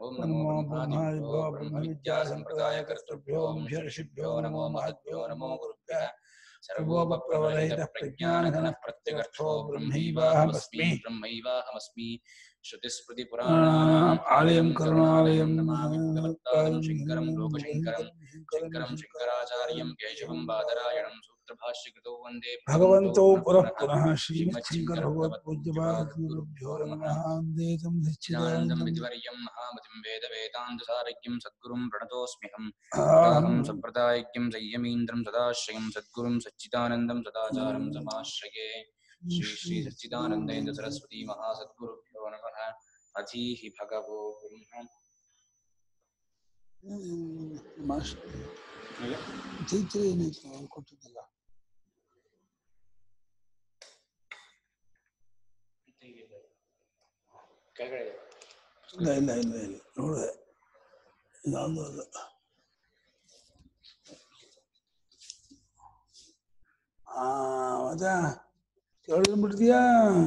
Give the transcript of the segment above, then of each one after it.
ಓಂ ನಮೋ ನಮೋ ಬ್ರಹ್ಮಾದಿಭ್ಯೋ ಬ್ರಹ್ಮಾದಿಭ್ಯೋ ಬ್ರಹ್ಮವಿದ್ಯಾ ಸಂಪ್ರದಾಯಕರ್ತೃಭ್ಯೋ ವಂಶರ್ಷಿಭ್ಯೋ ನಮೋ ಮಹದ್ಭ್ಯೋ ನಮೋ ಗುರುಭ್ಯಃ ಸರ್ವೋಪಪ್ರವರಹಿತ ಪ್ರಜ್ಞಾನಘನ ಪ್ರತ್ಯಗರ್ಥೋ ಬ್ರಹ್ಮೈವಾಹಮಸ್ಮಿ ಬ್ರಹ್ಮೈವಾಹಮಸ್ಮಿ ಶ್ರುತಿಸ್ಮೃತಿ ಪುರಾಣಾನಾಂ ಆಲಯಂ ಕರುಣಾಲಯಂ ನಮಾಮಿ ಭಗವತ್ಪಾದಂ ಶಂಕರಂ ಲೋಕಶಂಕರಂ ಶಂಕರಂ ಶಂಕರಾಚಾರ್ಯಂ ಕೇಶವಂ ಬಾದರಾಯಣಂ ಸೂತ್ರಭಾಷ್ಯಕೃತೋ ವಂದೇ ಭಗವಂತೌ ಪುನಃ ಪುನಃ ಶ್ರೀಮಚ್ಛಂಕರ ಭಗವತ್ಪೂಜ್ಯಪಾದಗುರುಭ್ಯೋ ನಮಃ ವಂದೇತಂ ಚಿದಾನಂದಂ ಸಚ್ಚಿದಾನಂದಂ ವಿಧಿವರ್ಯಂ ಮಹಾಮತಿಂ ವೇದ ವೇದಾಂತಸಾರಜ್ಞಂ ಸದ್ಗುರುಂ ಪ್ರಣತೋಸ್ಮ್ಯಹಂ ಅಹಂ अहं सम्प्रदायज्ञं संयमीन्द्रं सदाश्रयं सद्गुरुं सच्चिदानन्दं सदाचारं समाश्रये श्री श्री सच्चिदानन्देन्द्र सरस्वती महासद्गुरुभ्यो नमः अधीः भगवो ब्रह्म ಚೈತ್ರ ಏನಾಯ್ತು ಅವ್ರು ಕೊಟ್ಟಿದ್ದಲ್ಲ ಕೆಳಗಡೆ ಇಲ್ಲ ಇಲ್ಲ ಇಲ್ಲ ಇಲ್ಲ ನೋಡಿದೆ ಯಾವುದು ಅಲ್ಲ ಆ ಮತ್ತ ಕೇಳಿದ್ಬಿಡ್ತೀಯಾ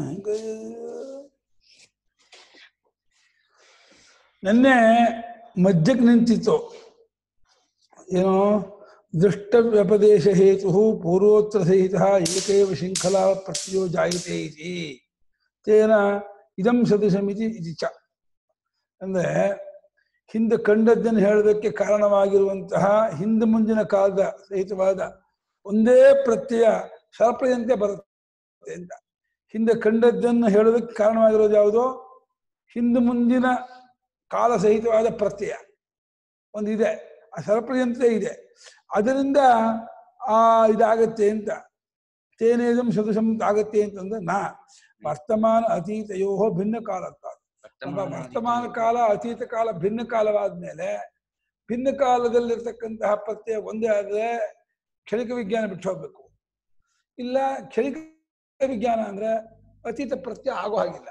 ನಿನ್ನೆ ಮಧ್ಯಕ್ಕೆ ನಿಂತಿತ್ತು ಏನೋ ದೃಷ್ಟ ವ್ಯಪದೇಶ ಹೇತು ಪೂರ್ವೋತ್ತರ ಸಹಿತ ಏಕೈವ ಶೃಂಖಲಾ ಪ್ರತ್ಯಯೋ ಜಾಯತೆ ಇತಿ ತೇನ ಇದಂ ಸದೃಶಮಿತಿ ಇತಿ ಚ ಅಂದ್ರೆ ಹಿಂದೆ ಕಂಡದ್ದನ್ನು ಹೇಳೋದಕ್ಕೆ ಕಾರಣವಾಗಿರುವಂತಹ ಹಿಂದೆ ಮುಂದಿನ ಕಾಲದ ಸಹಿತವಾದ ಒಂದೇ ಪ್ರತ್ಯಯ ಸರಪಳಿಯಂತೆ ಬರುತ್ತೆ ಅಂತ ಹಿಂದೆ ಕಂಡದ್ದನ್ನು ಹೇಳೋದಕ್ಕೆ ಕಾರಣವಾಗಿರೋದು ಯಾವುದೋ ಹಿಂದೆ ಮುಂದಿನ ಕಾಲ ಸಹಿತವಾದ ಪ್ರತ್ಯಯ ಒಂದಿದೆ ಆ ಸರಪಳಿಯಂತೆ ಇದೆ ಅದರಿಂದ ಆ ಇದಾಗತ್ತೆ ಅಂತ ತೇನೇದಂ ಸದೃಶಂ ಆಗತ್ತೆ ಅಂತಂದ್ರೆ ನಾ ವರ್ತಮಾನ ಅತೀತಯೋ ಭಿನ್ನ ಕಾಲ ನಮ್ಮ ವರ್ತಮಾನ ಕಾಲ ಅತೀತ ಕಾಲ ಭಿನ್ನ ಕಾಲವಾದ್ಮೇಲೆ ಭಿನ್ನ ಕಾಲದಲ್ಲಿರ್ತಕ್ಕಂತಹ ಪ್ರತ್ಯಯ ಒಂದೇ ಆದ್ರೆ ಕ್ಷಣಿಕ ವಿಜ್ಞಾನ ಬಿಟ್ಟು ಹೋಗ್ಬೇಕು ಇಲ್ಲ ಕ್ಷಣಿಕ ವಿಜ್ಞಾನ ಅಂದ್ರೆ ಅತೀತ ಪ್ರತ್ಯಯ ಆಗೋ ಹಾಗಿಲ್ಲ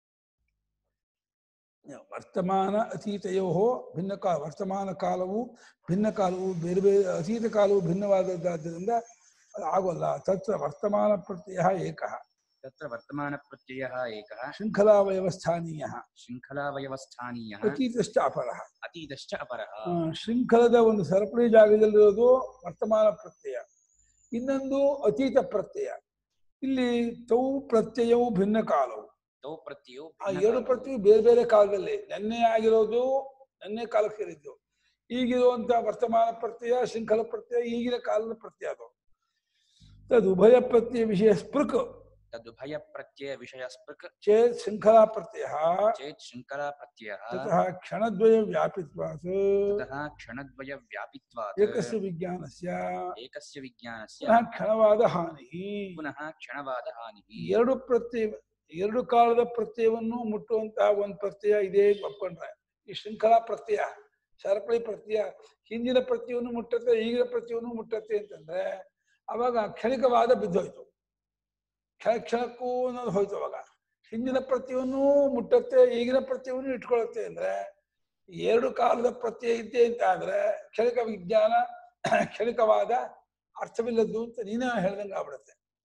ವರ್ತಮಾನ ಅತೀತಯೋ ಭಿನ್ನ ಕಾಲ ವರ್ತಮಾನ ಕಾಲವು ಭಿನ್ನ ಕಾಲವು ಬೇರೆ ಬೇರೆ ಅತೀತ ಕಾಲವು ಭಿನ್ನವಾದದ್ದಾದ್ದರಿಂದ ಅದು ಆಗೋಲ್ಲ ತತ್ರ ವರ್ತಮಾನ ಪ್ರತ್ಯಯ ಏಕಃ तत्र वर्तमानप्रत्ययः एकः ಶೃಂಖಲಾವಯವಸ್ಥಾನೀಯ शृङ्खलावयवस्थानीयः ಅತೀತಶ್ಚ ಅಪರಃ अतीतश्च अपरः ಆ, ಶೃಂಖಲದ ಒಂದು ಸರಪಳಿ ಜಾಗದಲ್ಲಿರೋದು ವರ್ತಮಾನ ಪ್ರತ್ಯಯ ಇನ್ನೊಂದು ಅತೀತ ಪ್ರತ್ಯಯ ಇಲ್ಲಿ ತೌ ಪ್ರತ್ಯಯವು ಭಿನ್ನ ಕಾಲವು तौ प्रत्ययौ ಆ ಎರಡು ಪ್ರತ್ಯಯ ಬೇರೆ ಬೇರೆ ಕಾಲದಲ್ಲಿ ನೆನ್ನೆ ಆಗಿರೋದು ನೆನ್ನೆ ಕಾಲಕ್ಕೆ ಸೇರಿದ್ದು ಈಗಿರುವಂತ ವರ್ತಮಾನ ಪ್ರತ್ಯಯ ಶೃಂಖಲ ಪ್ರತ್ಯಯ ಈಗಿನ ಕಾಲದ ಪ್ರತ್ಯಯ ಅದು ತದ್ ಉಭಯ ಪ್ರತ್ಯಯ ವಿಷಯ ಸ್ಪೃಕ್ तदुभयप्रत्ययविषयस्पृक् ಚೇತ್ ಶೃಂಖಲಾ ಪ್ರತ್ಯಯ चेत् शृङ्खलाप्रत्ययः ತತಃ ಕ್ಷಣದ್ವಯ ವ್ಯಾಪಿತ್ವಾತ್ ततः क्षणद्वयव्यापित्वात् ಏಕಸ್ಯ ವಿಜ್ಞಾನಸ್ಯ एकस्य विज्ञानस्य ಪುನಃ ಕ್ಷಣವಾದ ಹಾನಿ ಪುನಃ ಕ್ಷಣವಾದಹಾನಿಃ ಎರಡು ಪ್ರತ್ಯಯ ಎರಡು ಕಾಲದ ಪ್ರತ್ಯಯವನ್ನು ಮುಟ್ಟುವಂತಹ ಒಂದು ಪ್ರತ್ಯಯ ಇದೆ ಅಂತ ಒಪ್ಕೊಂಡ್ರೆ ಈ ಶೃಂಖಲಾ ಪ್ರತ್ಯಯ ಸರಪಳಿ ಪ್ರತ್ಯಯ ಹಿಂದಿನ ಪ್ರತ್ಯಯವನ್ನು ಮುಟ್ಟತ್ತೆ ಈಗಿನ ಪ್ರತ್ಯಯವನ್ನು ಮುಟ್ಟತ್ತೆ ಅಂತಂದ್ರೆ ಅವಾಗ ಕ್ಷಣಿಕವಾದ ಬಿದ್ದೋಯ್ತು ಕ್ಷಣ ಕ್ಷಣಕ್ಕೂ ಅನ್ನೋದು ಹೋಯ್ತು ಅವಾಗ ಹಿಂದಿನ ಪ್ರತ್ಯಯವನ್ನು ಮುಟ್ಟತ್ತೆ ಈಗಿನ ಪ್ರತ್ಯಯವನ್ನು ಇಟ್ಕೊಳ್ಳುತ್ತೆ ಅಂದ್ರೆ ಎರಡು ಕಾಲದ ಪ್ರತ್ಯಯ ಇದ್ದೆ ಅಂತ ಆದ್ರೆ ಕ್ಷಣಿಕ ವಿಜ್ಞಾನ ಕ್ಷಣಿಕವಾದ ಅರ್ಥವಿಲ್ಲದ್ದು ಅಂತ ನೀನೇ ಹೇಳ್ದಂಗೆ ಆಗ್ಬಿಡುತ್ತೆ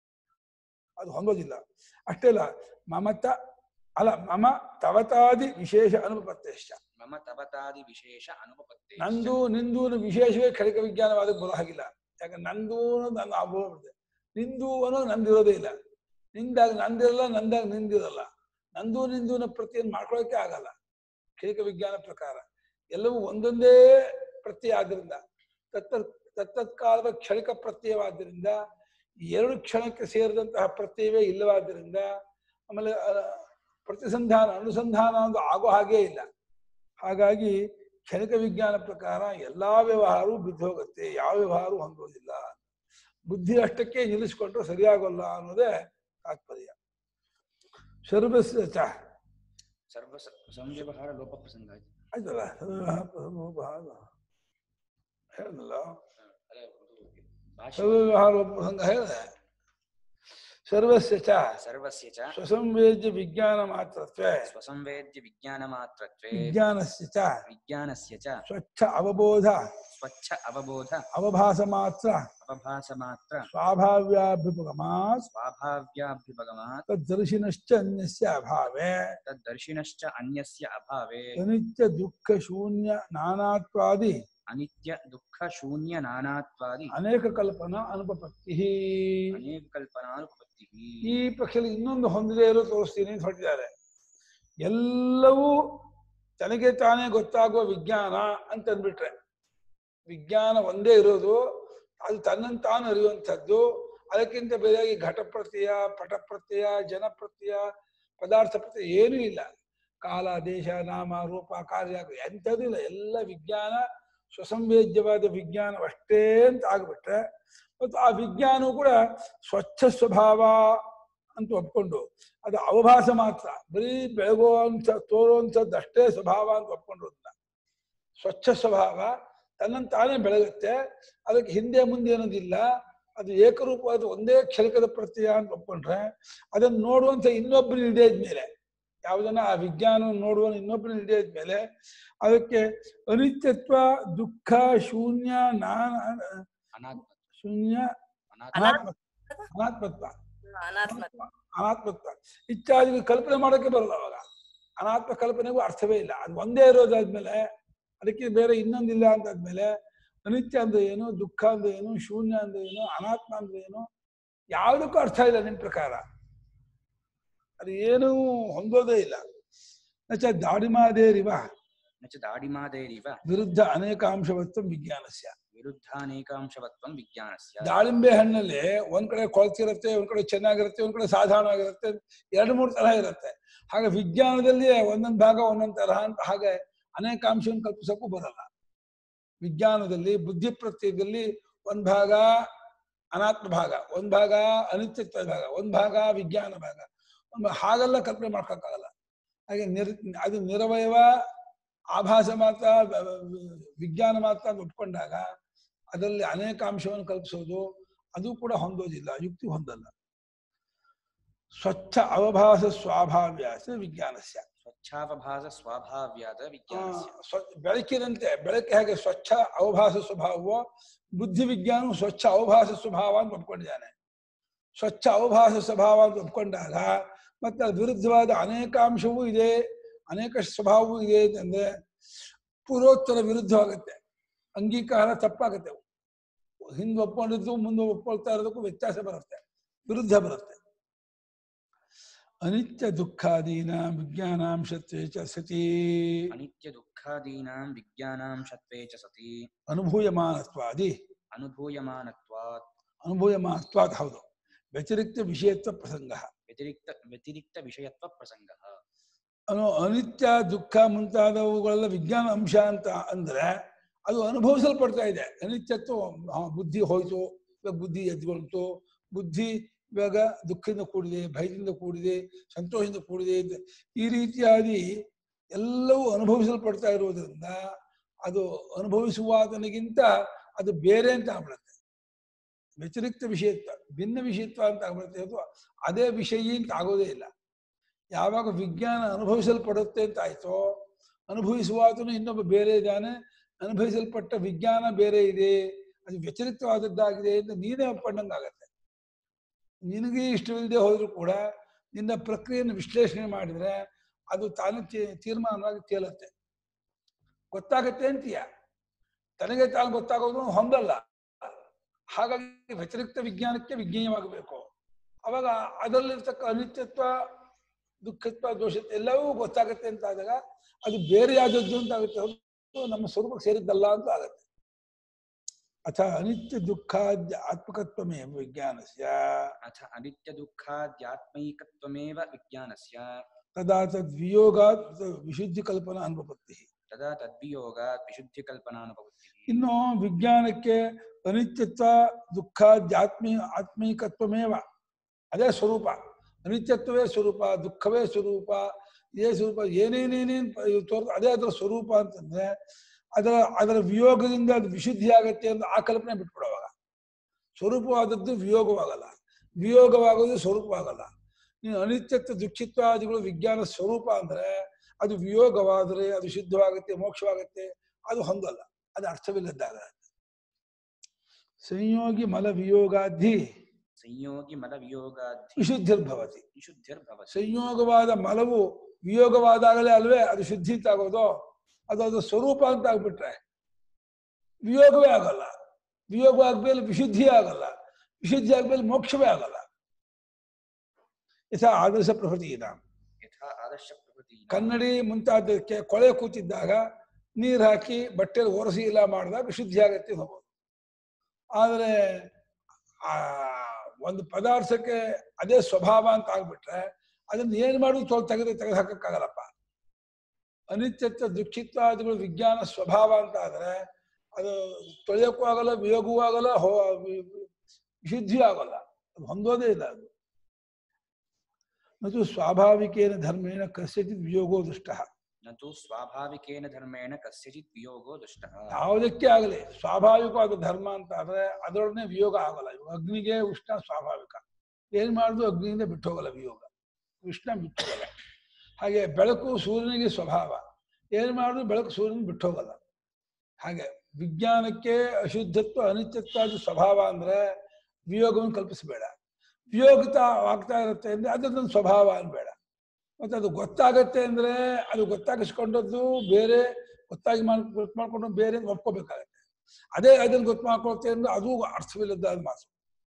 ಅದು ಹೊಂದೋದಿಲ್ಲ ಅಷ್ಟೇ ಅಲ್ಲ ಮಮತ ಅಲ್ಲ ಮಮ ತವತಾದಿ ವಿಶೇಷ ಅನುಪತ್ತೇಶ ಮಮ ತಪತಾದಿ ವಿಶೇಷ ಅನುಪಪತ್ತೇ ನಂದು ನಿಂದು ಅನ್ನೋ ವಿಶೇಷವೇ ಕ್ಷಣಿಕ ವಿಜ್ಞಾನವಾದ ಬರೋ ಹಾಗಿಲ್ಲ ಯಾಕಂದ್ರೆ ನಂದು ಅನ್ನೋದು ನನ್ನ ಅಭೋಗ್ಬಿಡುತ್ತೆ ನಿಂದು ಅನ್ನೋದು ನಂದಿರೋದೇ ಇಲ್ಲ ನಿಂದಾಗ ನಂದಿರಲ್ಲ ನಂದಾಗ ನಿಂದಿರಲ್ಲ ನಂದು ನಿಂದು ಅನ್ನೋ ಪ್ರತಿಯನ್ನು ಮಾಡ್ಕೊಳ್ಳೋಕೆ ಆಗಲ್ಲ ಕ್ಷಣಿಕ ವಿಜ್ಞಾನ ಪ್ರಕಾರ ಎಲ್ಲವೂ ಒಂದೊಂದೇ ಪ್ರತ್ಯಯ ಆದ್ರಿಂದ ತತ್ತ ತತ್ತತ್ಕಾಲದ ಕ್ಷಣಿಕ ಪ್ರತ್ಯಯವಾದ್ದರಿಂದ ಎರಡು ಕ್ಷಣಕ್ಕೆ ಸೇರಿದಂತಹ ಪ್ರತ್ಯಯವೇ ಇಲ್ಲವಾದ್ದರಿಂದ ಆಮೇಲೆ ಆ, ಪ್ರತಿಸಂಧಾನ ಅನುಸಂಧಾನ ಒಂದು ಆಗೋ ಹಾಗೇ ಇಲ್ಲ ಹಾಗಾಗಿ ಕ್ಷಣಿಕ ವಿಜ್ಞಾನ ಪ್ರಕಾರ ಎಲ್ಲಾ ವ್ಯವಹಾರವೂ ಬಿದ್ದು ಹೋಗುತ್ತೆ ಯಾವ ವ್ಯವಹಾರವೂ ಹೊಂದೋದಿಲ್ಲ ಬುದ್ಧಿ ಅಷ್ಟಕ್ಕೆ ನಿಲ್ಲಿಸ್ಕೊಂಡ್ರೆ ಸರಿಯಾಗೋಲ್ಲ ಅನ್ನೋದೇ ತಾತ್ಪರ್ಯ ಸರ್ವಸ್ಯ ಚ ಸರ್ವ ಸಂವ್ಯವಹಾರ ಲೋಪ ಪ್ರಸಂಗ ಆಯ್ತು. ಆಯ್ತಲ್ಲ ಸರ್ವವ್ಯವಹಾರ ಸರ್ವವ್ಯವಹಾರ ಹೇಳಿದ್ನಲ್ಲ ಅದೇ ಅದು ಭಾಷೆ ಸರ್ವವ್ಯವಹಾರ ಪ್ರಸಂಗ ಹೇಳಿದೆ ಸರ್ವಸ್ಯ ಚ सर्वस्य च ಸ್ವಸಂವೇದ್ಯ ವಿಜ್ಞಾನ ಮಾತ್ರತ್ವೆ स्वसंवेद्य विज्ञानमात्रत्वे ವಿಜ್ಞಾನಸ್ಯ ಚ विज्ञानस्य च ಸ್ವಚ್ಛ ಅವಬೋಧ स्वच्छ अवबोध ಅವಭಾಸ ಮಾತ್ರ अवभासमात्र ಸ್ವಾಭಾವ್ಯಾಭ್ಯುಪಗಮಾತ್ स्वाभाव्याभ्युपगमात् ತದ್ದರ್ಶಿನಶ್ಚ ಅನ್ಯಸ್ಯ ಅಭಾವೆ तद्दर्शिनश्च अन्यस्य अभावे ಅನಿತ್ಯ ದುಃಖ ಶೂನ್ಯ ನಾನಾತ್ವಾದಿ अनित्य दुःख शून्य नानात्वादि ಅನೇಕ ಕಲ್ಪನಾ ಅನುಪಪತ್ತಿ अनेक कल्पनानुपत्तिः ಈ ಪಕ್ಷದಲ್ಲಿ ಇನ್ನೊಂದು ಹೊಂದಿದೆ ಇರೋ ತೋರಿಸ್ತೀನಿ ಅಂತ ಹೊರಟಿದ್ದಾರೆ ಎಲ್ಲವೂ ತನಗೆ ತಾನೇ ಗೊತ್ತಾಗುವ ವಿಜ್ಞಾನ ಅಂತ ಅಂದ್ಬಿಟ್ರೆ ವಿಜ್ಞಾನ ಒಂದೇ ಇರೋದು ಅದು ತನ್ನನ್ನು ತಾನು ಅರಿಯುವಂಥದ್ದು ಅದಕ್ಕಿಂತ ಬೇರೆಯಾಗಿ ಘಟಪ್ರತ್ಯಯ ಪಟಪ್ರತ್ಯಯ ಜನಪ್ರತ್ಯಯ ಪದಾರ್ಥ ಪ್ರತ್ಯಯ ಏನೂ ಇಲ್ಲ ಕಾಲ ದೇಶ ನಾಮ ರೂಪ ಕಾರ್ಯ ಎಂಥದ್ದು ಇಲ್ಲ ಎಲ್ಲ ವಿಜ್ಞಾನ ಸ್ವಸಂವೇದ್ಯವಾದ ವಿಜ್ಞಾನವಷ್ಟೇ ಅಂತ ಆಗ್ಬಿಟ್ರೆ ಮತ್ತು ಆ ವಿಜ್ಞಾನವು ಕೂಡ ಸ್ವಚ್ಛ ಸ್ವಭಾವ ಅಂತ ಒಪ್ಕೊಂಡು ಅದು ಅವಭಾಸ ಮಾತ್ರ ಬರೀ ಬೆಳಗುವಂಥ ತೋರುವಂಥದ್ದಷ್ಟೇ ಸ್ವಭಾವ ಅಂತ ಒಪ್ಕೊಂಡು ಸ್ವಚ್ಛ ಸ್ವಭಾವ ತನ್ನನ್ನು ತಾನೇ ಬೆಳಗುತ್ತೆ ಅದಕ್ಕೆ ಹಿಂದೆ ಮುಂದೆ ಅನ್ನೋದಿಲ್ಲ ಅದು ಏಕರೂಪವಾದ ಒಂದೇ ಕ್ಷಣಿಕದ ಪ್ರತ್ಯಯ ಅಂತ ಒಪ್ಕೊಂಡ್ರೆ ಅದನ್ನು ನೋಡುವಂಥ ಇನ್ನೊಬ್ಬರು ಇಲ್ಲದೇ ಇದ್ಮೇಲೆ ಯಾವುದನ್ನ ಆ ವಿಜ್ಞಾನವನ್ನು ನೋಡುವ ಇನ್ನೊಬ್ಬರು ಇಲ್ಲದೇ ಇದ್ಮೇಲೆ ಅದಕ್ಕೆ ಅನಿತ್ಯತ್ವ ದುಃಖ ಶೂನ್ಯ ನಾನ अनात्म ಶೂನ್ಯ अनात्म ಅನಾತ್ಮ ಅನಾತ್ಮತ್ವ ಅನಾತ್ಮ ಅನಾತ್ಮತ್ವ ಇತ್ಯಾದಿ ಕಲ್ಪನೆ ಮಾಡೋಕೆ ಬರಲ್ಲ ಅವಾಗ ಅನಾತ್ಮ ಕಲ್ಪನೆಗೂ ಅರ್ಥವೇ ಇಲ್ಲ ಅದು ಒಂದೇ ಇರೋದಾದ್ಮೇಲೆ ಅದಕ್ಕೆ ಬೇರೆ ಇನ್ನೊಂದಿಲ್ಲ ಅಂತಾದ್ಮೇಲೆ ಅನಿತ್ಯ ಅಂದ್ರೆ ಏನು ದುಃಖ ಅಂದ್ರೆ ಏನು ಶೂನ್ಯ ಅಂದ್ರೆ ಏನು ಅನಾತ್ಮ ಅಂದ್ರೆ ಏನು ಯಾವುದಕ್ಕೂ ಅರ್ಥ ಇಲ್ಲ ನಿಮ್ ಪ್ರಕಾರ ಅದು ಏನೂ ಹೊಂದೋದೇ ಇಲ್ಲ ನಚ ದಾಡಿಮಾದೇರಿವ न च दाडिमादेरिव ವಿರುದ್ಧ ಅನೇಕಾಂಶವತ್ವ ವಿಜ್ಞಾನಸ್ಯ विरुद्धानेकांशवत्वं विज्ञानस्य ದಾಳಿಂಬೆ ಹಣ್ಣಲ್ಲಿ ಒಂದ್ ಕಡೆ ಕೊಳ್ತಿರುತ್ತೆ ಒಂದ್ ಕಡೆ ಚೆನ್ನಾಗಿರುತ್ತೆ ಒಂದ್ ಕಡೆ ಸಾಧಾರಣವಾಗಿರುತ್ತೆ ಎರಡು ಮೂರು ತರಹ ಇರುತ್ತೆ ಹಾಗೆ ವಿಜ್ಞಾನದಲ್ಲಿ ಒಂದೊಂದು ಭಾಗ ಒಂದೊಂದು ತರಹ ಅಂತ ಹಾಗೆ ಅನೇಕ ಅಂಶವನ್ನು ಕಲ್ಪಿಸಕ್ಕೂ ಬರಲ್ಲ ವಿಜ್ಞಾನದಲ್ಲಿ ಬುದ್ಧಿ ಪ್ರತ್ಯಯದಲ್ಲಿ ಒಂದ್ ಭಾಗ ಅನಾತ್ಮ ಭಾಗ ಒಂದ್ ಭಾಗ ಅನಿತ್ಯತ್ವ ಭಾಗ ಒಂದ್ ಭಾಗ ವಿಜ್ಞಾನ ಭಾಗ ಒಂದ್ ಭಾ- ಹಾಗೆಲ್ಲ ಕಲ್ಪನೆ ಮಾಡ್ಕೊಕ್ಕಾಗಲ್ಲ ಹಾಗೆ ನಿರ್ ಅದು ನಿರವಯವ ಆಭಾಸ ಮಾತ್ರ ವ- ವ- ವಿಜ್ಞಾನ ಮಾತ್ರ ಅಂತ ಒಪ್ಕೊಂಡಾಗ ಅದರಲ್ಲಿ ಅನೇಕ ಅಂಶವನ್ನು ಕಲ್ಪಿಸೋದು ಅದು ಕೂಡ ಹೊಂದೋದಿಲ್ಲ ಯುಕ್ತಿ ಹೊಂದಲ್ಲ ಸ್ವಚ್ಛ ಅವಭಾಸ ಸ್ವಾಭಾವ್ಯಾಸ ವಿಜ್ಞಾನಸ್ಯ स्वच्छावभास स्वाभाव्यात ಆ, विज्ञानस्य ಸ್ವ- ಬೆಳಕಿನಂತೆ ಬೆಳಕು ಹೇಗೆ ಸ್ವಚ್ಛ ಅವಭಾಸ ಸ್ವಭಾವವೋ ಬುದ್ಧಿ ವಿಜ್ಞಾನವು ಸ್ವಚ್ಛ ಅವಭಾಸ ಸ್ವಭಾವ ಅಂತ ಒಪ್ಕೊಂಡಿದ್ದಾನೆ ಸ್ವಚ್ಛ ಅವಭಾಸ ಸ್ವಭಾವ ಅಂತ ಒಪ್ಕೊಂಡಾಗ ಮತ್ತೆ ಅದ್ರ ವಿರುದ್ಧವಾದ ಅನೇಕ ಅಂಶವೂ ಇದೆ ಅನೇಕ ಸ್ವಭಾವವೂ ಇದೆ ಅಂತಂದ್ರೆ ಪೂರ್ವೋತ್ತರ ವಿರುದ್ಧವಾಗುತ್ತೆ ಅಂಗೀಕಾರ ತಪ್ಪಾಗುತ್ತೆ ಹಿಂದೆ ಒಪ್ಕೊಂಡಿದ್ದು ಮುಂದೆ ಒಪ್ಕೊಳ್ತಾ ಇರೋದಕ್ಕೂ ವ್ಯತ್ಯಾಸ ಬರುತ್ತೆ ವಿರುದ್ಧ ಬರುತ್ತೆ ಅನಿತ್ಯ ದುಃಖಾದೀನ ವಿಜ್ಞಾನಾಂಶತ್ವೇ ಚ ಸತಿ अनित्य दुःखादीनां विज्ञानांशत्वे च सति ಅನುಭೂಯಮಾನತ್ವಾದಿ अनुभूयमानत्वात् ಅನುಭೂಯಮಾನತ್ವಾದ್ ಹೌದು ವ್ಯತಿರಿಕ್ತ ವಿಷಯತ್ವ ಪ್ರಸಂಗ व्यतिरिक्त व्यतिरिक्तविषयत्वप्रसंगः ಅನು ಅನಿತ್ಯ ದುಃಖ ಮುಂತಾದವುಗಳೆಲ್ಲ ವಿಜ್ಞಾನ ಅಂಶ ಅಂತ ಅಂದ್ರೆ ಅದು ಅನುಭವಿಸಲ್ಪಡ್ತಾ ಇದೆ ಅನಿತ್ಯತ್ವ ಆ, ಬುದ್ಧಿ ಹೋಯ್ತು ಇವಾಗ ಬುದ್ಧಿ ಎದ್ಕೊಳ್ತು ಬುದ್ಧಿ ಇವಾಗ ದುಃಖದಿಂದ ಕೂಡಿದೆ ಭಯದಿಂದ ಕೂಡಿದೆ ಸಂತೋಷದಿಂದ ಕೂಡಿದೆ ಅಂತ ಈ ರೀತಿಯಾಗಿ ಎಲ್ಲವೂ ಅನುಭವಿಸಲ್ಪಡ್ತಾ ಇರುವುದರಿಂದ ಅದು ಅನುಭವಿಸುವಾತನಿಗಿಂತ ಅದು ಬೇರೆ ಅಂತ ಆಗ್ಬಿಡುತ್ತೆ ವ್ಯತಿರಿಕ್ತ ವಿಷಯತ್ವ ಭಿನ್ನ ವಿಷಯತ್ವ ಅಂತ ಆಗ್ಬಿಡುತ್ತೆ ಅಥವಾ ಅದೇ ವಿಷಯಿ ಅಂತ ಆಗೋದೇ ಇಲ್ಲ ಯಾವಾಗ ವಿಜ್ಞಾನ ಅನುಭವಿಸಲ್ಪಡುತ್ತೆ ಅಂತ ಆಯ್ತೋ ಅನುಭವಿಸುವಾತನು ಇನ್ನೊಬ್ಬ ಬೇರೆ ಇದ್ದಾನೆ ಅನುಭವಿಸಲ್ಪಟ್ಟ ವಿಜ್ಞಾನ ಬೇರೆ ಇದೆ ಅದು ವ್ಯತಿರಿಕ್ತವಾದದ್ದಾಗಿದೆ ಅಂತ ನೀನೇ ಒಪ್ಕೊಂಡಂಗಾಗತ್ತೆ ನಿನಗೆ ಇಷ್ಟವಿಲ್ಲದೆ ಹೋದ್ರೂ ಕೂಡ ನಿನ್ನ ಪ್ರಕ್ರಿಯೆಯನ್ನು ವಿಶ್ಲೇಷಣೆ ಮಾಡಿದ್ರೆ ಅದು ತಾನು ತೀ- ತೀರ್ಮಾನವಾಗಿ ತೇಲತ್ತೆ ಗೊತ್ತಾಗತ್ತೆ ಅಂತೀಯ ತನಗೆ ತಾನು ಗೊತ್ತಾಗೋದು ಹೊಂದಲ್ಲ ಹಾಗಾಗಿ ವ್ಯತಿರಿಕ್ತ ವಿಜ್ಞಾನಕ್ಕೆ ವಿಜ್ಞೇಯವಾಗಬೇಕು ಅವಾಗ ಅದರಲ್ಲಿರ್ತಕ್ಕ ಅನಿತ್ಯತ್ವ ದುಃಖತ್ವ ದೋಷತ್ವ ಎಲ್ಲವೂ ಗೊತ್ತಾಗತ್ತೆ ಅಂತ ಆದಾಗ ಅದು ಬೇರೆ ಆದದ್ದು ಅಂತ ಆಗುತ್ತೆ ಹೊರತು ನಮ್ಮ ಸ್ವರೂಪಕ್ಕೆ ಸೇರಿದ್ದಲ್ಲ ಅಂತ ಆಗತ್ತೆ ಅಥ ಅನಿತ್ಯ ದುಃಖಾದ್ಯ ಆತ್ಮಕತ್ವಮೇವ ವಿಜ್ಞಾನಸ್ಯ अथ अनित्यदुःखाद्यात्मैकत्वमेव विज्ञानस्य ತದಾ ತದ್ವಿಯೋಗಾತ್ ವಿಶುದ್ಧಿ ಕಲ್ಪನಾ ಅನುಪಪತ್ತಿ तदा तद्वियोगात् विशुद्धिकल्पनानुपत्तिः ಇನ್ನು ವಿಜ್ಞಾನಕ್ಕೆ ಅನಿತ್ಯತ್ವ ದುಃಖಾದ್ಯಾತ್ಮೀ ಆತ್ಮೀಕತ್ವಮೇವ ಅದೇ ಸ್ವರೂಪ ಅನಿತ್ಯತ್ವವೇ ಸ್ವರೂಪ ದುಃಖವೇ ಸ್ವರೂಪ ಇದೇ ಸ್ವರೂಪ ಏನೇನೇನೇನು ತೋರ್ ಅದೇ ಅದರ ಸ್ವರೂಪ ಅಂತಂದ್ರೆ ಅದರ ಅದರ ವಿಯೋಗದಿಂದ ಅದು ವಿಶುದ್ಧಿ ಆಗತ್ತೆ ಅಂತ ಆ ಕಲ್ಪನೆ ಬಿಟ್ಬಿಡುವಾಗ ಸ್ವರೂಪವಾದದ್ದು ವಿಯೋಗವಾಗಲ್ಲ ವಿಯೋಗವಾಗೋದು ಸ್ವರೂಪವಾಗಲ್ಲ ನೀನು ಅನಿತ್ಯತ್ವ ದುಃಖಿತ್ವಾದಿಗಳು ವಿಜ್ಞಾನ ಸ್ವರೂಪ ಅಂದ್ರೆ ಅದು ವಿಯೋಗವಾದರೆ ಅದು ಶುದ್ಧವಾಗುತ್ತೆ ಮೋಕ್ಷವಾಗುತ್ತೆ ಅದು ಹೊಂದಲ್ಲ ಅದು ಅರ್ಥವಿಲ್ಲದಾಗ ಸಂಯೋಗಿ ಮಲ ವಿಯೋಗಾಧಿ ಸಂಯೋಗಿ ಮಲ ವಿಯೋಗಾಧಿ ವಿಶುದ್ಧಿರ್ಭವತಿ ವಿಶುದ್ಧಿರ್ಭವತಿ ಸಂಯೋಗವಾದ ಮಲವು ವಿಯೋಗವಾದಾಗಲೇ ಅಲ್ವೇ ಅದು ಶುದ್ಧಿ ಅಂತ ಆಗೋದು ಅದು ಅದು ಸ್ವರೂಪ ಅಂತ ಆಗ್ಬಿಟ್ರೆ ವಿಯೋಗವೇ ಆಗಲ್ಲ ವಿಯೋಗ ಆದ್ಮೇಲೆ ವಿಶುದ್ಧಿ ಆಗಲ್ಲ ವಿಶುದ್ಧಿ ಆದ್ಮೇಲೆ ಮೋಕ್ಷವೇ ಆಗಲ್ಲ ಯಥಾ ಆದರ್ಶ ಪ್ರಕೃತಿ ಯಥಾ ಆದರ್ಶ ಪ್ರಕೃತಿ ಕನ್ನಡಿ ಮುಂತಾದಕ್ಕೆ ಕೊಳೆ ಕೂತಿದ್ದಾಗ ನೀರು ಹಾಕಿ ಬಟ್ಟೆಲಿ ಒರೆಸಿ ಇಲ್ಲ ಮಾಡಿದಾಗ ಶುದ್ಧಿ ಆಗತ್ತೆ ಹೋಗೋದು ಆದರೆ ಆ ಒಂದು ಪದಾರ್ಥಕ್ಕೆ ಅದೇ ಸ್ವಭಾವ ಅಂತ ಆಗ್ಬಿಟ್ರೆ ಅದನ್ನ ಏನ್ ಮಾಡುದು ತೊಳೆ ತೆಗೆದು ತೆಗೆದು ಹಾಕಕ್ಕಾಗಲ್ಲಪ್ಪ ಅನಿತ್ಯತ್ವ ದುಃಖಿತ್ವಾದಿಗಳು ವಿಜ್ಞಾನ ಸ್ವಭಾವ ಅಂತ ಆದ್ರೆ ಅದು ತೊಳೆಯೋಕ್ಕೂ ಆಗಲ್ಲ ವಿಯೋಗವೂ ಆಗಲ್ಲ ಹೋ ವಿ- ವಿ- ವಿಶುದ್ಧಿಯೂ ಆಗಲ್ಲ ಅದು ಹೊಂದೋದೇ ಇಲ್ಲ ಅದು ಮತ್ತು ಸ್ವಾಭಾವಿಕೇನ ಧರ್ಮೇಣ ಕಸ್ಯಚಿತ್ ವಿಯೋಗೋ ದುಷ್ಟ ನತು ಸ್ವಾಭಾವಿಕೇನ ಧರ್ಮೇಣ ಕಸ್ಯಚಿತ್ ವಿಯೋಗೋ ದುಷ್ಟಃ ಯಾವುದಕ್ಕೆ ಆಗಲಿ ಸ್ವಾಭಾವಿಕವಾದ ಧರ್ಮ ಅಂತ ಆದ್ರೆ ಅದರೊಡನೆ ವಿಯೋಗ ಆಗಲ್ಲ ಇವಾಗ ಅಗ್ನಿಗೆ ಉಷ್ಣ ಸ್ವಾಭಾವಿಕ ಏನ್ ಮಾಡುದು ಅಗ್ನಿಯಿಂದ ಬಿಟ್ಟು ಹೋಗಲ್ಲ ವಿಯೋಗ ಉಷ್ಣ ಬಿಟ್ಟು ಹೋಗಲ್ಲ ಹಾಗೆ ಬೆಳಕು ಸೂರ್ಯನಿಗೆ ಸ್ವಭಾವ ಏನ್ ಮಾಡುದು ಬೆಳಕು ಸೂರ್ಯನ ಬಿಟ್ಟು ಹೋಗಲ್ಲ ಹಾಗೆ ವಿಜ್ಞಾನಕ್ಕೆ ಅಶುದ್ಧತ್ವ ಅನಿತ್ಯತ್ವ ಅದು ಸ್ವಭಾವ ಅಂದ್ರೆ ವಿಯೋಗವನ್ನು ಕಲ್ಪಿಸಬೇಡ ವಿಯೋಗಿತ ಆಗ್ತಾ ಇರುತ್ತೆ ಅಂದ್ರೆ ಅದೊಂದು ಸ್ವಭಾವ ಅನ್ಬೇಡ ಮತ್ತೆ ಅದು ಗೊತ್ತಾಗತ್ತೆ ಅಂದ್ರೆ ಅದು ಗೊತ್ತಾಗಿಸ್ಕೊಂಡದ್ದು ಬೇರೆ ಗೊತ್ತಾಗಿ ಮಾಡ್ ಗೊತ್ತು ಮಾಡ್ಕೊಂಡು ಬೇರೆ ಒಪ್ಕೋಬೇಕಾಗತ್ತೆ ಅದೇ ಅದನ್ನು ಗೊತ್ತು ಮಾಡ್ಕೊಳ್ತೆ ಅಂದ್ರೆ ಅದು ಅರ್ಥವಿಲ್ಲದ ಮಾತು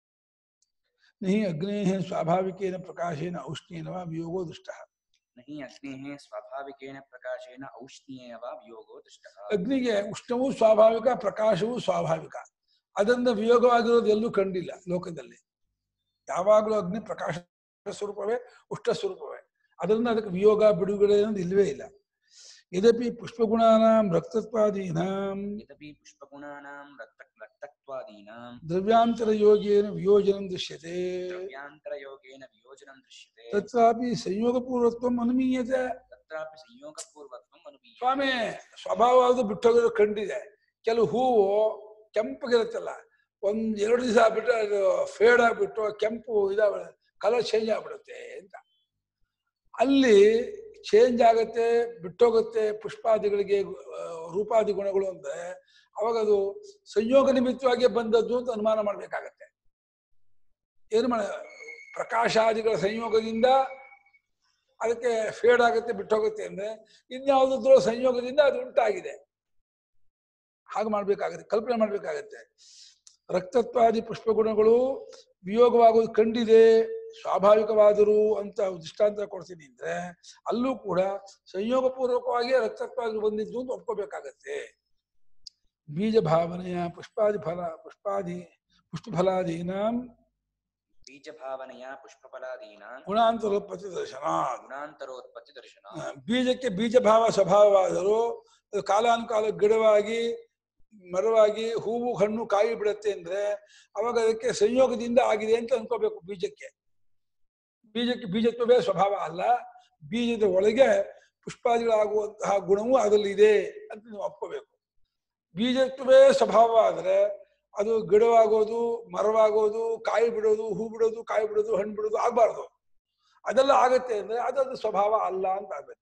ನಿ ಅಗ್ನೇ ಸ್ವಾಭಾವಿಕೇನ ಪ್ರಕಾಶೇನ ಔಷ್ಣೇನ ವಾ ವಿಯೋಗೋ ದುಷ್ಟ ನಹಿ ಅಗ್ನೇಃ ಸ್ವಾಭಾವಿಕೇನ ಪ್ರಕಾಶೇನ ಔಷ್ಣ್ಯೇನ ವಾ ವಿಯೋಗೋ ದುಷ್ಟಃ ಅಗ್ನಿಗೆ ಉಷ್ಣವೂ ಸ್ವಾಭಾವಿಕ ಪ್ರಕಾಶವೂ ಸ್ವಾಭಾವಿಕ ಅದರಿಂದ ವಿಯೋಗವಾಗಿರೋದು ಎಲ್ಲೂ ಕಂಡಿಲ್ಲ ಲೋಕದಲ್ಲಿ ಯಾವಾಗಲೂ ಅಗ್ನಿ ಪ್ರಕಾಶ ಸ್ವರೂಪವೇ ಉಷ್ಣ ಸ್ವರೂಪವೇ ಅದರಿಂದ ಅದಕ್ಕೆ ವಿಯೋಗ ಬಿಡುಗಡೆ ಅನ್ನೋದು ಇಲ್ಲವೇ ಇಲ್ಲ ಯದಪಿ ಪುಷ್ಪಗುಣಾನಾಂ ರಕ್ತತ್ವಾದೀನಾಂ ಯದಪಿ ಪುಷ್ಪಗುಣಾನಾಂ ರಕ್ತ ರಕ್ತತ್ವಾದೀನಾಂ ದ್ರವ್ಯಾಂತರ ಯೋಗೇನ ವಿಯೋಜನಂ ದೃಶ್ಯತೆ ದ್ರವ್ಯಾಂತರಯೋಗೇನ ವಿಯೋಜನಂ ದೃಶ್ಯತೆ ತತ್ರಾಪಿ ಸಂಯೋಗಪೂರ್ವತ್ವಂ ಅನುಮೀಯತೆ ತತ್ರಾಪಿ ಸಂಯೋಗಪೂರ್ವತ್ವಂ ಅನುಭೀಯತೆ ಸ್ವಾಮಿ ಸ್ವಭಾವ ಬಿಟ್ಟೋಗೋದು ಕಂಡಿದೆ ಕೆಲವು ಹೂವು ಕೆಂಪಗಿರುತ್ತಲ್ಲ ಒಂದ್ ಎರಡು ದಿವಸ ಆಗ್ಬಿಟ್ಟು ಅದು ಫೇಡ್ ಆಗ್ಬಿಟ್ಟು ಕೆಂಪು ಇದಾಗ ಕಲರ್ ಚೇಂಜ್ ಆಗ್ಬಿಡುತ್ತೆ ಅಂತ ಅಲ್ಲಿ ಚೇಂಜ್ ಆಗತ್ತೆ ಬಿಟ್ಟೋಗುತ್ತೆ ಪುಷ್ಪಾದಿಗಳಿಗೆ ಆ, ರೂಪಾದಿ ಗುಣಗಳು ಅಂದ್ರೆ ಅವಾಗ ಅದು ಸಂಯೋಗ ನಿಮಿತ್ತವಾಗಿ ಬಂದದ್ದು ಅಂತ ಅನುಮಾನ ಮಾಡ್ಬೇಕಾಗತ್ತೆ ಏನು ಮಾಡ ಪ್ರಕಾಶಾದಿಗಳ ಸಂಯೋಗದಿಂದ ಅದಕ್ಕೆ ಫೇಡ್ ಆಗುತ್ತೆ ಬಿಟ್ಟೋಗುತ್ತೆ ಅಂದ್ರೆ ಇನ್ಯಾವುದಾದ್ರೂ ಸಂಯೋಗದಿಂದ ಅದು ಉಂಟಾಗಿದೆ ಹಾಗೆ ಮಾಡ್ಬೇಕಾಗತ್ತೆ ಕಲ್ಪನೆ ಮಾಡ್ಬೇಕಾಗತ್ತೆ ರಕ್ತತ್ವಾದಿ ಪುಷ್ಪಗುಣಗಳು ವಿಯೋಗವಾಗೋದು ಕಂಡಿದೆ ಸ್ವಾಭಾವಿಕವಾದರು ಅಂತ ದೃಷ್ಟಾಂತ ಕೊಡ್ತೀನಿ ಅಂದ್ರೆ ಅಲ್ಲೂ ಕೂಡ ಸಂಯೋಗಪೂರ್ವಕವಾಗಿ ರಕ್ತತ್ವಾದಿ ಬಂದಿದ್ದು ಅಂತ ಒಪ್ಕೋಬೇಕಾಗತ್ತೆ ಬೀಜ ಭಾವನೆಯ ಪುಷ್ಪಾದಿ ಫಲ ಪುಷ್ಪಾದಿ ಪುಷ್ಪಫಲಾದೀನಾಂ ಬೀಜ ಭಾವನೆಯ ಪುಷ್ಪಫಲಾದೀನಾಂ ಗುಣಾಂತರೋತ್ಪತ್ತಿ ದರ್ಶನ ಗುಣಾಂತರೋತ್ಪತ್ತಿ ದರ್ಶನ ಬೀಜಕ್ಕೆ ಬೀಜ ಭಾವ ಸ್ವಭಾವವಾದರೂ ಅದು ಕಾಲಾನುಕಾಲ ಗಿಡವಾಗಿ ಮರವಾಗಿ ಹೂವು ಹಣ್ಣು ಕಾಯಿ ಬಿಡುತ್ತೆ ಅಂದ್ರೆ ಅವಾಗ ಅದಕ್ಕೆ ಸಂಯೋಗದಿಂದ ಆಗಿದೆ ಅಂತ ಅನ್ಕೋಬೇಕು ಬೀಜಕ್ಕೆ ಬೀಜಕ್ಕೆ ಬೀಜತ್ವವೇ ಸ್ವಭಾವ ಅಲ್ಲ ಬೀಜದ ಒಳಗೆ ಪುಷ್ಪಾದಿಗಳಾಗುವಂತಹ ಗುಣವೂ ಅದರಲ್ಲಿ ಇದೆ ಅಂತ ನೀವು ಒಪ್ಕೋಬೇಕು ಬೀಜತ್ವವೇ ಸ್ವಭಾವ ಆದ್ರೆ ಅದು ಗಿಡವಾಗೋದು ಮರವಾಗೋದು ಕಾಯಿ ಬಿಡೋದು ಹೂ ಬಿಡೋದು ಕಾಯಿ ಬಿಡೋದು ಹಣ್ಣು ಬಿಡೋದು ಆಗ್ಬಾರ್ದು ಅದೆಲ್ಲ ಆಗತ್ತೆ ಅಂದ್ರೆ ಅದೊಂದು ಸ್ವಭಾವ ಅಲ್ಲ ಅಂತ ಆಗ್ಬೇಕು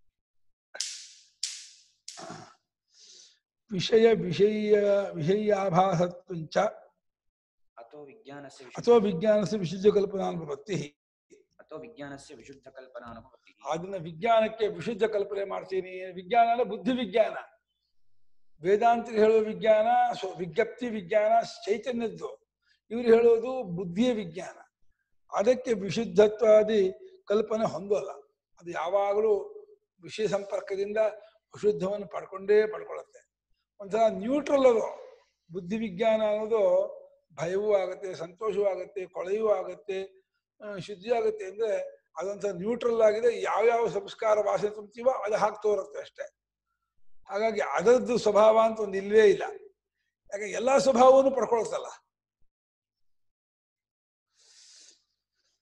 ವಿಷಯ ವಿಷಯ ವಿಷಯಾಭಾಸತ್ವಂಚ ಅಥೋ ವಿಜ್ಞಾನಸ್ಯ ವಿಶುದ್ಧ ಅಥವಾ ವಿಜ್ಞಾನಸ ವಿಶುದ್ಧ ಕಲ್ಪನಾನುಭವತ್ತಿ ಅಥೋ ವಿಜ್ಞಾನಸ್ಯ ವಿಶುದ್ಧ ಕಲ್ಪನಾನುಭವತಿ ಅದನ್ನ ವಿಜ್ಞಾನಕ್ಕೆ ವಿಶುದ್ಧ ಕಲ್ಪನೆ ಮಾಡ್ತೀನಿ ವಿಜ್ಞಾನ ಅಂದ್ರೆ ಬುದ್ಧಿ ವಿಜ್ಞಾನ ವೇದಾಂತ ಹೇಳುವ ವಿಜ್ಞಾನ ಸ್ವ- ವಿಜ್ಞಪ್ತಿ ವಿಜ್ಞಾನ ಚೈತನ್ಯದ್ದು ಇವ್ರು ಹೇಳೋದು ಬುದ್ಧಿಯ ವಿಜ್ಞಾನ ಅದಕ್ಕೆ ವಿಶುದ್ಧತ್ವಾದಿ ಕಲ್ಪನೆ ಹೊಂದೋಲ್ಲ ಅದು ಯಾವಾಗಲೂ ವಿಷಯ ಸಂಪರ್ಕದಿಂದ ಅಶುದ್ಧವನ್ನು ಪಡ್ಕೊಂಡೇ ಪಡ್ಕೊಳ್ಳುತ್ತೆ ಒಂಥರ ನ್ಯೂಟ್ರಲ್ ಅದು ಬುದ್ಧಿ ವಿಜ್ಞಾನ ಅನ್ನೋದು ಭಯವೂ ಆಗುತ್ತೆ ಸಂತೋಷವೂ ಆಗುತ್ತೆ ಕೊಳೆಯೂ ಆಗುತ್ತೆ ಆ, ಶುದ್ಧಿ ಆಗುತ್ತೆ ಅಂದ್ರೆ ಅದೊಂಥರ ನ್ಯೂಟ್ರಲ್ ಆಗಿದೆ ಯಾವ್ಯಾವ ಸಂಸ್ಕಾರ ವಾಸನೆ ತುಂಬ್ತೀವೋ ಅದು ಹಾಕಿ ತೋರುತ್ತೆ ಅಷ್ಟೇ ಹಾಗಾಗಿ ಅದರದ್ದು ಸ್ವಭಾವ ಅಂತ ಒಂದು ಇಲ್ವೇ ಇಲ್ಲ ಯಾಕೆ ಎಲ್ಲಾ ಸ್ವಭಾವವನ್ನು ಪಡ್ಕೊಳ್ತಲ್ಲ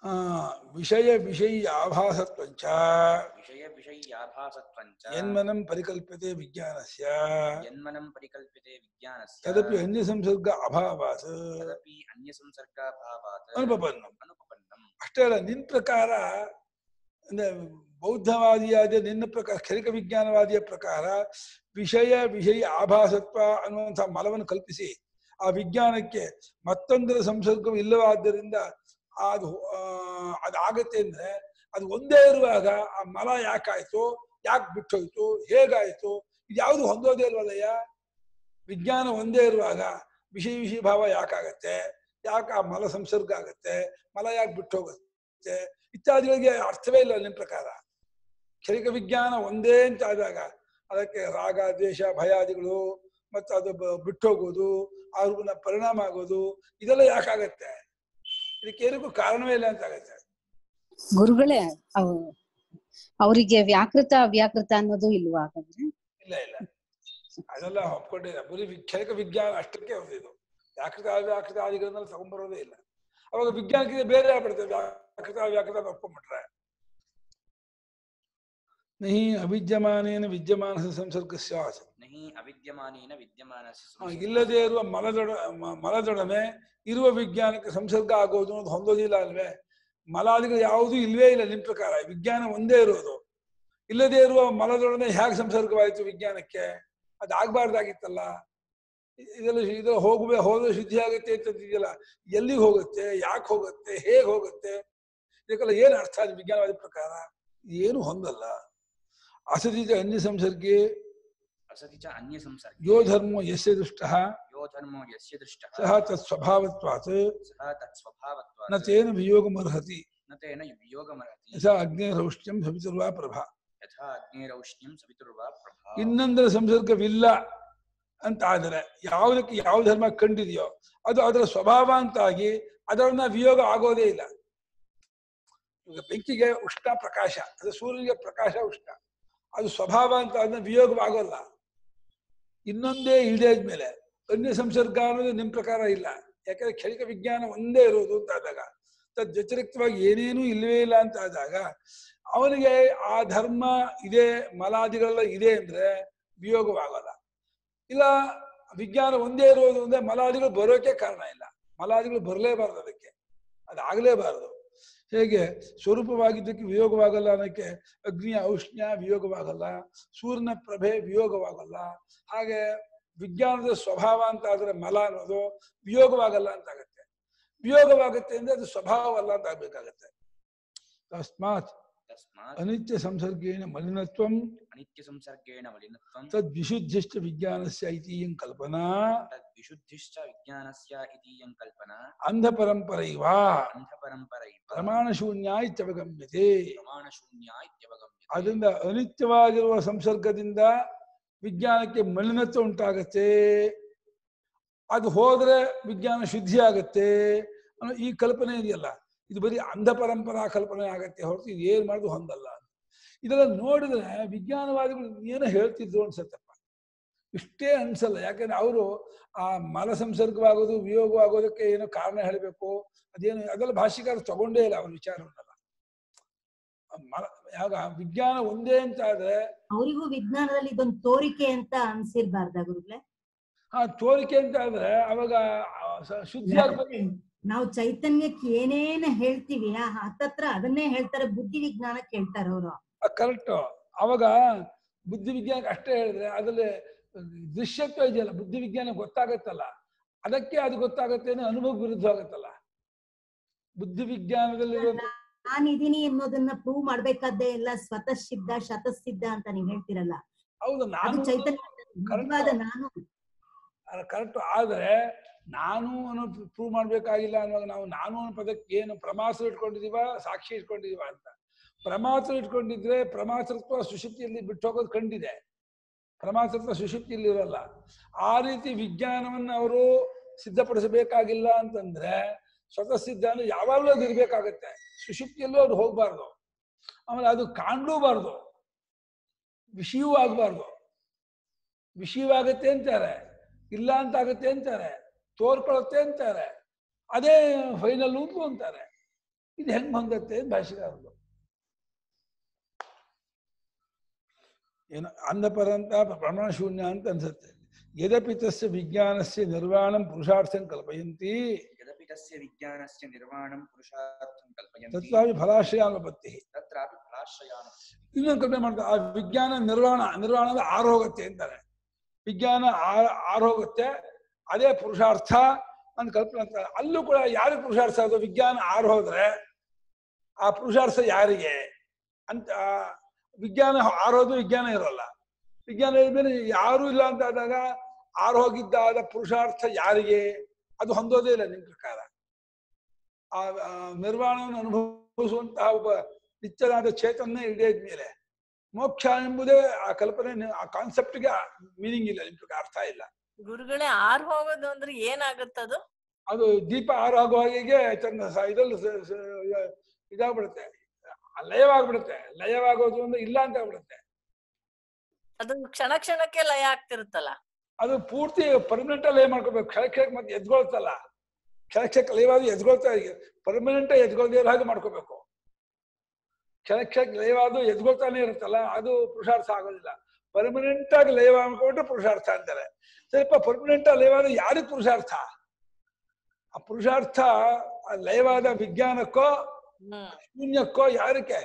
ಆ, ವಿಷಯ ವಿಷಯಿ ಆಭಾಸತ್ವಂಚ ವಿಷಯ ವಿಷಯ್ಯಾಭಾಸತ್ವಂಚ ಯನ್ಮನಂ ಪರಿಕಲ್ಪ್ಯತೆ ವಿಜ್ಞಾನಸ್ಯ ಯನ್ಮನಂ ಪರಿಕಲ್ಪ್ಯತೆ ವಿಜ್ಞಾನಸ್ಯ ತದಪಿ ಅನ್ಯ ಸಂಸರ್ಗ ಅಭಾವಾತ್ ತದಪಿ ಅನ್ಯ ಸಂಸರ್ಗಾಭಾವಾತ್ ಅನುಪಪನ್ನಂ ಅನುಪಪನ್ನಂ ಅಷ್ಟೇ ಅಲ್ಲ ನಿನ್ನ ಪ್ರಕಾರ ಅಂದ್ರೆ ಬೌದ್ಧವಾದಿಯಾದ ನಿನ್ನ ಪ್ರಕಾರ ಕ್ಷಣಿಕ ವಿಜ್ಞಾನವಾದಿಯ ಪ್ರಕಾರ ವಿಷಯ ವಿಷಯ ಆಭಾಸತ್ವ ಅನ್ನುವಂಥ ಮಲವನ್ನು ಕಲ್ಪಿಸಿ ಆ ವಿಜ್ಞಾನಕ್ಕೆ ಮತ್ತೊಂದರ ಸಂಸರ್ಗವು ಇಲ್ಲವಾದ್ದರಿಂದ ಅದು ಆ, ಅದಾಗತ್ತೆ ಅಂದ್ರೆ ಅದು ಒಂದೇ ಇರುವಾಗ ಆ ಮಲ ಯಾಕಾಯ್ತು ಯಾಕೆ ಬಿಟ್ಟೋಯ್ತು ಹೇಗಾಯ್ತು ಇದು ಯಾವುದು ಹೊಂದೋದೇ ಇಲ್ವಲ್ಲಯ್ಯ ವಿಜ್ಞಾನ ಒಂದೇ ಇರುವಾಗ ವಿಷಯ ವಿಷಯ ಭಾವ ಯಾಕಾಗತ್ತೆ ಯಾಕೆ ಆ ಮಲ ಸಂಸರ್ಗ ಆಗತ್ತೆ ಮಲ ಯಾಕೆ ಬಿಟ್ಟು ಹೋಗುತ್ತೆ ಇತ್ಯಾದಿಗಳಿಗೆ ಅರ್ಥವೇ ಇಲ್ಲ ನಿಮ್ಮ ಪ್ರಕಾರ ಕ್ಷಣಿಕ ವಿಜ್ಞಾನ ಒಂದೇ ಅಂತ ಆದಾಗ ಅದಕ್ಕೆ ರಾಗ ದ್ವೇಷ ಭಯಾದಿಗಳು ಮತ್ತು ಅದು ಬ- ಬಿಟ್ಟು ಹೋಗೋದು ಅವ್ರಿಗಿನ ಪರಿಣಾಮ ಆಗೋದು ಇದೆಲ್ಲ ಯಾಕಾಗತ್ತೆ ಇದಕ್ಕೇನಕ್ಕೂ ಕಾರಣವೇ ಇಲ್ಲ ಅಂತ ಆಗತ್ತೆ ಗುರುಗಳೇ ಅವ್ ಅವರಿಗೆ ವ್ಯಾಕೃತ ಅವ್ಯಾಕೃತ ಅನ್ನೋದು ಇಲ್ವಾ ಹಾಗಾದ್ರೆ ಇಲ್ಲ ಇಲ್ಲ ಅದೆಲ್ಲ ಒಪ್ಕೊಂಡಿಲ್ಲ ಬರೀ ವಿ- ಕ್ಷಣಿಕ ವಿಜ್ಞಾನ ಅಷ್ಟಕ್ಕೆ ಇದು ವ್ಯಾಕೃತ ಅವ್ಯಾಕೃತ ಆದಿಗಳನ್ನೆಲ್ಲ ತಗೊಂಡ್ಬರೋದೇ ಇಲ್ಲ ಅವಾಗ ವಿಜ್ಞಾನಕ್ಕೆ ಬೇರೆ ಆಗ್ಬಿಡುತ್ತೆ ವ್ಯಾಕೃತ ಅವ್ಯಾಕೃತ ಒಪ್ಕೊಂಡ್ಬಿಟ್ರೆ ನಹಿ ಅವಿದ್ಯಮಾನೇನ ವಿದ್ಯಮಾನಸ ಸಂಸರ್ಗ ಸ್ಯಾತ್ ನಹಿ ಅವಿದ್ಯಮಾನೇನ ವಿದ್ಯಮಾನಸ್ಯ ಆ, ಸಂಸರ್ಗ- ಇಲ್ಲದೆ ಇರುವ ಮಲದೊಡ ಮ- ಮಲದೊಡನೆ ಇರುವ ವಿಜ್ಞಾನಕ್ಕೆ ಸಂಸರ್ಗ ಆಗೋದು ಅನ್ನೋದು ಹೊಂದೋದಿಲ್ಲ ಅಲ್ವೇ ಮಲಾದಿಗಳು ಯಾವುದೂ ಇಲ್ವೇ ಇಲ್ಲ ನಿಮ್ ಪ್ರಕಾರ ವಿಜ್ಞಾನ ಒಂದೇ ಇರೋದು ಇಲ್ಲದೆ ಇರುವ ಮಲದೊಡನೆ ಹೇಗೆ ಸಂಸರ್ಗವಾಯಿತು ವಿಜ್ಞಾನಕ್ಕೆ ಅದು ಆಗ್ಬಾರ್ದಾಗಿತ್ತಲ್ಲ ಇ- ಇದೆಲ್ಲ ಶು- ಇದು ಹೋಗುವೆ ಹೋದ್ರೆ ಶುದ್ಧಿ ಆಗುತ್ತೆ ಅಂತಂದಿದೆಯಲ್ಲ ಎಲ್ಲಿಗೆ ಹೋಗುತ್ತೆ ಯಾಕೆ ಹೋಗುತ್ತೆ ಹೇಗೆ ಹೋಗುತ್ತೆ ಇದಕ್ಕೆಲ್ಲ ಏನು ಅರ್ಥ ಅದು ವಿಜ್ಞಾನವಾದ ಪ್ರಕಾರ ಏನು ಹೊಂದಲ್ಲ ಅಸದಿತ ಅನ್ಯ ಸಂಸರ್ಗೆ ಅಸತಿ ಚ ಅನ್ಯ ಸಂಸರ್ಗ ಯೋ ಧರ್ಮೋ ಯಸ್ಯ ದುಷ್ಟಃ ಯೋ ಧರ್ಮೋ ಯಸ್ಯ ದೃಷ್ಟಃ ಸಹ ತತ್ ಸ್ವಭಾವತ್ವಾತ್ ಸಹ ತತ್ ಸ್ವಭಾವತ್ವಾತ್ ನ ತೇನ ವಿಯೋಗಮರ್ಹತಿ ನ ತೇನ ವಿಯೋಗಮರ್ಹತಿ ಯಥಾ ಅಗ್ನೇರೌಷ್ಟ್ಯಂ ಸವಿತುರ್ವಾ ಪ್ರಭಾ ಯಥಾ ಅಗ್ನೇರೌಷ್ಣ್ಯಂ ಸವಿತುರ್ವಾ ಪ್ರಭಾ ಇನ್ನೊಂದರ ಸಂಸರ್ಗವಿಲ್ಲ ಅಂತ ಆದರೆ ಯಾವುದಕ್ಕೆ ಯಾವ ಧರ್ಮ ಕಂಡಿದೆಯೋ ಅದು ಅದರ ಸ್ವಭಾವ ಅಂತಾಗಿ ಅದರನ್ನ ವಿಯೋಗ ಆಗೋದೇ ಇಲ್ಲ ಈಗ ಬೆಂಕಿಗೆ ಉಷ್ಣ ಪ್ರಕಾಶ ಅದು ಸೂರ್ಯನಿಗೆ ಪ್ರಕಾಶ ಉಷ್ಣ ಅದು ಸ್ವಭಾವ ಅಂತ ಅದನ್ನ ವಿಯೋಗವಾಗೋಲ್ಲ ಇನ್ನೊಂದೇ ಇಳಿದ ಮೇಲೆ ಅನ್ಯ ಸಂಸರ್ಗ ಅನ್ನೋದು ನಿಮ್ ಪ್ರಕಾರ ಇಲ್ಲ ಯಾಕಂದ್ರೆ ಕ್ಷಣಿಕ ವಿಜ್ಞಾನ ಒಂದೇ ಇರೋದು ಅಂತ ಆದಾಗ ತದ್ ವ್ಯತಿರಿಕ್ತವಾಗಿ ಏನೇನೂ ಇಲ್ಲವೇ ಇಲ್ಲ ಅಂತ ಆದಾಗ ಅವನಿಗೆ ಆ ಧರ್ಮ ಇದೆ ಮಲಾದಿಗಳೆಲ್ಲ ಇದೆ ಅಂದ್ರೆ ವಿಯೋಗವಾಗಲ್ಲ ಇಲ್ಲ ವಿಜ್ಞಾನ ಒಂದೇ ಇರೋದು ಅಂದ್ರೆ ಮಲಾದಿಗಳು ಬರೋಕೆ ಕಾರಣ ಇಲ್ಲ ಮಲಾದಿಗಳು ಬರಲೇಬಾರದು ಅದಕ್ಕೆ ಅದಾಗಲೇಬಾರದು ಹೇಗೆ ಸ್ವರೂಪವಾಗಿದ್ದಕ್ಕೆ ವಿಯೋಗವಾಗಲ್ಲ ಅನ್ನೋಕ್ಕೆ ಅಗ್ನಿಯ ಔಷ್ಣ್ಯ ವಿಯೋಗವಾಗಲ್ಲ ಸೂರ್ಯನ ಪ್ರಭೆ ವಿಯೋಗವಾಗಲ್ಲ ಹಾಗೆ ವಿಜ್ಞಾನದ ಸ್ವಭಾವ ಅಂತ ಆದ್ರೆ ಮಲ ಅನ್ನೋದು ವಿಯೋಗವಾಗಲ್ಲ ಅಂತ ಆಗತ್ತೆ ವಿಯೋಗವಾಗುತ್ತೆ ಅಂದ್ರೆ ಅದು ಸ್ವಭಾವ ಅಲ್ಲ ಅಂತ ಆಗ್ಬೇಕಾಗತ್ತೆ ತಸ್ಮಾತ್ ತಸ್ಮಾತ್ ಅನಿತ್ಯ ಸಂಸರ್ಗೇಣ ಮಲಿನತ್ವಂ ಅನಿತ್ಯ ಸಂಸರ್ಗೇಣ ಮಲಿನತ್ವಂ ತದ್ವಿಶುದ್ಧಿಷ್ಟ ವಿಜ್ಞಾನಸ್ಯ ಐತಿಹ್ಯಂ ಕಲ್ಪನಾ ತದ್ ವಿಶುದ್ಧಿಶ್ಚ ವಿಜ್ಞಾನಸ್ಯ ಇದೀಯಂ ಕಲ್ಪನಾ ಅಂಧ ಪರಂಪರೈವ ಅಂಧಪರಂಪರೈವ ಪ್ರಮಾಣ ಶೂನ್ಯ ಇತ್ಯವಗಮ್ಯತೆ ಪ್ರಮಾಣ ಶೂನ್ಯ ಇತ್ಯವಗಮ್ಯತೆ ಅದರಿಂದ ಅನಿತ್ಯವಾಗಿರುವ ಸಂಸರ್ಗದಿಂದ ವಿಜ್ಞಾನಕ್ಕೆ ಮಲಿನತ್ವ ಉಂಟಾಗತ್ತೆ ಅದು ಹೋದ್ರೆ ವಿಜ್ಞಾನ ಶುದ್ಧಿ ಆಗತ್ತೆ ಅನ್ನೋ ಈ ಕಲ್ಪನೆ ಇದೆಯಲ್ಲ ಇದು ಬರೀ ಅಂಧ ಪರಂಪರಾ ಕಲ್ಪನೆ ಆಗತ್ತೆ ಹೊರತು ಇದು ಏನ್ ಮಾಡೋದು ಹೊಂದಲ್ಲ ಇದೆಲ್ಲ ನೋಡಿದ್ರೆ ವಿಜ್ಞಾನವಾದಿಗಳು ಏನೋ ಹೇಳ್ತಿದ್ರು ಅನ್ಸತ್ತಪ್ಪ ಇಷ್ಟೇ ಅನ್ಸಲ್ಲ ಯಾಕಂದ್ರೆ ಅವರು ಆ ಮಲ ಸಂಸರ್ಗವಾಗೋದು ವಿಯೋಗವಾಗೋದಕ್ಕೆ ಏನೋ ಕಾರಣ ಹೇಳಬೇಕು ಅದೇನು ಅದೆಲ್ಲ ಭಾಷಿಕಾರ ತಗೊಂಡೇ ಇಲ್ಲ ಅವ್ರ ವಿಚಾರವನ್ನೆಲ್ಲ ಮಲ ಯಾವಾಗ ವಿಜ್ಞಾನ ಒಂದೇ ಅಂತ ಆದ್ರೆ ಅವರಿಗೂ ವಿಜ್ಞಾನದಲ್ಲಿ ಇದೊಂದು ತೋರಿಕೆ ಅಂತ ಅನ್ಸಿರ್ಬಾರ್ದ ಗುರುಗಳೇ ಆ ತೋರಿಕೆ ಅಂತ ಆದ್ರೆ ಅವಾಗ ಆ ಸ- ಶುದ್ಧಿ ಆಗ್ಬೇಕು ನಾವು ಚೈತನ್ಯಕ್ಕೆ ಏನೇನ್ ಹೇಳ್ತೀವಿ ಆ ಹತ್ತತ್ರ ಅದನ್ನೇ ಹೇಳ್ತಾರೆ ಬುದ್ಧಿ ವಿಜ್ಞಾನಕ್ಕೆ ಹೇಳ್ತಾರೆ ಅವರು ಕರೆಕ್ಟ್ ಅವಾಗ ಬುದ್ಧಿ ವಿಜ್ಞಾನಕ್ಕೆ ಅಷ್ಟೇ ಹೇಳಿದ್ರೆ ಅದ್ರಲ್ಲಿ ದೃಶ್ಯತ್ವ ಇದೆಯಲ್ಲ ಬುದ್ಧಿ ವಿಜ್ಞಾನ ಗೊತ್ತಾಗತ್ತಲ್ಲ ಅದಕ್ಕೆ ಅದು ಗೊತ್ತಾಗತ್ತೆ ಅನ್ನೋ ಅನುಭವ ವಿರುದ್ಧ ಆಗತ್ತಲ್ಲ ಬುದ್ಧಿ ವಿಜ್ಞಾನದಲ್ಲಿ ನಾನಿದೀನಿ ಅನ್ನೋದನ್ನ ಪ್ರೂವ್ ಮಾಡ್ಬೇಕಾದ್ದೇ ಎಲ್ಲ ಸ್ವತಃ ಸಿದ್ಧ ಶತಸಿದ್ಧ ಅಂತ ನೀವ್ ಹೇಳ್ತಿರಲ್ಲ ಹೌದು ಅದು ನಾನು ಚೈತನ್ಯ ನಿಜವಾದ ನಾನು ಕರೆಕ್ಟ್ ಆದ್ರೆ ನಾನು ಅನ್ನೋ ಪ್ರೂವ್ ಮಾಡ್ಬೇಕಾಗಿಲ್ಲ ಅನ್ನುವಾಗ ನಾವು ನಾನು ಅನ್ನೋ ಪದಕ್ಕೆ ಏನು ಪ್ರಮಾಸ ಇಟ್ಕೊಂಡಿದೀವ ಸಾಕ್ಷಿ ಇಟ್ಕೊಂಡಿದೀವ ಅಂತ ಪ್ರಮಾತ್ರ ಇಟ್ಕೊಂಡಿದ್ರೆ ಪ್ರಮಾತೃತ್ವ ಸುಶುಪ್ತಿಯಲ್ಲಿ ಬಿಟ್ಟು ಹೋಗೋದು ಕಂಡಿದೆ ಪ್ರಮಾತೃತ್ವ ಸುಶುಪ್ತಿಯಲ್ಲಿ ಇರಲ್ಲ ಆ ರೀತಿ ವಿಜ್ಞಾನವನ್ನ ಅವರು ಸಿದ್ಧಪಡಿಸಬೇಕಾಗಿಲ್ಲ ಅಂತಂದ್ರೆ ಸ್ವತಃ ಸಿದ್ಧ ಅಂದ್ರೆ ಯಾವಾಗಲೂ ಅದು ಇರ್ಬೇಕಾಗತ್ತೆ ಸುಶುಪ್ತಿಯಲ್ಲೂ ಅದು ಹೋಗ್ಬಾರ್ದು ಆಮೇಲೆ ಅದು ಕಾಣ್ಲೂಬಾರ್ದು ವಿಷಯವೂ ಆಗ್ಬಾರ್ದು ವಿಷಯವಾಗತ್ತೆ ಅಂತಾರೆ ಇಲ್ಲ ಅಂತ ಆಗತ್ತೆ ಅಂತಾರೆ ತೋರ್ಕೊಳತ್ತೆ ಅಂತಾರೆ ಅದೇ ಫೈನಲ್ ಅಂತ ಅಂತಾರೆ ಇದು ಹೆಂಗ್ ಹೊಂದತ್ತೆ ಅಂತ ಭಾಷೆಗಾರರು ಏನು ಅನ್ನಪರಂತ ಪ್ರಮಾಣ ಶೂನ್ಯ ಅಂತ ಅನ್ಸುತ್ತೆ ಯದಪಿ ತಸ್ಯ ವಿಜ್ಞಾನಸ್ಯ ನಿರ್ವಾಣಂ ಪುರುಷಾರ್ಥಂ ಕಲ್ಪಯಂತಿ यदपि तस्य विज्ञानस्य निर्माणं पुरुषार्थं कल्पयन्ति ತತ್ವಾಪಿ ಫಲಾಶ್ರಯಾನುಪತ್ತಿ तत्रापि फलाश्रयान् ಇನ್ನೊಂದು ಕಲ್ಪನೆ ಮಾಡ್ತಾರೆ ಆ ವಿಜ್ಞಾನ ನಿರ್ವಾಣ ನಿರ್ವಾಣ ಅಂದ್ರೆ ಆರೋಗತ್ತೆ ಅಂತಾರೆ ವಿಜ್ಞಾನ ಆ- ಆರೋಗತ್ತೆ ಅದೇ ಪುರುಷಾರ್ಥ ಅಂತ ಕಲ್ಪನೆ ಅಂತಾರೆ ಅಲ್ಲೂ ಕೂಡ ಯಾರಿಗೆ ಪುರುಷಾರ್ಥ ಅದು ವಿಜ್ಞಾನ ಆರು ಹೋದ್ರೆ ಆ ಪುರುಷಾರ್ಥ ಯಾರಿಗೆ ಅಂತ ಆ ವಿಜ್ಞಾನ ಆರೋದು ವಿಜ್ಞಾನ ಇರೋಲ್ಲ ವಿಜ್ಞಾನ ಇದ್ಮೇಲೆ ಯಾರು ಇಲ್ಲ ಅಂತ ಆದಾಗ ಆರು ಹೋಗಿದ್ದಾದ ಪುರುಷಾರ್ಥ ಯಾರಿಗೆ ಅದು ಹೊಂದೋದೇ ಇಲ್ಲ ನಿಮ್ ಪ್ರಕಾರ ಆ ಆ ನಿರ್ವಾಣವನ್ನು ಅನುಭವಿಸುವಂತಹ ಒಬ್ಬ ನಿತ್ಯನಾದ ಚೇತನ ಇಲ್ಲದೇ ಇದ್ಮೇಲೆ ಮೋಕ್ಷ ಎಂಬುದೇ ಆ ಕಲ್ಪನೆ ನಿ- ಆ ಕಾನ್ಸೆಪ್ಟ್ಗೆ ಮೀನಿಂಗ್ ಇಲ್ಲ ನಿಮ್ ಪ್ರಕಾರ ಅರ್ಥ ಇಲ್ಲ ಗುರುಗಳೇ ಆರ್ ಹೋಗೋದು ಅಂದ್ರೆ ಏನಾಗುತ್ತದು ಅದು ದೀಪ ಆರು ಆಗೋ ಹಾಗೆ ತನ್ನ ಸ- ಇದ್ರಲ್ಲಿ ಸ- ಸ- ಇದಾಗ್ಬಿಡುತ್ತೆ ಲಯವಾಗ್ಬಿಡುತ್ತೆ ಲಯವಾಗೋದು ಅಂದ್ರೆ ಇಲ್ಲ ಅಂತ ಆಗ್ಬಿಡುತ್ತೆ ಅದು ಕ್ಷಣ ಕ್ಷಣಕ್ಕೆ ಲಯ ಆಗ್ತಿರುತ್ತಲ್ಲ ಅದು ಪೂರ್ತಿ ಪರ್ಮನೆಂಟ್ ಲಯ ಮಾಡ್ಕೋಬೇಕು ಕ್ಷಣ ಕ್ಷಣಕ್ಕೆ ಮತ್ತೆ ಎದ್ಕೊಳ್ತಲ್ಲ ಕ್ಷಣ ಕ್ಷಣಕ್ಕೆ ಲಯವಾದ ಎದ್ಕೊಳ್ತಾ ಪರ್ಮನೆಂಟ್ ಎದ್ಕೊಳ್ದೇ ಇರೋ ಹಾಗೆ ಮಾಡ್ಕೋಬೇಕು ಕ್ಷಣ ಕ್ಷಣಕ್ಕೆ ಲಯವಾದ ಎದ್ಕೊಳ್ತಾನೆ ಇರುತ್ತಲ್ಲ ಅದು ಪುರುಷಾರ್ಥ ಆಗೋದಿಲ್ಲ ಪರ್ಮನೆಂಟ್ ಆಗಿ ಲಯ ಮಾಡ್ಕೊಂಡ್ರೆ ಪುರುಷಾರ್ಥ ಅಂತಾರೆ ಸ್ವಲ್ಪ ಪರ್ಮನೆಂಟ್ ಆಗಿ ಲಯವಾದ ಯಾರಿಗೆ ಪುರುಷಾರ್ಥ ಆ ಪುರುಷಾರ್ಥ ಆ ಲಯವಾದ ವಿಜ್ಞಾನಕ್ಕೋ ಹ್ಮ್ ಶೂನ್ಯಕ್ಕೋ ಯಾರಕ್ಕೆ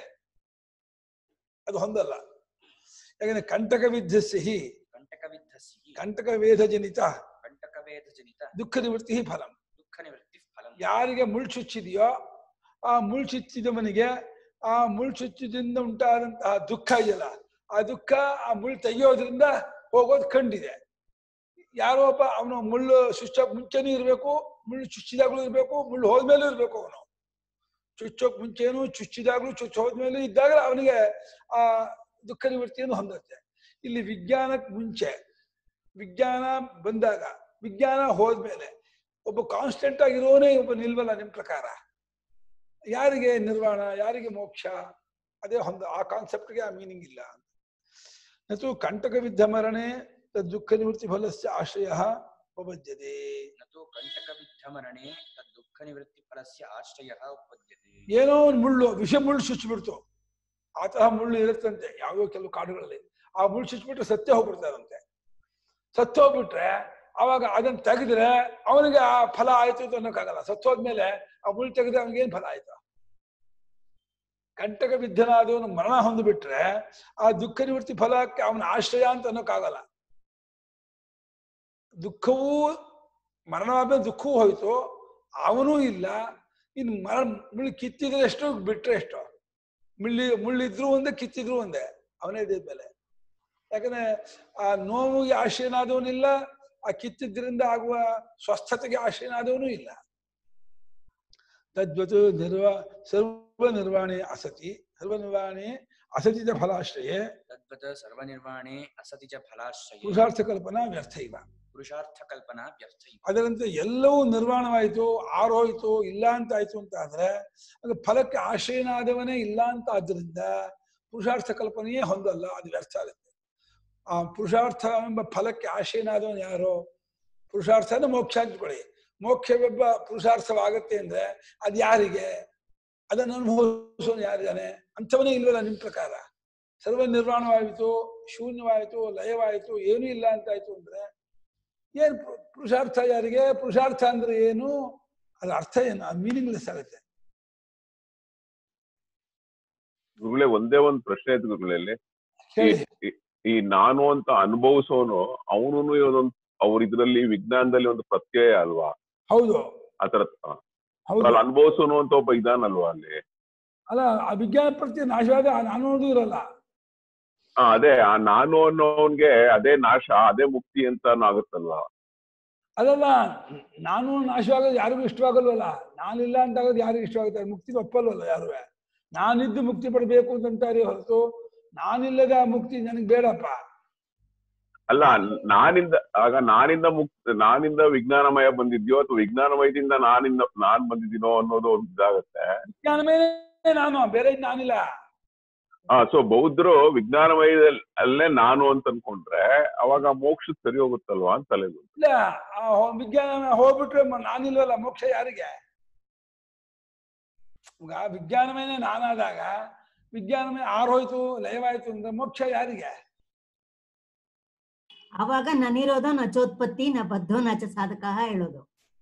ಅದು ಹೊಂದಲ್ಲ ಯಾಕಂದ್ರೆ ಕಂಟಕ ವಿದ್ಯ ಸಿಹಿ कण्टकविद्धस्य ಕಂಟಕ ವೇದ ಜನಿತ कण्टकवेदजनित ದುಃಖ ನಿವೃತ್ತಿ ಫಲಂ दुःखनिवृत्तिः फलम् ಯಾರಿಗೆ ಮುಳ್ಳು ಚುಚ್ಚಿದೆಯೋ ಆ ಮುಳ್ಳು ಚುಚ್ಚಿದವನಿಗೆ ಆ ಮುಳ್ಳು ಚುಚ್ಚಿದಿಂದ ಉಂಟಾದಂತಹ ದುಃಖ ಇದೆಯಲ್ಲ ಆ ದುಃಖ ಆ ಮುಳ್ಳು ತೆಗೆಯೋದ್ರಿಂದ ಹೋಗೋದು ಕಂಡಿದೆ ಯಾರೋ ಒಬ್ಬ ಅವನು ಮುಳ್ಳು ಚುಚ್ಚೋಕ್ ಮುಂಚೆನೂ ಇರಬೇಕು ಮುಳ್ಳು ಚುಚ್ಚಿದಾಗ್ಲೂ ಇರಬೇಕು ಮುಳ್ಳು ಹೋದ್ಮೇಲೂ ಇರಬೇಕು ಅವನು ಚುಚ್ಚೋಕ್ ಮುಂಚೆನೂ ಚುಚ್ಚಿದಾಗ್ಲೂ ಚುಚ್ಚ ಹೋದ್ಮೇಲೂ ಇದ್ದಾಗ ಅವನಿಗೆ ಆ ದುಃಖ ನಿವೃತ್ತಿಯನ್ನು ಹೊಂದುತ್ತೆ ಇಲ್ಲಿ ವಿಜ್ಞಾನಕ್ಕೆ ಮುಂಚೆ ವಿಜ್ಞಾನ ಬಂದಾಗ ವಿಜ್ಞಾನ ಹೋದ್ಮೇಲೆ ಒಬ್ಬ ಕಾನ್ಸ್ಟೆಂಟ್ ಆಗಿರೋನೇ ಒಬ್ಬ ನಿಲ್ವಲ್ಲ ನಿಮ್ ಪ್ರಕಾರ ಯಾರಿಗೆ ನಿರ್ವಾಣ ಯಾರಿಗೆ ಮೋಕ್ಷ ಅದೇ ಹೊಂದ ಆ ಕಾನ್ಸೆಪ್ಟ್ಗೆ ಆ ಮೀನಿಂಗ್ ಇಲ್ಲ ನತು ಕಂಟಕ ವಿದ್ಧ ಮರಣೆ ತದ್ ದುಃಖ ನಿವೃತ್ತಿ ಫಲಸ್ಯ ಆಶ್ರಯ ಉಪಪದ್ಯತೆ न तु कण्टकविद्धमरणे तद्दुःखनिवृत्तिफलस्य आश्रयः उपपद्यते ಏನೋ ಒಂದು ಮುಳ್ಳು ವಿಷ ಮುಳ್ಳು ಚುಚ್ಚಿಬಿಡ್ತು ಆ ತರಹ ಮುಳ್ಳು ಇರುತ್ತಂತೆ ಯಾವ್ಯಾವ ಕೆಲವು ಕಾಡುಗಳಲ್ಲಿ ಆ ಮುಳ್ಳು ಚುಚ್ಚಿಬಿಟ್ರೆ ಸತ್ಯ ಹೋಗ್ಬಿಡ್ತಾರಂತೆ ಸತ್ತು ಹೋಗ್ಬಿಟ್ರೆ ಅವಾಗ ಅದನ್ನ ತೆಗೆದ್ರೆ ಅವನಿಗೆ ಆ ಫಲ ಆಯ್ತು ಅಂತ ಅನ್ನೋಕ್ಕಾಗಲ್ಲ ಸತ್ತು ಹೋದ್ಮೇಲೆ ಆ ಮುಳ್ಳು ತೆಗೆದ್ರೆ ಅವನಿಗೇನ್ ಫಲ ಆಯ್ತು ಕಂಟಕ ಬಿದ್ದನಾದವನು ಮರಣ ಹೊಂದ್ಬಿಟ್ರೆ ಆ ದುಃಖ ನಿವೃತ್ತಿ ಫಲಕ್ಕೆ ಅವನ ಆಶ್ರಯ ಅಂತ ಅನ್ನೋಕ್ಕಾಗಲ್ಲ ದುಃಖವೂ ಮರಣವಾದ್ಮೇಲೆ ದುಃಖವೂ ಹೋಯ್ತು ಅವನೂ ಇಲ್ಲ ಇನ್ನು ಮರ ಮುಳ್ಳು ಕಿತ್ತಿದ್ರೆ ಎಷ್ಟು ಬಿಟ್ರೆ ಎಷ್ಟು ಮುಳ್ಳಿ ಮುಳ್ಳಿದ್ರು ಒಂದೇ ಕಿತ್ತಿದ್ರು ಒಂದೇ ಅವನೇ ಮೇಲೆ ಯಾಕಂದ್ರೆ ಆ ನೋವಿಗೆ ಆಶ್ರಯನಾದವನಿಲ್ಲ ಆ ಕಿತ್ತಿದ್ರಿಂದ ಆಗುವ ಸ್ವಸ್ಥತೆಗೆ ಆಶ್ರಯನಾದವನೂ ಇಲ್ಲ ತದ್ವತ್ ನಿರ್ವಾ ಸರ್ವ ನಿರ್ವಾಣೆ ಅಸತಿ ಸರ್ವ ನಿರ್ವಾಣೆ ಅಸತಿತ ಫಲಾಶ್ರಯೇ तद्वत् सर्वनिर्वाणे असति च फलाश्रये ಪುರುಷಾರ್ಥ ಕಲ್ಪನಾ ವ್ಯರ್ಥ ಇವ पुरुषार्थकल्पना व्यर्थ इव ಅದರಂತೆ ಎಲ್ಲವೂ ನಿರ್ವಾಣವಾಯಿತು ಆರೋಯ್ತು ಇಲ್ಲ ಅಂತ ಆಯ್ತು ಅಂತ ಆದ್ರೆ ಅದು ಫಲಕ್ಕೆ ಆಶ್ರಯನಾದವನೇ ಇಲ್ಲ ಅಂತ ಆದ್ರಿಂದ ಪುರುಷಾರ್ಥ ಕಲ್ಪನೆಯೇ ಹೊಂದಲ್ಲ ಅದು ವ್ಯರ್ಥ ಆಗುತ್ತೆ ಆ ಪುರುಷಾರ್ಥ ಎಂಬ ಫಲಕ್ಕೆ ಆಶ್ರಯನಾದವನು ಯಾರು ಪುರುಷಾರ್ಥ ಅಂದ್ರೆ ಮೋಕ್ಷ ಅಂದ್ಕೊಳ್ಳಿ ಮೋಕ್ಷವೆಂಬ ಪುರುಷಾರ್ಥವಾಗತ್ತೆ ಅಂದ್ರೆ ಅದು ಯಾರಿಗೆ ಅದನ್ನು ಅನುಭವಿಸೋನು ಯಾರಿದ್ದಾನೆ ಅಂಥವನೇ ಇಲ್ವಲ್ಲ ನಿಮ್ ಪ್ರಕಾರ ಸರ್ವ ನಿರ್ವಾಣವಾಯಿತು ಶೂನ್ಯವಾಯಿತು ಲಯವಾಯಿತು ಏನೂ ಇಲ್ಲ ಅಂತ ಆಯ್ತು ಅಂದ್ರೆ ಏನ್ ಪು- ಪುರುಷಾರ್ಥ ಯಾರಿಗೆ ಪುರುಷಾರ್ಥ ಅಂದ್ರೆ ಏನು ಅದ್ರ ಅರ್ಥ ಏನು ಅದು ಮೀನಿಂಗ್ಲೆಸ್ ಆಗುತ್ತೆ ಗುರುಗಳೇ ಒಂದೇ ಒಂದ್ ಪ್ರಶ್ನೆ ಇತ್ತು ಗುರುಗಳಲ್ಲಿ ಹೇಳಿ ಈ ನಾನು ಅಂತ ಅನುಭವಿಸೋನು ಅವನು ಇದೊಂದು ಅವ್ರ ಇದ್ರಲ್ಲಿ ವಿಜ್ಞಾನದಲ್ಲಿ ಒಂದು ಪ್ರತ್ಯಯ ಅಲ್ವಾ ಹೌದು ಆತರ ಹೌದು ಅಲ್ಲಿ ಅನುಭವಿಸೋನು ಅಂತ ಒಬ್ಬ ಇದಾನಲ್ವಾ ಅಲ್ಲಿ ಅಲ್ಲ ಆ ವಿಜ್ಞಾನ ಪ್ರತಿ ನಾಶವಾದ ಆ ನಾನು ಅನ್ನೋದು ಇರಲ್ಲ ಆ, ಅದೇ ಆ ನಾನು ಅನ್ನೋನ್ಗೆ ಅದೇ ನಾಶ ಅದೇ ಮುಕ್ತಿ ಅಂತ ಆಗುತ್ತಲ್ವಾ ಅದಲ್ಲ ನಾನು ನಾಶವಾಗೋದು ಯಾರಿಗೂ ಇಷ್ಟವಾಗಲ್ವಲ್ಲ ನಾನಿಲ್ಲ ಅಂತ ಆಗೋದು ಯಾರಿಗೂ ಇಷ್ಟವಾಗುತ್ತೆ ಮುಕ್ತಿ ಒಪ್ಪಲ್ವಲ್ಲ ಯಾರು ನಾನಿದ್ದು ಮುಕ್ತಿ ಪಡಬೇಕು ಅಂತಾರೆ ಹೊರತು ನಾನಿಲ್ಲದ ಆ ಮುಕ್ತಿ ನನಗೆ ಬೇಡಪ್ಪ ಅಲ್ಲ ನಾನಿಂದ ಆಗ ನಾನಿಂದ ಮುಕ್ತ ನಾನಿಂದ ವಿಜ್ಞಾನಮಯ ಬಂದಿದ್ಯೋ ಅಥವಾ ವಿಜ್ಞಾನಮಯದಿಂದ ನಾನಿಂದ ನಾನ್ ಬಂದಿದ್ದೀನೋ ಅನ್ನೋದು ಒಂದು ಇದಾಗತ್ತೆ ವಿಜ್ಞಾನ ಮೇಲೆ ನಾನು ಬೇರೆ ನಾನಿಲ್ಲ ಆ ಸೊ ಬೌದ್ಧರು ವಿಜ್ಞಾನಮಯದಲ್ಲಿ ಅಲ್ಲೇ ನಾನು ಅಂತ ಅನ್ಕೊಂಡ್ರೆ ಅವಾಗ ಮೋಕ್ಷ ಸರಿ ಹೋಗುತ್ತಲ್ವಾ ಅಂತ ತಲೆಗೆ ಇಲ್ಲ ಆ ಹೋ- ವಿಜ್ಞಾನ ಹೋಗ್ಬಿಟ್ರೆ ಮ- ನಾನಿಲ್ವಲ್ಲ ಮೋಕ್ಷ ಯಾರಿಗೆ ಈಗ ವಿಜ್ಞಾನಮಯನೇ ನಾನಾದಾಗ ವಿಜ್ಞಾನಮಯ ಆರೋಯ್ತು ಲಯವಾಯ್ತು ಅಂದ್ರೆ ಮೋಕ್ಷ ಯಾರಿಗೆ ಅವಾಗ ನನಿರೋಧೋ ನಚೋತ್ಪತ್ತಿ ನ ಬದ್ಧೋ ನಚ ಸಾಧಕ ಹೇಳೋದು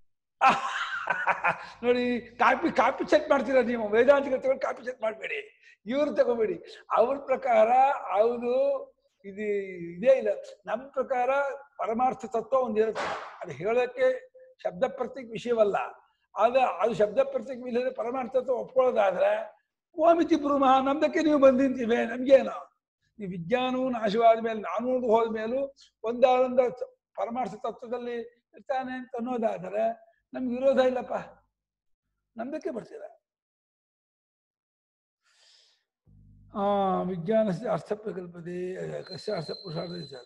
ನೋಡಿ ಕಾಪಿ ಕಾಪಿ ಚೆಕ್ ಮಾಡ್ತೀರಾ ನೀವು ವೇದಾಂತಿಕ ತಗೊಂಡು ಕಾಪಿ ಚೆಕ್ ಮಾಡಬೇಡಿ ಇವ್ರು ತಗೋಬೇಡಿ ಅವ್ರ ಪ್ರಕಾರ ಅವರು ಇದು ಇದೇ ಇಲ್ಲ ನಮ್ಮ ಪ್ರಕಾರ ಪರಮಾರ್ಥ ತತ್ವ ಒಂದು ಇರುತ್ತೆ ಅದು ಹೇಳೋಕ್ಕೆ ಶಬ್ದ ಪ್ರತ್ಯೇಕ ವಿಷಯವಲ್ಲ ಆದ್ರೆ ಅದು ಶಬ್ದ ಪ್ರತ್ಯೇಕ ವಿಷಯದ ಪರಮಾರ್ಥ ತತ್ವ ಒಪ್ಕೊಳ್ಳೋದಾದ್ರೆ ಓಮಿತಿ ಬ್ರಹ್ಮ ನಮ್ದಕ್ಕೆ ನೀವು ಬಂದಿಂತೀವಿ ನಮ್ಗೇನು ಈ ವಿಜ್ಞಾನವು ನಾಶವಾದ ಮೇಲೆ ನಾನು ಹೋದ ಮೇಲೂ ಒಂದಾದೊಂದು ಪರಮಾರ್ಥ ತತ್ವದಲ್ಲಿ ಇರ್ತಾನೆ ಅಂತ ಅನ್ನೋದಾದರೆ ನಮ್ಗೆ ವಿರೋಧ ಇಲ್ಲಪ್ಪ ನಂಬಿಕೆ ಬರ್ತೀರ ಆ ವಿಜ್ಞಾನಸ್ಯ ಅರ್ಥ ಪ್ರಕಲ್ಪದೆ ಕಸ್ಯ ಅರ್ಥ ಪುರುಷಾರ್ಥ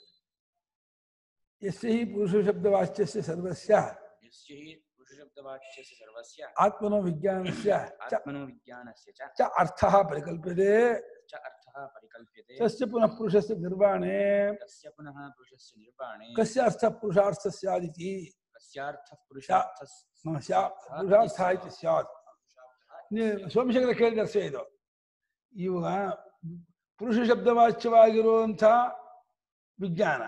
ಯಸ್ಯ ಹಿ ಪುರುಷ ಶಬ್ದವಾಚ್ಯಸ್ಯ ಸರ್ವಸ್ಯ यस्य हि पुरुषशब्दवाच्यस्य सर्वस्य ಆತ್ಮನೋ ವಿಜ್ಞಾನಸ್ಯ ಚ आत्मनो विज्ञानस्य च ಚ ಅರ್ಥಃ ಪರಿಕಲ್ಪದೆ च अर्थः परिकल्प्यते ತಸ್ಯ ಪುನಃ ಪುರುಷಸ್ಯ ನಿರ್ವಾಣೆ तस्य पुनः पुरुषस्य निर्वाणे ಕಸ್ಯ ಅರ್ಥ ಪುರುಷಾರ್ಥ ಸ್ಯಾದಿತಿ कस्यार्थः पुरुषार्थः ಮ ಸ್ಯಾ ಪುರುಷಾರ್ಥ ಇತಿ ಸ್ಯಾತ್ ನೀವು ಸೋಮಶೇಖರ ಕೇಳಿದ ಅರ್ಥ ಇದು ಇವಾಗ ಪುರುಷ ಶಬ್ದವಾಚ್ಯವಾಗಿರುವಂಥ ವಿಜ್ಞಾನ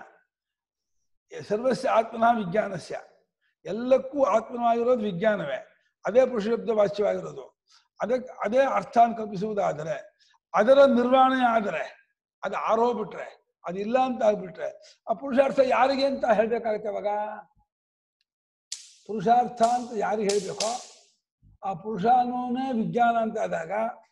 ಸರ್ವಸ್ಯ ಆತ್ಮನ ವಿಜ್ಞಾನಸ್ಯ ಎಲ್ಲಕ್ಕೂ ಆತ್ಮನವಾಗಿರೋದು ವಿಜ್ಞಾನವೇ ಅದೇ ಪುರುಷ ಶಬ್ದ ವಾಚ್ಯವಾಗಿರೋದು ಅದಕ್ಕೆ ಅದೇ ಅರ್ಥ ಅಂತ ಕಲ್ಪಿಸುವುದಾದರೆ ಅದರ ನಿರ್ವಹಣೆ ಆದರೆ ಅದು ಆರೋಗ್ಬಿಟ್ರೆ ಅದಿಲ್ಲ ಅಂತ ಆಗ್ಬಿಟ್ರೆ ಆ ಪುರುಷಾರ್ಥ ಯಾರಿಗೆ ಅಂತ ಹೇಳ್ಬೇಕಾಗತ್ತೆ ಅವಾಗ ಪುರುಷಾರ್ಥ ಅಂತ ಯಾರಿಗೆ ಹೇಳ್ಬೇಕೋ ಆ ಪುರುಷಾನುನೇ ವಿಜ್ಞಾನ ಅಂತ ಆದಾಗ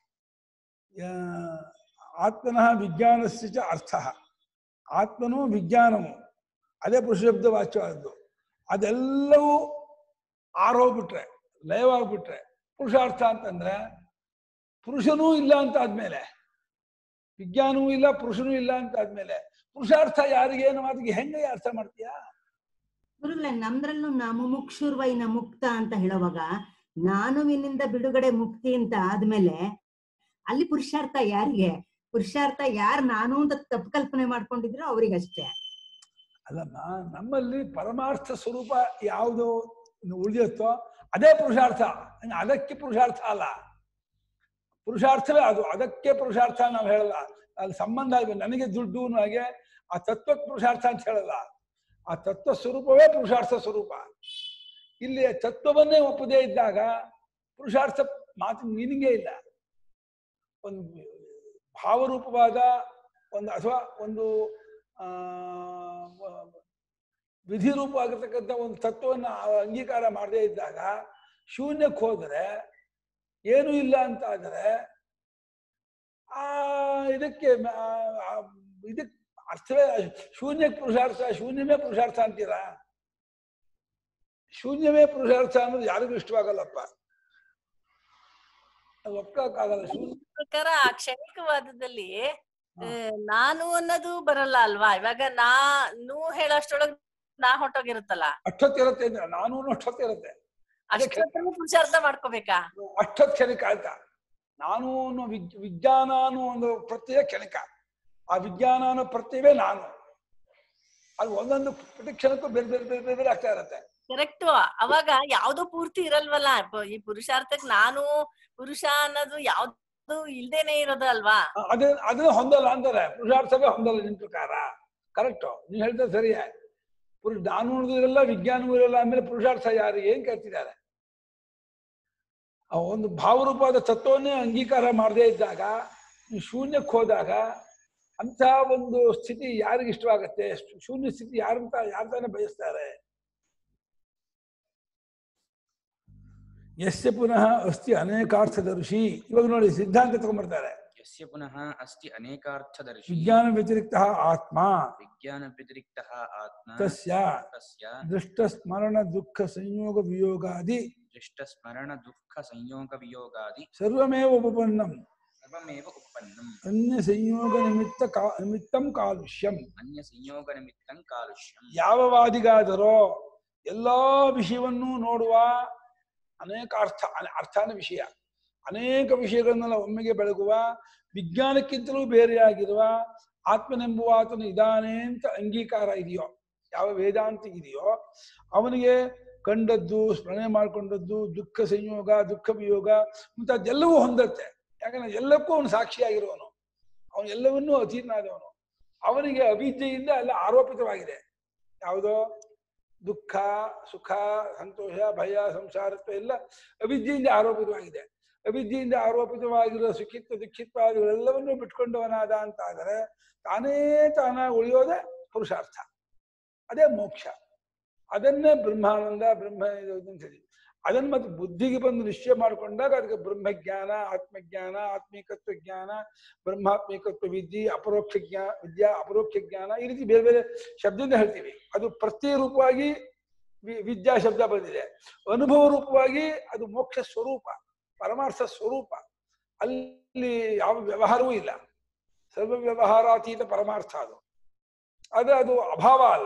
ಆ, ಆತ್ಮನಃ ವಿಜ್ಞಾನಸ್ಯ ಚ ಅರ್ಥ ಆತ್ಮನು ವಿಜ್ಞಾನವು ಅದೇ ಪುರುಷಶಬ್ದ ವಾಚ್ಯವಾದದ್ದು ಅದೆಲ್ಲವೂ ಆರೋಗ್ಬಿಟ್ರೆ ಲಯವಾಗ್ಬಿಟ್ರೆ ಪುರುಷಾರ್ಥ ಅಂತಂದ್ರೆ ಪುರುಷನೂ ಇಲ್ಲ ಅಂತ ಆದ್ಮೇಲೆ ವಿಜ್ಞಾನವೂ ಇಲ್ಲ ಪುರುಷನೂ ಇಲ್ಲ ಅಂತ ಆದ್ಮೇಲೆ ಪುರುಷಾರ್ಥ ಯಾರಿಗೆ ಅನ್ನೋ ಮಾತಿಗೆ ಹೆಂಗೆ ಅರ್ಥ ಮಾಡ್ತೀಯಾ ಗುರುಗಳೇ ನಮ್ದ್ರಲ್ಲೂ ನಾ ಮುಮುಕ್ಷುರ್ವೈ ನ ಮುಕ್ತ ಅಂತ ಹೇಳುವಾಗ ನಾನುವಿನಿಂದ ಬಿಡುಗಡೆ ಮುಕ್ತಿ ಅಂತ ಆದ್ಮೇಲೆ ಅಲ್ಲಿ ಪುರುಷಾರ್ಥ ಯಾರಿಗೆ ಪುರುಷಾರ್ಥ ಯಾರು ನಾನು ಅಂತ ತಪ್ಪು ಕಲ್ಪನೆ ಮಾಡ್ಕೊಂಡಿದ್ರು ಅವ್ರಿಗಷ್ಟೇ ಅಲ್ಲಮ್ಮ ನಮ್ಮಲ್ಲಿ ಪರಮಾರ್ಥ ಸ್ವರೂಪ ಯಾವುದು ಉಳಿಯುತ್ತೋ ಅದೇ ಪುರುಷಾರ್ಥ ಇನ್ನು ಅದಕ್ಕೆ ಪುರುಷಾರ್ಥ ಅಲ್ಲ ಪುರುಷಾರ್ಥವೇ ಅದು ಅದಕ್ಕೆ ಪುರುಷಾರ್ಥ ನಾವು ಹೇಳಲ್ಲ ಅಲ್ಲಿ ಸಂಬಂಧ ಇದೆ ನನಗೆ ದುಡ್ಡು ಹಾಗೆ ಆ ತತ್ವಕ್ಕೆ ಪುರುಷಾರ್ಥ ಅಂತ ಹೇಳಲ್ಲ ಆ ತತ್ವ ಸ್ವರೂಪವೇ ಪುರುಷಾರ್ಥ ಸ್ವರೂಪ ಇಲ್ಲಿ ತತ್ವವನ್ನೇ ಒಪ್ಪದೇ ಇದ್ದಾಗ ಪುರುಷಾರ್ಥ ಮಾತಿನ ಮೀನಿಂಗೇ ಇಲ್ಲ ಒಂದು ಭಾವರೂಪವಾದ ಒಂದು ಅಥವಾ ಒಂದು ಆ, ವ- ವಿಧಿರೂಪವಾಗಿರ್ತಕ್ಕಂಥ ಒಂದು ತತ್ವವನ್ನು ಅಂಗೀಕಾರ ಮಾಡದೇ ಇದ್ದಾಗ ಶೂನ್ಯಕ್ಕೆ ಹೋದರೆ ಏನೂ ಇಲ್ಲ ಅಂತ ಆದರೆ ಆ ಇದಕ್ಕೆ ಮ- ಆ- ಆ ಇದಕ್ಕೆ ಅರ್ಥವೇ ಶೂನ್ಯಕ್ಕೆ ಪುರುಷಾರ್ಥ ಶೂನ್ಯವೇ ಪುರುಷಾರ್ಥ ಅಂತೀರಾ ಶೂನ್ಯವೇ ಪುರುಷಾರ್ಥ ಅನ್ನೋದು ಯಾರಿಗೂ ಇಷ್ಟವಾಗಲ್ಲಪ್ಪ ಅದು ಒಪ್ಕೊಳಕ್ಕಾಗಲ್ಲ ಶೂನ್ಯ ಪ್ರಕಾರ ಆ ಕ್ಷಣಿಕವಾದದಲ್ಲಿ ಆ, ನಾನು ಅನ್ನೋದು ಬರಲ್ಲ ಅಲ್ವಾ ಇವಾಗ ನಾನು ಹೇಳೋಷ್ಟ್ರೊಳಗ್ ನಾ ಹೊಟ್ಟೋಗಿರುತ್ತಲ್ಲ ಅಷ್ಟೊತ್ತಿರುತ್ತೆ ಅಂದ್ರೆ ನಾನು ಅಷ್ಟೊತ್ತಿರುತ್ತೆ ಅಷ್ಟೊತ್ತಲ್ಲಿ ಪುರುಷಾರ್ಥ ಮಾಡ್ಕೋಬೇಕಾ ಅಷ್ಟೊತ್ತು ಕ್ಷಣಿಕ ಅಂತ ನಾನು ಅನ್ನೋ ವಿಗ್ ವಿಜ್ಞಾನ ಅನ್ನೋ ಒಂದು ಪ್ರತ್ಯಯ ಕ್ಷಣಿಕ ಆ ವಿಜ್ಞಾನ ಅನ್ನೋ ಪ್ರತ್ಯವೇ ನಾನು ಅದು ಒಂದೊಂದು ಪ್ರತಿ ಕ್ಷಣಕ್ಕೂ ಬೇರೆ ಬೇರೆ ಬೇರೆ ಬೇರೆ ಬೇರೆ ಆಗ್ತಾ ಇರತ್ತೆ ಕರೆಕ್ಟ್ ಅವಾಗ ಯಾವ್ದು ಪೂರ್ತಿ ಇರಲ್ವಲ್ಲ ಪ- ಈ ಪುರುಷಾರ್ಥಕ್ ನಾನು ಪುರುಷ ಅನ್ನೋದು ಯಾವ್ದು ಇಲ್ದೇನೆ ಇರೋದು ಅಲ್ವಾ ಆ, ಅದೇ ಅದನ್ನ ಹೊಂದಲ್ಲ ಅಂತಾರೆ ಪುರುಷಾರ್ಥವೇ ಹೊಂದಲ್ಲ ನಿನ್ ಪ್ರಕಾರ ಕರೆಕ್ಟು ನೀವು ಹೇಳ್ತಾ ಸರಿಯೇ ಪುರುಷ ನಾನು ಅನ್ನೋದು ಇರಲ್ಲ ವಿಜ್ಞಾನವೂ ಇರಲ್ಲ ಆಮೇಲೆ ಪುರುಷಾರ್ಥ ಯಾರಿಗೆ ಏನ್ ಕೇಳ್ತಿದ್ದಾರೆ ಆ ಒಂದು ಭಾವರೂಪವಾದ ತತ್ವವನ್ನೇ ಅಂಗೀಕಾರ ಮಾಡದೇ ಇದ್ದಾಗ ನೀವು ಶೂನ್ಯಕ್ಕೆ ಹೋದಾಗ ಅಂತ ಒಂದು ಸ್ಥಿತಿ ಯಾರಿಗೆ ಇಷ್ಟವಾಗತ್ತೆ ಶೂ- ಶೂನ್ಯ ಸ್ಥಿತಿ ಯಾರಂತ ಯಾರು ತಾನೇ ಬಯಸ್ತಾರೆ ಯಸ್ಯ ಪುನಃ ಅಸ್ತಿ ಅನೇಕಾರ್ಥದ ಋಷಿ ಇವಾಗ ನೋಡಿ ಸಿದ್ಧಾಂತ ತಗೊಂಡ್ಬರ್ತಾರೆ यस्य पुनः अस्ति अनेकार्थदर्शी ವಿಜ್ಞಾನ ವ್ಯತಿರಿಕ್ತ ಆತ್ಮ विज्ञानव्यतिरिक्तः आत्मा ತಸ್ಯ तस्य ದೃಷ್ಟ ಸ್ಮರಣ ದುಃಖ ಸಂಯೋಗ ವಿಯೋಗಾದಿ दृष्टस्मरणदुःखसंयोगवियोगादि ಸರ್ವಮೇವ ಉಪಪನ್ನಂ सर्वमेव उपपन्नम् ಅನ್ಯ ಸಂಯೋಗ ನಿಮಿತ್ತ ಕಾ ನಿಮಿತ್ತಂ ಕಾಲುಷ್ಯಂ अन्यसंयोगनिमित्तं कालुष्यम् ಯಾವ ವಾದಿಗಾದರೋ ಎಲ್ಲಾ ವಿಷಯವನ್ನು ನೋಡುವ ಅನೇಕ ಅರ್ಥ ಅನೆ- ಅರ್ಥಾನ ವಿಷಯ ಅನೇಕ ವಿಷಯಗಳನ್ನೆಲ್ಲ ಒಮ್ಮೆಗೆ ಬೆಳಗುವ ವಿಜ್ಞಾನಕ್ಕಿಂತಲೂ ಬೇರೆಯಾಗಿರುವ ಆತ್ಮನೆಂಬುವ ಆತನು ಇದ್ದಾನೆ ಅಂತ ಅಂಗೀಕಾರ ಇದೆಯೋ ಯಾವ ವೇದಾಂತ ಇದೆಯೋ ಅವನಿಗೆ ಕಂಡದ್ದು ಸ್ಮರಣೆ ಮಾಡ್ಕೊಂಡದ್ದು ದುಃಖ ಸಂಯೋಗ ದುಃಖ ವಿಯೋಗ ಮುಂತಾದ್ದೆಲ್ಲವೂ ಹೊಂದತ್ತೆ ಯಾಕಂದ್ರೆ ಎಲ್ಲಕ್ಕೂ ಅವನು ಸಾಕ್ಷಿಯಾಗಿರುವವನು ಅವನು ಎಲ್ಲವನ್ನೂ ಅಧೀನಾದವನು ಅವನಿಗೆ ಅವಿದ್ಯೆಯಿಂದ ಎಲ್ಲ ಆರೋಪಿತವಾಗಿದೆ ಯಾವುದೋ ದುಃಖ ಸುಖ ಸಂತೋಷ ಭಯ ಸಂಸಾರತ್ವ ಎಲ್ಲ ಅವಿದ್ಯೆಯಿಂದ ಆರೋಪಿತವಾಗಿದೆ ಅವಿದ್ಯೆಯಿಂದ ಆರೋಪಿತವಾಗಿರುವ ಸುಖಿತ್ವ ದುಃಖಿತ್ವ ಇವೆಲ್ಲವನ್ನೂ ಬಿಟ್ಕೊಂಡವನಾದ ಅಂತಾದರೆ ತಾನೇ ತಾನಾಗಿ ಉಳಿಯೋದೇ ಪುರುಷಾರ್ಥ ಅದೇ ಮೋಕ್ಷ ಅದನ್ನೇ ಬ್ರಹ್ಮಾನಂದ ಬ್ರಹ್ಮ ಇದು ಅಂತ ಹೇಳಿ ಅದನ್ನ ಮತ್ತೆ ಬುದ್ಧಿಗೆ ಬಂದು ನಿಶ್ಚಯ ಮಾಡಿಕೊಂಡಾಗ ಅದಕ್ಕೆ ಬ್ರಹ್ಮಜ್ಞಾನ ಆತ್ಮಜ್ಞಾನ ಆತ್ಮೀಕತ್ವ ಜ್ಞಾನ ಬ್ರಹ್ಮಾತ್ಮೀಕತ್ವ ವಿದ್ಯೆ ಅಪರೋಕ್ಷ ಜ್ಞಾನ ವಿದ್ಯಾ ಅಪರೋಕ್ಷ ಜ್ಞಾನ ಈ ರೀತಿ ಬೇರೆ ಬೇರೆ ಶಬ್ದದಿಂದ ಹೇಳ್ತೀವಿ ಅದು ಪ್ರತ್ಯಯ ರೂಪವಾಗಿ ವಿ- ವಿದ್ಯಾ ಶಬ್ದ ಬಂದಿದೆ ಅನುಭವ ರೂಪವಾಗಿ ಅದು ಮೋಕ್ಷ ಸ್ವರೂಪ ಪರಮಾರ್ಥ ಸ್ವರೂಪ ಅಲ್ಲಿ ಯಾವ ವ್ಯವಹಾರವೂ ಇಲ್ಲ ಸರ್ವ ವ್ಯವಹಾರಾತೀತ ಪರಮಾರ್ಥ ಅದು ಅದು ಅದು ಅಭಾವ ಅಲ್ಲ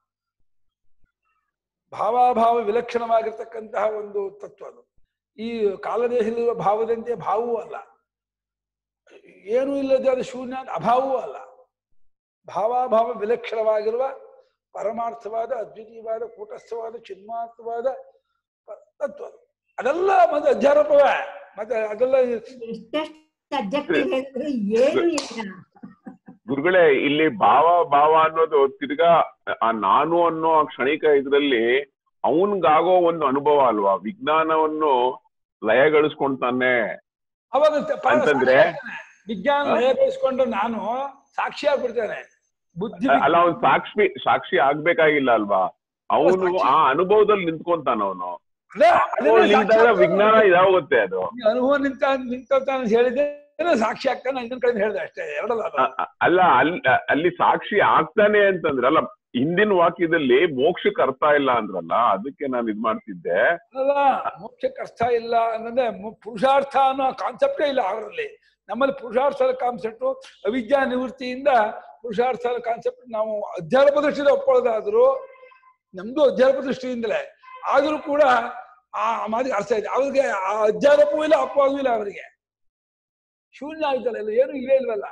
ಭಾವಾಭಾವ ವಿಲಕ್ಷಣವಾಗಿರ್ತಕ್ಕಂತಹ ಒಂದು ತತ್ವ ಅದು ಈ ಕಾಲದೇಶದಲ್ಲಿರುವ ಭಾವದಂತೆ ಭಾವವೂ ಅಲ್ಲ ಏನೂ ಇಲ್ಲದೆ ಅದು ಶೂನ್ಯ ಅಂತ ಅಭಾವವೂ ಅಲ್ಲ ಭಾವಾಭಾವ ವಿಲಕ್ಷಣವಾಗಿರುವ ಪರಮಾರ್ಥವಾದ ಅದ್ವಿತೀಯವಾದ ಕೂಟಸ್ಥವಾದ ಚಿನ್ಮಾರ್ಥವಾದ ಪ- ತತ್ವ ಅದು ಅದೆಲ್ಲ ಮತ್ತೆ ಅಧ್ಯಾರೋಪವೇ ಮತ್ತೆ ಅದೆಲ್ಲ ಎಷ್ಟೆಷ್ಟು ಅಬ್ಜೆಕ್ಟಿವ್ ಹೇಳಿದ್ರು ಏನು ಇಲ್ಲ ಗುರುಗಳೇ ಇಲ್ಲಿ ಭಾವ ಭಾವ ಅನ್ನೋದು ತಿರ್ಗಾ ಆ ನಾನು ಅನ್ನೋ ಆ ಕ್ಷಣಿಕ ಇದ್ರಲ್ಲಿ ಅವನ್ಗಾಗೋ ಒಂದು ಅನುಭವ ಅಲ್ವಾ ವಿಜ್ಞಾನವನ್ನು ಲಯಗಳಿಸ್ಕೊಂತಾನೆ ಅವಾಗ ತ- ಪ- ಅಂತಂದ್ರೆ? ಸಾಕ್ಷಿಯಾಗ್ತಾನೆ. ವಿಜ್ಞಾನ ಲಯಗೊಳಿಸ್ಕೊಂಡು ನಾನು ಸಾಕ್ಷಿಯಾಗ್ಬಿಡ್ತೇನೆ ಬುದ್ಧಿ ಅಲ್ಲ ಅವ್ನ್ ಸಾಕ್ಷಿ ಸಾಕ್ಷಿ ಆಗ್ಬೇಕಾಗಿಲ್ಲ ಅಲ್ವಾ ಅವನು ಆ ಅನುಭವದಲ್ಲಿ ನಿಂತ್ಕೊಂತಾನ ಅವನು ಅದೇ ಅದನ್ನೇ ನಿಂತಾಗ ಸಾಕ್ಷಿ ವಿಜ್ಞಾನ ಇದಾಗುತ್ತೆ ಅದು ಈ ಅನುಭವ ನಿಂತ ನಿಂತ ಹೇಳಿದೆ ಸಾಕ್ಷಿ ಆಗ್ತಾನೆ ಇದನ್ನ ಕಡೆ ಹೇಳಿದೆ ಅಷ್ಟೇ ಎರಡಲ್ಲ ಅದು. ಅ- ಅ- ಅಲ್ಲ ಅಲ್ಲಿ ಅಲ್ಲಿ ಸಾಕ್ಷಿ ಆಗ್ತಾನೆ ಅಂತಂದ್ರೆ ಅಲ್ಲ ಹಿಂದಿನ ವಾಕ್ಯದಲ್ಲಿ ಮೋಕ್ಷಕ್ಕೆ ಅರ್ಥ ಇಲ್ಲ ಅಂದ್ರಲ್ಲ ಅದಕ್ಕೆ ನಾನು ಇದ್ ಮಾಡ್ತಿದ್ದೆ ಅಲ್ಲ ಮೋಕ್ಷಕ್ಕೆ ಅರ್ಥ ಇಲ್ಲ ಅಂದ್ರೆ ಮು- ಪುರುಷಾರ್ಥ ಅನ್ನೋ ಕಾನ್ಸೆಪ್ಟೇ ಇಲ್ಲ ಅವರಲ್ಲಿ ನಮ್ಮಲ್ಲಿ ಪುರುಷಾರ್ಥದ ಕಾನ್ಸೆಪ್ಟು ಅವಿದ್ಯಾ ನಿವೃತ್ತಿಯಿಂದ ಪುರುಷಾರ್ಥದ ಕಾನ್ಸೆಪ್ಟ್ ನಾವು ಅಧ್ಯಾರೋಪ ದೃಷ್ಟಿಯಿಂದ ಒಪ್ಕೊಳ್ಳೋದಾದ್ರು ನಮ್ದು ಅಧ್ಯಾರೋಪ ದೃಷ್ಟಿಯಿಂದಲೇ ಆದ್ರೂ ಕೂಡ ಆ ಮಾತಿಗೆ ಅರ್ಥ ಇದೆ ಅವ್ರಿಗೆ ಆ ಅಧ್ಯಾರೋಪವೂ ಇಲ್ಲ ಅಪವಾದವೂ ಇಲ್ಲ ಅವರಿಗೆ ಶೂನ್ಯ ಆಯ್ತಲ್ಲ ಇಲ್ಲ ಏನು ಇಲ್ಲೇ ಇಲ್ವಲ್ಲ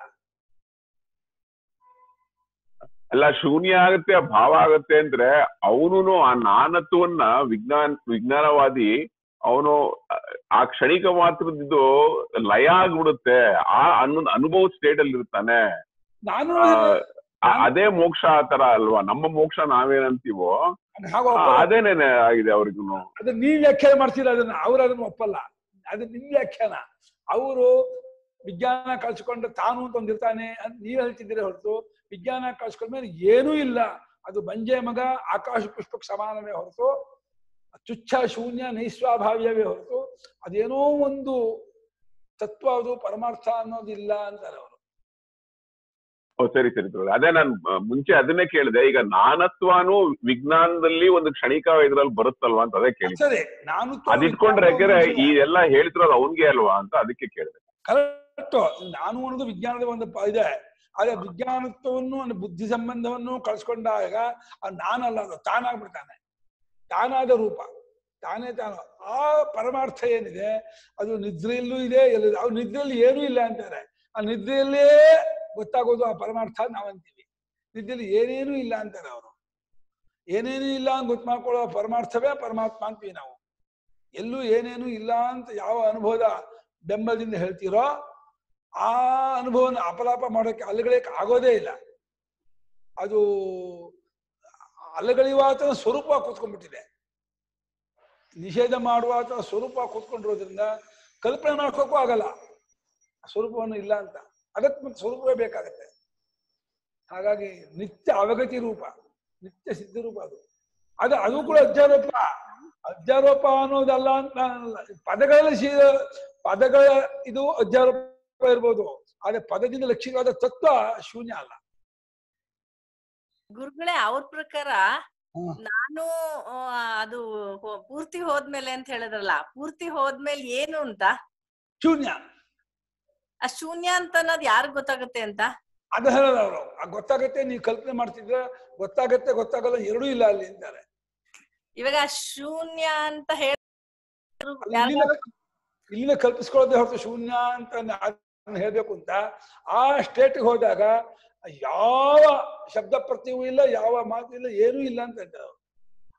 ಅಲ್ಲ ಶೂನ್ಯ ಆಗತ್ತೆ ಭಾವ ಆಗತ್ತೆ ಅಂದ್ರೆ ಅವನು ಆ ನಾನತ್ವನ್ನ ವಿಜ್ಞಾನ ವಿಜ್ಞಾನವಾದಿ ಅವನು ಆ ಕ್ಷಣಿಕ ಮಾತ್ರದ್ದು ಲಯ ಆಗ್ಬಿಡುತ್ತೆ ಆ ಅನ್ನೋ ಅನುಭವ ಸ್ಟೇಟ್ ಅಲ್ಲಿ ಇರ್ತಾನೆ ನಾನು ಆ, ಆ- ಅದೇ ಮೋಕ್ಷ ಆ ತರ ಅಲ್ವಾ ನಮ್ಮ ಮೋಕ್ಷ ನಾವೇನಂತೀವೋ ಹಾಗೆ ಆ, ಒಪ್ಪಲ್ಲ. ಅದೇನೇನೆ ಆಗಿದೆ ಅವ್ರಿಗೂ ಅದನ್ನ ನೀವ್ ವ್ಯಾಖ್ಯಾನ ಮಾಡ್ತೀರ ಅದನ್ನ ಅವ್ರು ಅದನ್ನ ಒಪ್ಪಲ್ಲ ಅದು ನಿಮ್ ವ್ಯಾಖ್ಯಾನ ಅವರು ವಿಜ್ಞಾನ ಕಳ್ಸ್ಕೊಂಡು ತಾನು ಅಂತ ಒಂದಿರ್ತಾನೆ ಅಂತ ನೀವ್ ಹೇಳ್ತಿದ್ದೀರಿ ಹೊರತು ವಿಜ್ಞಾನ ಕಳ್ಸ್ಕೊಂಡ್ಮೇಲೆ ಏನೂ ಇಲ್ಲ ಅದು ಬಂಜೆ ಮಗ ಆಕಾಶ ಪುಷ್ಪಕ್ಕೆ ಸಮಾನವೇ ಹೊರತು ತುಚ್ಛ ಶೂನ್ಯ ನೈಸ್ವಾಭಾವ್ಯವೇ ಹೊರತು ಅದೇನೋ ಒಂದು ತತ್ವ ಅದು ಪರಮಾರ್ಥ ಅನ್ನೋದಿಲ್ಲ ಅಂತಾರೆ ಅವರು ಓ ಸರಿ ಸರಿ ಸರಿ ಅದೇ ನಾನು ಮುಂಚೆ ಅದನ್ನೇ ಕೇಳಿದೆ ಈಗ ನಾನತ್ವನು ವಿಜ್ಞಾನದಲ್ಲಿ ಒಂದು ಕ್ಷಣಿಕ ಇದ್ರಲ್ಲಿ ಬರುತ್ತಲ್ವಾ ಅಂತ ಅದೇ ಕೇಳಿದೆ ಸರಿ ನಾನು ಅದಿಟ್ಕೊಂಡ್ರೆ ಯಾಕಂದ್ರೆ ಈ ಎಲ್ಲ ಹೇಳ್ತಿರೋದು ಅವನ್ಗೆ ಅಲ್ವಾ ಅಂತ ಅದಕ್ಕೆ ಕೇಳಿದೆ ಕರೆಕ್ಟ್ ನಾನು ಅನ್ನೋದು ವಿಜ್ಞಾನದ ಒಂದು ಪ- ಇದೆ ಆದ್ರೆ ವಿಜ್ಞಾನತ್ವವನ್ನು ಒಂದು ಬುದ್ಧಿ ಸಂಬಂಧವನ್ನು ಕಳ್ಸ್ಕೊಂಡಾಗ ಅದು ನಾನಲ್ಲ ಅದು ತಾನಾಗ್ಬಿಡ್ತಾನೆ ತಾನಾದ ರೂಪ ತಾನೇ ತಾನು ಆ ಪರಮಾರ್ಥ ಏನಿದೆ ಅದು ನಿದ್ರೆಯಲ್ಲೂ ಇದೆ ಎಲ್ಲ ಅವ್ರು ನಿದ್ರೆಯಲ್ಲಿ ಏನೂ ಇಲ್ಲ ಅಂತಾರೆ ಆ ನಿದ್ರೆಯಲ್ಲೇ ಗೊತ್ತಾಗೋದು ಆ ಪರಮಾರ್ಥ ನಾವಂತೀವಿ ನಿದ್ರೆಯಲ್ಲಿ ಏನೇನೂ ಇಲ್ಲ ಅಂತಾರೆ ಅವರು ಏನೇನೂ ಇಲ್ಲ ಅಂತ ಗೊತ್ತು ಮಾಡ್ಕೊಳ್ಳೋ ಪರಮಾರ್ಥವೇ ಪರಮಾತ್ಮ ಅಂತೀವಿ ನಾವು ಎಲ್ಲೂ ಏನೇನೂ ಇಲ್ಲ ಅಂತ ಯಾವ ಅನುಭವದ ಬೆಂಬಲದಿಂದ ಹೇಳ್ತೀರೋ ಆ ಅನುಭವನ ಅಪಲಾಪ ಮಾಡೋಕೆ ಅಲಗಳಿಗೆ ಆಗೋದೇ ಇಲ್ಲ ಅದು ಅಲಗಳಿವಾತನ ಸ್ವರೂಪ ಕೂತ್ಕೊಂಡ್ಬಿಟ್ಟಿದೆ ನಿಷೇಧ ಮಾಡುವ ಅಥವಾ ಸ್ವರೂಪ ಕೂತ್ಕೊಂಡಿರೋದ್ರಿಂದ ಕಲ್ಪನೆ ಮಾಡ್ಕೋಕ್ಕೂ ಆಗಲ್ಲ ಆ ಸ್ವರೂಪವನ್ನು ಇಲ್ಲ ಅಂತ ಅದಕ್ಕೆ ಮತ್ತೆ ಸ್ವರೂಪವೇ ಬೇಕಾಗತ್ತೆ ಹಾಗಾಗಿ ನಿತ್ಯ ಅವಗತಿ ರೂಪ ನಿತ್ಯ ಸಿದ್ಧ ರೂಪ ಅದು ಅದು ಅದು ಕೂಡ ಅಧ್ಯಾರೋಪ ಅಧ್ಯಾರೋಪ ಅನ್ನೋದಲ್ಲ ಅಂತ ನಾನಲ್ಲ. ಪದಗಳಲ್ಲಿ ಶೀ ಪದಗಳ ಇದು ಅಧ್ಯಾರೋಪ ಇರ್ಬೋದು ಆದ್ರೆ ಪದದಿಂದ ಲಕ್ಷಿತವಾದ ತತ್ವ ಶೂನ್ಯ ಅಲ್ಲ ಗುರುಗಳೇ ಅವ್ರ ಪ್ರಕಾರ ಹ್ಮ್. ನಾನು ಆ, ಅದು ಹೋ- ಪೂರ್ತಿ ಹೋದ್ಮೇಲೆ ಅಂತ ಹೇಳಿದ್ರಲ್ಲ ಪೂರ್ತಿ ಹೋದ್ಮೇಲೆ ಏನು ಅಂತ ಶೂನ್ಯ ಆ ಶೂನ್ಯ ಅಂತ ಅನ್ನೋದು ಯಾರಿಗ್ ಗೊತ್ತಾಗುತ್ತೆ ಅಂತ ಅದು ಹೇಳಲ್ಲ ಅವರು ಗೊತ್ತಾಗತ್ತೆ ನೀವು ಕಲ್ಪನೆ ಮಾಡ್ತಿದ್ರೆ ಗೊತ್ತಾಗತ್ತೆ ಗೊತ್ತಾಗಲ್ಲ ಎರಡೂ ಇಲ್ಲ ಅಲ್ಲಿ ಅಂತಾರೆ ಇವಾಗ ಆ ಶೂನ್ಯ ಅಂತ ಹೇಳ ಅಲ್ಲಿ ಇಲ್ಲಿಂದ ಇಲ್ಲಿಂದ ಕಲ್ಪಿಸ್ಕೊಳ್ಳೋದೇ ಹೊರತು ಶೂನ್ಯ ಅಂತ ನಾನು ಹೇಳ್ಬೇಕು ಅಂತ ಆ ಸ್ಟೇಟ್ಗೆ ಹೋದಾಗ ಯಾವ ಶಬ್ದ ಪ್ರತ್ಯವೂ ಇಲ್ಲ ಯಾವ ಮಾತು ಇಲ್ಲ ಏನೂ ಇಲ್ಲ ಅಂತ ಹೇಳ್ತಾರೆ ಅವ್ರು.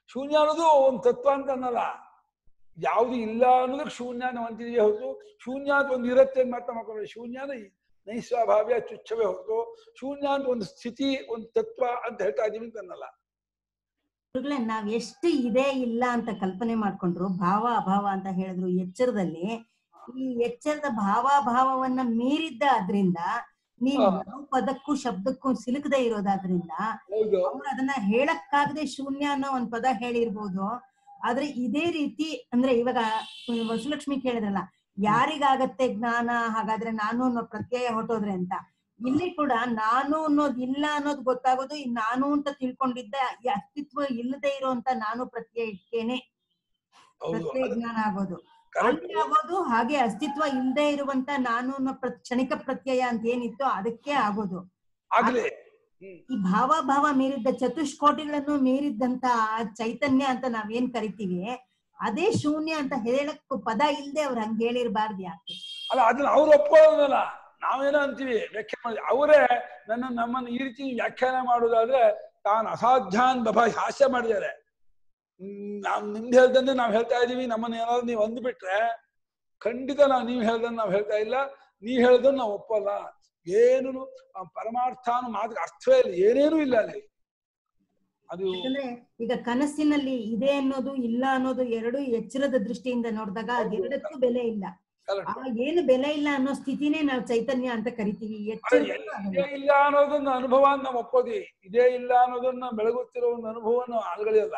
ಶೂನ್ಯ ಅನ್ನೋದು ಒಂದು ತತ್ವ ಅಂತ ಅನ್ನಲ್ಲ ಯಾವುದು ಇಲ್ಲ ಅನ್ನೋದಕ್ಕೆ ಶೂನ್ಯ ನಾವು ಅಂತಿದೆಯೇ ಹೊರತು ಶೂನ್ಯ ಅಂತ ಒಂದು ಇರುತ್ತೆ ಅಂತ ಮಾತ್ರ ಮಾಡ್ಕೊಂಡು ಶೂನ್ಯ ಅಂದ್ರೆ ನೈಸ್ವಾಭಾವ್ಯ ತುಚ್ಛವೇ ಹೊರತು ಶೂನ್ಯ ಅಂತ ಒಂದು ಸ್ಥಿತಿ ಒಂದು ತತ್ವ ಅಂತ ಹೇಳ್ತಾ ಇದೀವಿ ಅಂತ ಅನ್ನಲ್ಲ ಗುರುಗಳೇ ನಾವ್ ಎಷ್ಟು ಇದೆ ಇಲ್ಲ ಅಂತ ಕಲ್ಪನೆ ಮಾಡ್ಕೊಂಡ್ರು ಭಾವ ಅಭಾವ ಅಂತ ಹೇಳಿದ್ರು ಎಚ್ಚರದಲ್ಲಿ ಈ ಎಚ್ಚರದ ಭಾವಾಭಾವವನ್ನ ಮೀರಿದ್ದ ಆದ್ರಿಂದ ನೀವು ಹಾ. ಯಾವ ಪದಕ್ಕೂ ಶಬ್ದಕ್ಕೂ ಸಿಲುಕದೆ ಇರೋದಾದ್ರಿಂದ ಹೌದು ಅವ್ರು ಅದನ್ನ ಹೇಳಕ್ಕಾಗದೆ ಶೂನ್ಯ ಅನ್ನೋ ಒಂದ್ ಪದ ಹೇಳಿರ್ಬೋದು ಆದ್ರೆ ಇದೇ ರೀತಿ ಅಂದ್ರೆ ಇವಾಗ ವಸುಲಕ್ಷ್ಮಿ ಕೇಳಿದ್ರಲ್ಲ ಯಾರಿಗಾಗತ್ತೆ ಜ್ಞಾನ ಹಾಗಾದ್ರೆ ನಾನು ಅನ್ನೋ ಪ್ರತ್ಯಯ ಹೊಟ್ಟೋದ್ರೆ ಅಂತ ಇಲ್ಲಿ ಕೂಡ ನಾನು ಅನ್ನೋದು ಇಲ್ಲ ಅನ್ನೋದು ಗೊತ್ತಾಗೋದು ಈ ನಾನು ಅಂತ ತಿಳ್ಕೊಂಡಿದ್ದ ಈ ಅಸ್ತಿತ್ವ ಇಲ್ಲದೆ ಇರುವಂತ ನಾನು ಪ್ರತ್ಯಯ ಇಟ್ಟೇನೆ ಹೌದು ಪ್ರತ್ಯಯ ಜ್ಞಾನ ಆಗೋದು ಕರೆಕ್ಟ್ ಅಲ್ಲಿ ಆಗೋದು ಹಾಗೆ ಅಸ್ತಿತ್ವ ಇಲ್ಲದೆ ಇರುವಂತ ನಾನು ಅನ್ನೋ ಪ್ರ- ಕ್ಷಣಿಕ ಪ್ರತ್ಯಯ ಅಂತ ಏನಿತ್ತು ಅದಕ್ಕೆ ಆಗೋದು ಆಗ್ಲಿ ಈ ಭಾವಾಭಾವ ಮೀರಿದ್ದ ಚತುಷ್ಕೋಟಿಗಳನ್ನು ಮೀರಿದ್ದಂತ ಆ ಚೈತನ್ಯ ಅಂತ ನಾವೇನ್ ಕರಿತೀವಿ ಅದೇ ಶೂನ್ಯ ಅಂತ ಹೇಳಕ್ ಪದ ಇಲ್ದೆ ಅವ್ರು ಹಂಗ ಹೇಳಿರ್ಬಾರ್ದು ಯಾಕೆ ಅಲ್ಲ ಅದನ್ನ ಅವ್ರು ಒಪ್ಕೊಳ್ಳೋದಲ್ಲ ನಾವೇನೋ ಅಂತೀವಿ ವ್ಯಾಖ್ಯಾನ ಮಾಡಿ ಅವರೇ ನನ್ನ ನಮ್ಮನ್ನು ಈ ರೀತಿ ವ್ಯಾಖ್ಯಾನ ಮಾಡೋದಾದ್ರೆ ತಾನು ಅಸಾಧ್ಯ ಅಂತ ಬಭ ಹಾಸ್ಯ ಮಾಡಿದ್ದಾರೆ ಹ್ಮ್, ನಾವ್ ನಿಮ್ದು ಹೇಳ್ದಂಗೆ ನಾವ್ ಹೇಳ್ತಾ ಇದೀವಿ ನಮ್ಮನ್ನ ಏನಾದ್ರು ನೀವು ಅಂದ್ಬಿಟ್ರೆ ಖಂಡಿತ ನಾವು ನೀವು ಹೇಳ್ದಂಗೆ ನಾವ್ ಹೇಳ್ತಾ ಇಲ್ಲ ನೀವ್ ಹೇಳ್ದನ್ನ ನಾವು ಒಪ್ಪಲ್ಲ ಏನು ಪರಮಾರ್ಥ ಅನ್ನೋ ಮಾತಿಗೆ ಅರ್ಥವೇ ಇಲ್ಲ ಏನೇನೂ ಇಲ್ಲ ಅಲ್ಲಿ ಅದು ಯಾಕಂದ್ರೆ ಈಗ ಕನಸಿನಲ್ಲಿ ಇದೆ ಅನ್ನೋದು ಇಲ್ಲ ಅನ್ನೋದು ಎರಡು ಎಚ್ಚರದ ದೃಷ್ಟಿಯಿಂದ ನೋಡಿದಾಗ ಅದೆರಡಕ್ಕೂ ಬೆಲೆ ಇಲ್ಲ ಆ correct. ಏನು ಬೆಲೆ ಇಲ್ಲ ಅನ್ನೋ ಸ್ಥಿತಿನೇ ನಾವು ಚೈತನ್ಯ ಅಂತ ಕರಿತೀವಿ ಎಚ್ಚರ ಇದೇ ಇಲ್ಲ ಅನ್ನೋದನ್ನ ಅನುಭವ ಅಂತ ನಾವು ಒಪ್ಪೋದಿ ಇದೇ ಇಲ್ಲ ಅನ್ನೋದನ್ನ ಬೆಳಗುತ್ತಿರೋ ಒಂದು ಅನುಭವವನ್ನು ಅಲ್ಗಳಿಯಲ್ಲ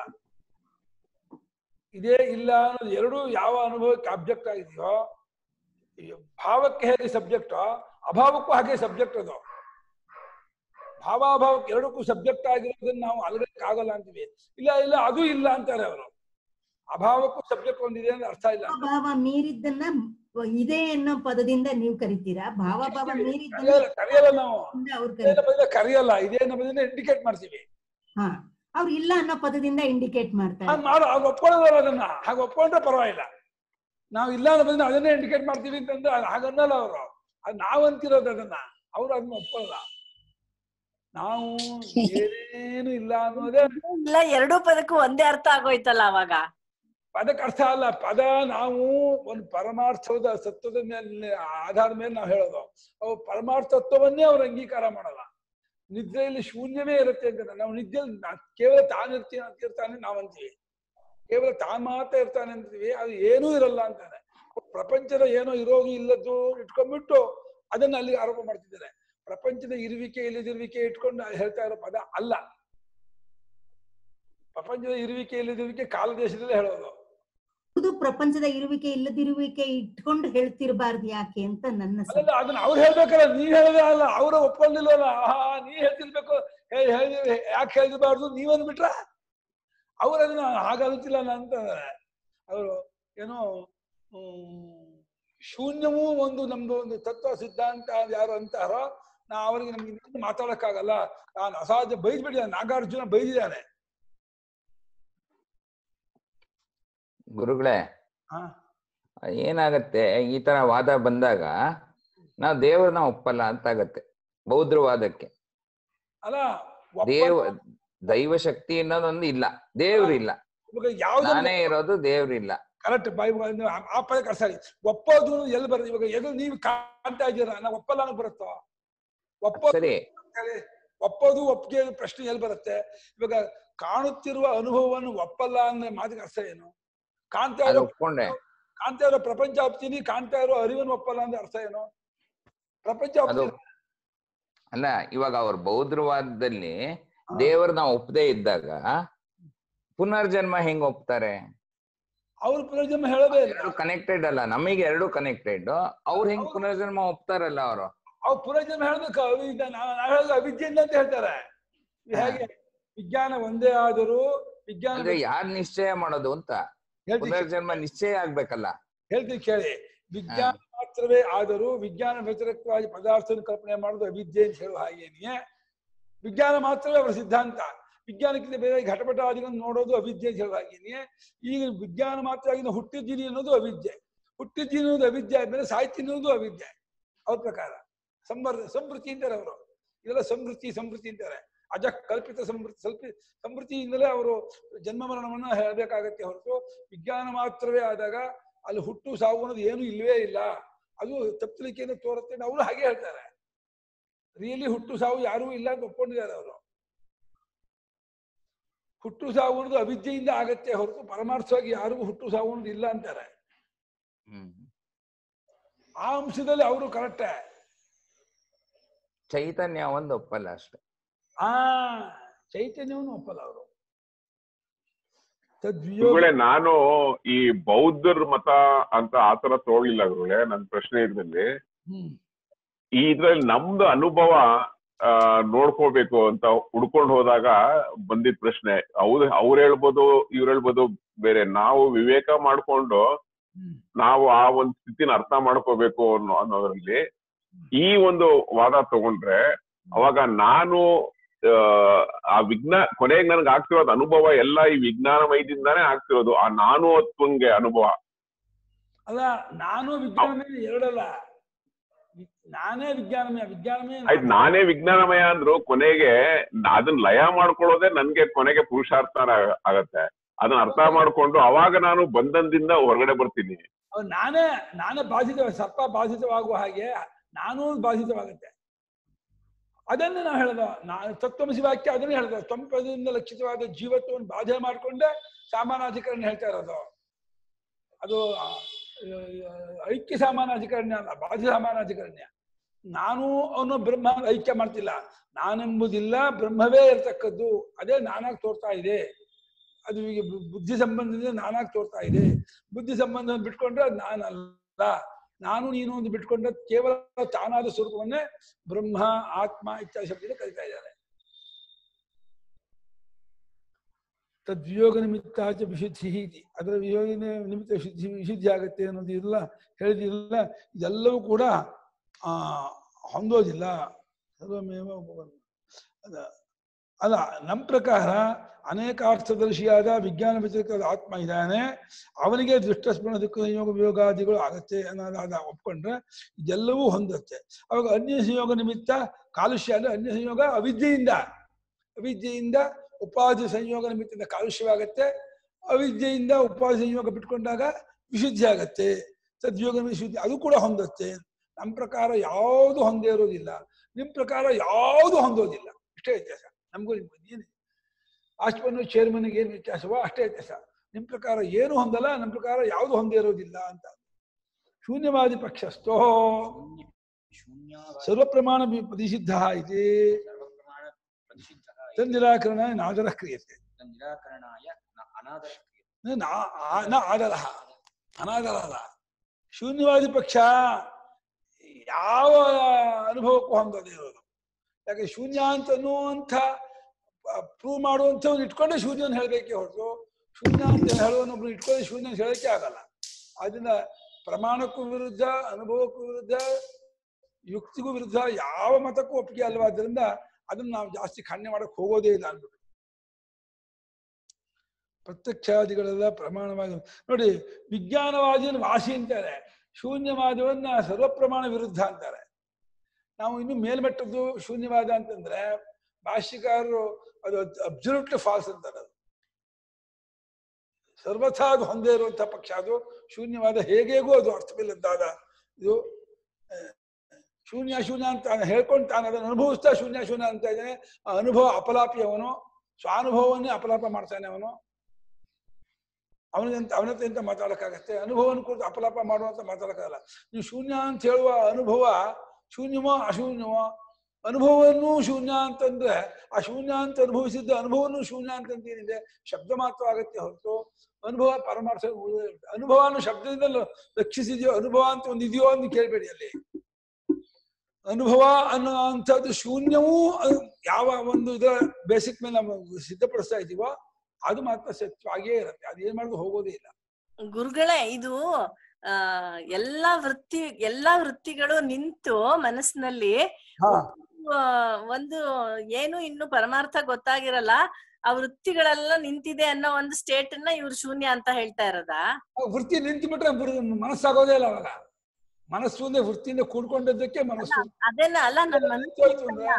ಇದೇ ಇಲ್ಲ ಅನ್ನೋದು ಎರಡು ಯಾವ ಅನುಭವಕ್ಕೆ ಅಬ್ಜೆಕ್ಟ್ ಆಗಿದೆಯೋ ಈ ಭಾವಕ್ಕೆ ಹೇಗೆ ಸಬ್ಜೆಕ್ಟ್ ಅಭಾವಕ್ಕೂ ಹಾಗೆ ಸಬ್ಜೆಕ್ಟ್ ಅದು ಭಾವಾಭಾವಕ್ಕೆ ಎರಡಕ್ಕೂ ಸಬ್ಜೆಕ್ಟ್ ಆಗಿರೋದನ್ನ ನಾವು ಅಲ್ಗಕ್ಕೆ ಆಗಲ್ಲ ಅಂತೀವಿ ಇಲ್ಲ ಇಲ್ಲ ಅದು ಇಲ್ಲ ಅಂತಾರೆ ಅವರು ಅಭಾವಕ್ಕೂ ಸಬ್ಜೆಕ್ಟ್ ಒಂದಿದೆ ಅಂದ್ರೆ ಅರ್ಥ ಇಲ್ಲ ಅಂತ. ಭಾವ ಮೀರಿದ್ದನ್ನ ಇದೆ ಅನ್ನೋ ಪದದಿಂದ ನೀವು ಕರಿತೀರಾ ಭಾವಭಾವ ಮೀರಿದ್ದನ್ನ ಕರೆಯಲ್ಲ ಕರೆಯಲ್ಲ ನಾವು ಅವ್ರು ಇದೇನ ಕರಿತಾರೆ ಬದಲು ಕರೆಯಲ್ಲ ಇದೇನ ಬದಲು ಇಂಡಿಕೇಟ್ ಮಾಡ್ತೀವಿ ಹಾ ಅವ್ರು ಇಲ್ಲ ಅನ್ನೋ ಪದದಿಂದ ಇಂಡಿಕೇಟ್ ಮಾಡ್ತಾರೆ ಹಾಗೆ ಮಾಡು ಹಾಗೆ ಒಪ್ಕೊಳ್ಳೋದಲ್ಲ ಅದನ್ನ ಹಾಗೆ ಒಪ್ಕೊಂಡ್ರೆ ಪರವಾಗಿಲ್ಲ ನಾವು ಇಲ್ಲ ಅನ್ನೋದನ್ನ ಅದನ್ನೇ ಇಂಡಿಕೇಟ್ ಮಾಡ್ತೀವಿ ಅಂತಂದ್ರೆ ಅದು ಹಾಗನ್ನಲ್ಲ ಅವರು ಅದು ನಾವು ಅಂತಿರೋದು ಅದನ್ನ ಅವ್ರು ಅದನ್ನ ಒಪ್ಪಲ್ಲ ನಾವು ಏನೇನು ಇಲ್ಲ ಅನ್ನೋದೇ ಇಲ್ಲ ಎರಡೂ ಪದಕ್ಕೂ ಒಂದೇ ಅರ್ಥ ಆಗೋಯ್ತಲ್ಲ ಅವಾಗ ಪದಕ್ಕೆ ಅರ್ಥ ಅಲ್ಲ ಪದ ನಾವು ಒಂದು ಪರಮಾರ್ಥದ ಸತ್ವದ ಮೇಲೆ ಆಧಾರದ ಮೇಲೆ ನಾವು ಹೇಳೋದು ಅವು ಪರಮಾರ್ಥ ತತ್ವವನ್ನೇ ಅವ್ರು ಅಂಗೀಕಾರ ಮಾಡಲ್ಲ ನಿದ್ರೆಯಲ್ಲಿ ಶೂನ್ಯವೇ ಇರುತ್ತೆ ಅಂತ ನಾವು ನಿದ್ದೆಯಲ್ಲಿ ನಾ- ಕೇವಲ ತಾನಿರ್ತೀನಿ ಅಂತ ಇರ್ತಾನೆ ನಾವು ಅಂತೀವಿ ಕೇವಲ ತಾನ್ ಮಾತ್ರ ಇರ್ತಾನೆ ಅಂತೀವಿ ಅದು ಏನೂ ಇರಲ್ಲ ಅಂತಾನೆ ಪ್ರಪಂಚದ ಏನೋ ಇರೋದು ಇಲ್ಲದ್ದು ಇಟ್ಕೊಂಡ್ಬಿಟ್ಟು ಅದನ್ನ ಅಲ್ಲಿ ಆರೋಪ ಮಾಡ್ತಿದ್ದಾರೆ ಪ್ರಪಂಚದ ಇರುವಿಕೆ ಇಲ್ಲದಿರುವಿಕೆ ಇಟ್ಕೊಂಡು ಹೇಳ್ತಾ ಇರೋ ಪದ ಅಲ್ಲ ಪ್ರಪಂಚದ ಇರುವಿಕೆ ಇಲ್ಲದಿರುವಿಕೆ ಕಾಲ ದೇಶದಲ್ಲೇ ಹೇಳೋದು ಇದು ಪ್ರಪಂಚದ ಇರುವಿಕೆ ಇಲ್ಲದಿರುವಿಕೆ ಇಟ್ಕೊಂಡು ಹೇಳ್ತಿರ್ಬಾರ್ದು ಯಾಕೆ ಅಂತ ನನ್ನ ಸ- ಅಲ್ಲ ಅದನ್ನ ಅವ್ರು ಹೇಳ್ಬೇಕಲ್ಲ ನೀವ್ ಹೇಳೋದೇ ಅಲ್ಲ ಅವ್ರು ಒಪ್ಕೊಂಡಿಲ್ವಲ್ಲ ಆಹಾ ನೀವ್ ಹೇಳ್ತಿರ್ಬೇಕು ಹೇ ಹೇಳಿ ಯಾಕೆ ಹೇಳ್ಬಾರ್ದು ನೀವ್ ಅಂದ್ಬಿಟ್ರ ಅವ್ರು ಅದನ್ನ ಹಾಗಂತಿಲ್ಲ ಅಂತ ಅವರು ಏನೋ ಹ್ಮ್, ಶೂನ್ಯವೂ ಒಂದು ನಮ್ದು ಒಂದು ತತ್ವ ಸಿದ್ಧಾಂತ ಅಂತ ಯಾರು ಅಂತಾರೋ ನಾ ಅವರಿಗೆ ನಮ್ಗೆ ಇನ್ನೊಂದು ಮಾತಾಡಕ್ಕಾಗಲ್ಲ ನಾನು ಅಸಾಧ್ಯ ಬೈದ್ಬಿಟ್ಟಿದ್ದಾನೆ ನಾಗಾರ್ಜುನ ಬೈದಿದ್ದಾನೆ ಗುರುಗಳೇ ಹಾ ಏನಾಗತ್ತೆ ಈ ತರ ವಾದ ಬಂದಾಗ ನಾವು ದೇವ್ರನ್ನ ಒಪ್ಪಲ್ಲ ಅಂತ ಆಗತ್ತೆ ಬೌದ್ಧ ವಾದಕ್ಕೆ ಅಲ್ಲ ದೇವ ದೈವ ಶಕ್ತಿ ಅನ್ನೋದೊಂದು ಇಲ್ಲ ದೇವ್ರು ಇಲ್ಲ ಯಾವ್ದು ನಾನೇ ಇರೋದು ದೇವ್ರು ಇಲ್ಲ ಕರೆಕ್ಟ್ ಬಾಯಿ ನೀವು ಆ- ಆ ಪದ ಕರ್ಸಾರಿ ಒಪ್ಪೋದು ಎಲ್ಲಿ ಬರುತ್ತೆ ಇವಾಗ ಎದು ನೀವು ಕಾಣ್ತಾ ಇದ್ದೀರಾ ನಾವು ಒಪ್ಪಲ್ಲ ಅನ್ನೋದು ಬರುತ್ತೋ ಒಪ್ಪೋದು ಸರಿ ಹೇಳಿ, ಒಪ್ಪೋದು ಒಪ್ಪಿಗೆ ಪ್ರಶ್ನೆ ಎಲ್ಲಿ ಬರುತ್ತೆ ಇವಾಗ ಕಾಣುತ್ತಿರುವ ಅನುಭವವನ್ನು ಒಪ್ಪಲ್ಲ ಅಂದ್ರೆ ಮಾತಿಗೆ ಅರ್ಥ ಏನು ಕಾಣ್ತಾ ಅದು ಇರೋ ಒಪ್ಕೊಂಡೆ ಕಾಣ್ತಾ ಇರೋ ಪ್ರಪಂಚ ಒಪ್ತೀನಿ ಕಾಣ್ತಾ ಇರೋ ಅರಿವನ್ನು ಒಪ್ಪಲ್ಲ ಅಂದ್ರೆ ಅರ್ಥ ಏನು ಪ್ರಪಂಚ ಅದು ಒಪ್ತೀನಿ ಅಲ್ಲ ಇವಾಗ ಅವ್ರ ಬೌದ್ಧವಾದದಲ್ಲಿ ದೇವ್ರನ್ನ ಒಪ್ಪದೇ ಇದ್ದಾಗ ಪುನರ್ಜನ್ಮ ಹೆಂಗ್ ಒಪ್ತಾರೆ ಅವ್ರ ಪುನರ್ಜನ್ಮ ಹೇಳೋದೇ ಇಲ್ಲ ಎರಡು ಕನೆಕ್ಟೆಡ್ ಅಲ್ಲ ನಮಗೆ ಎರಡು ಕನೆಕ್ಟೆಡ್ ಅವ್ರು ಹೆಂಗ್ ಪುನರ್ಜನ್ಮ ಒಪ್ತಾರಲ್ಲ ಅವರು ಅವ್ರು ಪುನರ್ಜನ್ಮ ಹೇಳ್ಬೇಕು ಅವ್ರು ಈಗ ನಾವ್ ನಾವ್ ಹೇಳೋದು ಅವಿದ್ಯೆಯಿಂದ ಅಂತ ಹೇಳ್ತಾರೆ ಇದು ಹೇಗೆ ವಿಜ್ಞಾನ ಒಂದೇ ಆದರೂ ವಿಜ್ಞಾನ ಅಂದ್ರೆ ಯಾರ್ ನಿಶ್ಚಯ ಮಾಡೋದು ಅಂತ ಹೇಳ್ತೀನಿ ಪುನರ್ಜನ್ಮ ನಿಶ್ಚಯ ಆಗ್ಬೇಕಲ್ಲ ಹೇಳ್ತೀನಿ ಕೇಳಿ ವಿಜ್ಞಾನ ಮಾತ್ರವೇ ಆದರೂ ವಿಜ್ಞಾನ ವ್ಯತಿರಿಕ್ತವಾಗಿ ಪದಾರ್ಥವನ್ನು ಕಲ್ಪನೆ ಮಾಡೋದು ಅವಿದ್ಯೆ ಅಂತ ಹೇಳುವ ಹಾಗೇನೆಯೇ ವಿಜ್ಞಾನ ಮಾತ್ರವೇ ಅವರ ಸಿದ್ಧಾಂತ ವಿಜ್ಞಾನಕ್ಕಿಂತ ಬೇರೆ ಘಟಪಟಾದಿಗಳನ್ನು ನೋಡೋದು ಅವಿದ್ಯೆ ಅಂತ ಹೇಳುವ ಹಾಗೇನೆಯೇ ಈಗ ವಿಜ್ಞಾನ ಮಾತ್ರ ಆಗಿನ ಹುಟ್ಟಿದ್ದೀನಿ ಅನ್ನೋದು ಅವಿದ್ಯೆ ಹುಟ್ಟಿದ್ದೀನಿ ಅನ್ನೋದು ಅವಿದ್ಯೆ ಆದ್ಮೇಲೆ ಸಾಹಿತ್ಯ ಅನ್ನೋದು ಅವಿದ್ಯೆ ಅವ್ರ ಪ್ರಕಾರ ಸಂಬರ್ ಸಂವೃತ್ತಿ ಅಂತಾರೆ ಅವರು ಇದೆಲ್ಲ ಸಂವೃತ್ತಿ ಸಂವೃತ್ತಿ ಅಂತಾರೆ ಅಜ ಕಲ್ಪಿತ ಸಮೃದ್ಧಿ ಸ್ವಲ್ಪ ಸಮೃದ್ಧಿಯಿಂದಲೇ ಅವರು ಜನ್ಮ ಮರಣವನ್ನ ಹೇಳಬೇಕಾಗತ್ತೆ ಹೊರತು ವಿಜ್ಞಾನ ಮಾತ್ರವೇ ಆದಾಗ ಅಲ್ಲಿ ಹುಟ್ಟು ಸಾವು ಅನ್ನೋದು ಏನು ಇಲ್ವೇ ಇಲ್ಲ ಅದು ತಪ್ಪಲಿಕೆಯನ್ನು ತೋರುತ್ತೆ ಅಂತ ಅವರು ಹಾಗೆ ಹೇಳ್ತಾರೆ ರಿಯಲಿ ಹುಟ್ಟು ಸಾವು ಯಾರೂ ಇಲ್ಲ ಅಂತ ಒಪ್ಕೊಂಡಿದ್ದಾರೆ ಅವರು ಹುಟ್ಟು ಸಾವು ಅನ್ನೋದು ಅವಿದ್ಯೆಯಿಂದ ಆಗತ್ತೆ ಹೊರತು ಪರಮಾರ್ಥವಾಗಿ ಯಾರಿಗೂ ಹುಟ್ಟು ಸಾವು ಅನ್ನೋದು ಇಲ್ಲ ಅಂತಾರೆ ಹ್ಮ್ ಆ ಅಂಶದಲ್ಲಿ ಅವರು ಕರೆಕ್ಟೇ ಚೈತನ್ಯ ಒಂದು ಒಪ್ಪಲ್ಲ ಅಷ್ಟೆ ಆ ಚೈತನ್ಯವನ್ನು ಒಪ್ಪಲ್ಲ ಅವರು ತದ್ವಿಯೋಗ ಗುರುಗಳೇ ನಾನು ಈ ಬೌದ್ಧರ ಮತ ಅಂತ ಆತರ ತಗೊಳ್ಳಿಲ್ಲ ಗುರುಗಳೇ ನನ್ನ ಪ್ರಶ್ನೆ ಇದ್ರಲ್ಲಿ ಹ್ಮ್ ಈ ಇದ್ರಲ್ಲಿ ನಮ್ದು ಅನುಭವ ಆ, ನೋಡ್ಕೋಬೇಕು ಅಂತ ಹುಡ್ಕೊಂಡು ಹೋದಾಗ ಬಂದಿದ್ ಪ್ರಶ್ನೆ ಅವ್ರು ಅವ್ರು ಹೇಳ್ಬೋದು ಇವ್ರು ಹೇಳ್ಬೋದು ಬೇರೆ ನಾವು ವಿವೇಕ ಮಾಡ್ಕೊಂಡು ಹ್ಮ್ ನಾವು ಆ ಒಂದು ಸ್ಥಿತಿನ ಅರ್ಥ ಮಾಡ್ಕೋಬೇಕು ಅನ್ನೋ ಅನ್ನೋದ್ರಲ್ಲಿ ಈ ಒಂದು ವಾದ ತಗೊಂಡ್ರೆ ಅವಾಗ ನಾನು ಆ, ಆ ವಿಜ್ಞಾ ಕೊನೆಗೆ ನನ್ಗೆ ಆಗ್ತಿರೋದು ಅನುಭವ ಎಲ್ಲ ಈ ವಿಜ್ಞಾನಮಯದಿಂದಾನೇ ಆಗ್ತಿರೋದು ಆ ನಾನು ಅತ್ವಂಗೆ ಅನುಭವ ಅಲ್ಲ ನಾನು ವಿಜ್ಞಾನಮಯ ಎರಡಲ್ಲ ವಿ- ನಾನೇ ವಿಜ್ಞಾನಮಯ ವಿಜ್ಞಾನಮಯ ಆಯ್ತು ನಾನೇ ವಿಜ್ಞಾನಮಯ ಅಂದ್ರು ಕೊನೆಗೆ ನ- ಅದನ್ನ ಲಯ ಮಾಡ್ಕೊಳ್ಳೋದೇ ನನ್ಗೆ ಕೊನೆಗೆ ಪುರುಷಾರ್ಥ ಆಗ- ಆಗತ್ತೆ ಅದನ್ನ ಅರ್ಥ ಮಾಡ್ಕೊಂಡು ಅವಾಗ ನಾನು ಬಂಧನದಿಂದ ಹೊರಗಡೆ ಬರ್ತೀನಿ ಅವ್ರು ನಾನೇ ನಾನೇ ಬಾಧಿತ ಸರ್ಪ ಬಾಧಿತವಾಗುವ ಹಾಗೆ ನಾನು ಬಾಧಿತವಾಗುತ್ತೆ ಅದನ್ನೇ ನಾವು ಹೇಳ್ದ ನಾನು ತತ್ವಮಸಿ ವಾಕ್ಯ ಅದನ್ನೇ ಹೇಳ್ದ ತ್ವಂಪದದಿಂದ ಲಕ್ಷಿತವಾದ ಜೀವತ್ವವನ್ನು ಬಾಧೆ ಮಾಡಿಕೊಂಡೇ ಸಾಮಾನಾಧಿಕರಣ ಹೇಳ್ತಾ ಇರೋದು ಅದು ಆ, ಆ, ಐಕ್ಯ ಸಾಮಾನಾಧಿಕರಣ್ಯ ಅಲ್ಲ ಬಾಧ್ಯ ಸಾಮಾನಾಧಿಕರಣ್ಯ ನಾನು ಅವನು ಬ್ರಹ್ಮ ಐಕ್ಯ ಮಾಡ್ತಿಲ್ಲ ನಾನೆಂಬುದಿಲ್ಲ ಬ್ರಹ್ಮವೇ ಇರ್ತಕ್ಕದ್ದು ಅದೇ ನಾನಾಗಿ ತೋರ್ತಾ ಇದೆ ಅದು ಈಗ ಬು- ಬುದ್ಧಿ ಸಂಬಂಧದಿಂದ ನಾನಾಗಿ ತೋರ್ತಾ ಇದೆ ಬುದ್ಧಿ ಸಂಬಂಧ ಬಿಟ್ಕೊಂಡ್ರೆ ಅದು ನಾನಲ್ಲ ನಾನು ನೀನು ಒಂದು ಬಿಟ್ಕೊಂಡ್ರೆ ಕೇವಲ ತಾನಾದ ಸ್ವರೂಪವನ್ನೇ ಬ್ರಹ್ಮ ಆತ್ಮ ಇತ್ಯಾದಿ ಶಬ್ದದಲ್ಲಿ ಕರಿತಾ ಇದ್ದಾರೆ ತದ್ವಿಯೋಗ ನಿಮಿತ್ತ ಚ ವಿಶುದ್ಧಿ ಇತಿ. ಅದರ ವಿಯೋಗ ನಿಮಿತ್ತ ವಿಶುದ್ಧಿ ವಿಶುದ್ಧಿ ಆಗುತ್ತೆ ಅನ್ನೋದು ಇಲ್ಲ ಹೇಳಿದಿಲ್ಲ ಇದೆಲ್ಲವೂ ಕೂಡ ಆ ಹೊಂದೋದಿಲ್ಲ ಸರ್ವಮೇವ ಉಪಬಂಧ. ಅದ ಅಲ್ಲ ನಮ್ಮ ಪ್ರಕಾರ ಅನೇಕಾರ್ಥದರ್ಶಿಯಾದ ವಿಜ್ಞಾನ ವ್ಯತಿರಿಕ್ತದ ಆತ್ಮ ಇದ್ದಾನೆ ಅವನಿಗೆ ದೃಷ್ಟಸ್ಮರಣ ದುಃಖ ಸಂಯೋಗ ವಿಯೋಗಾದಿಗಳು ಆಗತ್ತೆ ಅನ್ನೋದಾದ ಒಪ್ಕೊಂಡ್ರೆ ಇದೆಲ್ಲವೂ ಹೊಂದುತ್ತೆ ಅವಾಗ ಅನ್ಯ ಸಂಯೋಗ ನಿಮಿತ್ತ ಕಾಲುಷ್ಯ ಅಂದ್ರೆ ಅನ್ಯ ಸಂಯೋಗ ಅವಿದ್ಯೆಯಿಂದ ಅವಿದ್ಯೆಯಿಂದ ಉಪಾಧಿ ಸಂಯೋಗ ನಿಮಿತ್ತದಿಂದ ಕಾಲುಷ್ಯವಾಗತ್ತೆ ಅವಿದ್ಯೆಯಿಂದ ಉಪಾಧಿ ಸಂಯೋಗ ಬಿಟ್ಕೊಂಡಾಗ ವಿಶುದ್ಧಿ ಆಗತ್ತೆ ಸದ್ಯೋಗ ನಿಮಿತ್ತ ಶುದ್ಧಿ ಅದು ಕೂಡ ಹೊಂದುತ್ತೆ ನಮ್ಮ ಪ್ರಕಾರ ಯಾವುದು ಹೊಂದೇ ಇರೋದಿಲ್ಲ ನಿಮ್ಮ ಪ್ರಕಾರ ಯಾವುದು ಹೊಂದೋದಿಲ್ಲ ಇಷ್ಟೇ ವ್ಯತ್ಯಾಸ ನಮಗೂ ನಿಮ್ಗೂ ಏನು ಆಸ್ಪನ್ನು ಚೇರ್ಮನ್ಗೆ ಏನು ವ್ಯತ್ಯಾಸವೋ ಅಷ್ಟೇ ವ್ಯತ್ಯಾಸ ನಿಮ್ಮ ಪ್ರಕಾರ ಏನು ಹೊಂದಲ್ಲ ನಮ್ಮ ಪ್ರಕಾರ ಯಾವುದು ಹೊಂದೇ ಇರೋದಿಲ್ಲ ಅಂತ ಶೂನ್ಯವಾದಿ ಪಕ್ಷಸ್ಥೋ ಶೂನ್ಯ ಶೂನ್ಯವಾದ ಸರ್ವಪ್ರಮಾಣ ಪ್ರತಿಷಿದ್ಧ ಇದೆ ಸರ್ವಪ್ರಮಾಣ ಪ್ರತಿಷಿದ್ಧಃ ತನ್ನಿರಾಕರಣ ನಾದರ ಕ್ರಿಯತೆ ನಿರಾಕರಣಾಯ ನ ಅನಾದರ ಕ್ರಿಯತೆ. ನ ಆ- ನ ಆದರ ಅನಾದರ ಅಲ್ಲ ಶೂನ್ಯವಾದಿ ಪಕ್ಷ ಯಾವ ಅನುಭವಕ್ಕೂ ಹೊಂದದೇ ಇರೋದು ಯಾಕೆ ಶೂನ್ಯ ಅಂತ ಅನ್ನುವಂಥ ಪ್ರೂವ್ ಮಾಡುವಂಥವ್ನು ಇಟ್ಕೊಂಡೆ ಶೂನ್ಯನ ಹೇಳಬೇಕೆ ಹೊರತು ಶೂನ್ಯ ಅಂತ ಹೇಳುವನೊಬ್ರು ಇಟ್ಕೊಂಡೆ ಶೂನ್ಯ ಅಂತ ಹೇಳಕ್ಕೆ ಆಗಲ್ಲ ಅದರಿಂದ ಪ್ರಮಾಣಕ್ಕೂ ವಿರುದ್ಧ ಅನುಭವಕ್ಕೂ ವಿರುದ್ಧ ಯುಕ್ತಿಗೂ ವಿರುದ್ಧ ಯಾವ ಮತಕ್ಕೂ ಒಪ್ಪಿಗೆ ಅಲ್ವಾದ್ರಿಂದ ಅದನ್ನ ನಾವು ಜಾಸ್ತಿ ಖಂಡನೆ ಮಾಡಕ್ ಹೋಗೋದೇ ಇಲ್ಲ ಅಂದ್ಬಿಟ್ಟು ಪ್ರತ್ಯಕ್ಷಾದಿಗಳೆಲ್ಲ ಪ್ರಮಾಣವಾಗಿ ನೋಡಿ ವಿಜ್ಞಾನವಾದಿಯನ್ನು ವಾಸಿ ಅಂತಾರೆ ಶೂನ್ಯವಾದವನ್ನ ಸರ್ವಪ್ರಮಾಣ ವಿರುದ್ಧ ಅಂತಾರೆ ನಾವು ಇನ್ನು ಮೇಲ್ಮಟ್ಟದ್ದು ಶೂನ್ಯವಾದ ಅಂತಂದ್ರೆ ಭಾಷ್ಯಕಾರರು ಅದು ಅಬ್ಸಲ್ಯೂಟ್ಲಿ ಫಾಲ್ಸ್ ಅಂತಾರೆ ಅದು ಸರ್ವಥಾ ಅದು ಹೊಂದೇ ಇರುವಂತಹ ಪಕ್ಷ ಅದು ಶೂನ್ಯವಾದ ಹೇಗೇಗೂ ಅದು ಅರ್ಥವಿಲ್ಲದ್ದಾದ ಇದು ಆ, ಶೂನ್ಯ ಶೂನ್ಯ ಅಂತ ಹೇಳ್ಕೊಂಡು ತಾನು ಅದನ್ನು ಅನುಭವಿಸ್ತಾ ಶೂನ್ಯ ಶೂನ್ಯ ಅಂತ ಇದ್ದಾನೆ ಆ ಅನುಭವ ಅಪಲಾಪಿ ಅವನು ಸ್ವಾನುಭವವನ್ನೇ ಅಪಲಾಪ ಮಾಡ್ತಾನೆ ಅವನು ಅವನಿಗಂತ ಅವನತ್ತೆ ಅಂತ ಮಾತಾಡಕ್ಕಾಗತ್ತೆ ಅನುಭವವನ್ನು ಕುರಿತು ಅಪಲಾಪ ಮಾಡುವಂತ ಮಾತಾಡಕ್ಕಾಗಲ್ಲ ನೀವು ಶೂನ್ಯ ಅಂತ ಹೇಳುವ ಅನುಭವ ಶೂನ್ಯವೋ ಅಶೂನ್ಯವೋ ಅನುಭವವನ್ನು ಶೂನ್ಯ ಅಂತಂದ್ರೆ ಆ ಶೂನ್ಯ ಅಂತ ಅನುಭವಿಸಿದ್ದ ಅನುಭವವನ್ನು ಶೂನ್ಯ ಅಂತಂತೇನಿದೆ ಶಬ್ದ ಮಾತ್ರ ಆಗತ್ತೆ ಹೊರತು ಅನುಭವ ಪರಮಾರ್ಥ ಉಳಿದಿರುತ್ತೆ. ಅನುಭವವನ್ನು ಶಬ್ದದಿಂದ ಲ- ರಕ್ಷಿಸಿದೆಯೋ ಅನುಭವ ಅಂತ ಒಂದು ಇದೆಯೋ ಅಂತ ಕೇಳ್ಬೇಡಿ ಅಲ್ಲಿ ಅನುಭವ ಅನ್ನೋ ಅಂಥದ್ದು ಶೂನ್ಯವೂ ಅದು ಯಾವ ಒಂದು ಇದರ ಬೇಸಿಕ್ ಮೇಲೆ ನಾವು ಸಿದ್ಧಪಡಿಸ್ತಾ ಇದೀವೋ ಅದು ಮಾತ್ರ ಸತ್ಯವಾಗಿಯೇ ಇರುತ್ತೆ ಅದು ಏನ್ ಮಾಡಿದ್ರು ಹೋಗೋದೇ ಇಲ್ಲ ಗುರುಗಳೇ ಇದು ಆ ಎಲ್ಲಾ ವೃತ್ತಿ ಎಲ್ಲಾ ವೃತ್ತಿಗಳು ನಿಂತು ಮನಸ್ಸಿನಲ್ಲಿ ಹಾ ಆ, ಒಂದು ಏನು ಇನ್ನು ಪರಮಾರ್ಥ ಗೊತ್ತಾಗಿರಲ್ಲ ಆ ವೃತ್ತಿಗಳೆಲ್ಲ ನಿಂತಿದೆ ಅನ್ನೋ ಒಂದು ಸ್ಟೇಟ್ ಅನ್ನ ಇವ್ರು ಶೂನ್ಯ ಅಂತ ಹೇಳ್ತಾ ಇರೋದಾ ಆ ವೃತ್ತಿ ನಿಂತು ಬಿಟ್ರೆ ಮನಸ್ಸಾಗೋದೇ ಇಲ್ಲ ಅವಾಗ ಮನಸ್ಸು ಅಂದ್ರೆ ವೃತ್ತಿಯಿಂದ ಕೂಡ್ಕೊಂಡಿದ್ದಕ್ಕೆ ಮನಸ್ಸು ಅದೇನ ಅಲ್ಲ ನನ್ ನಿಂತೋಯ್ತು ಅಂದ್ರೆ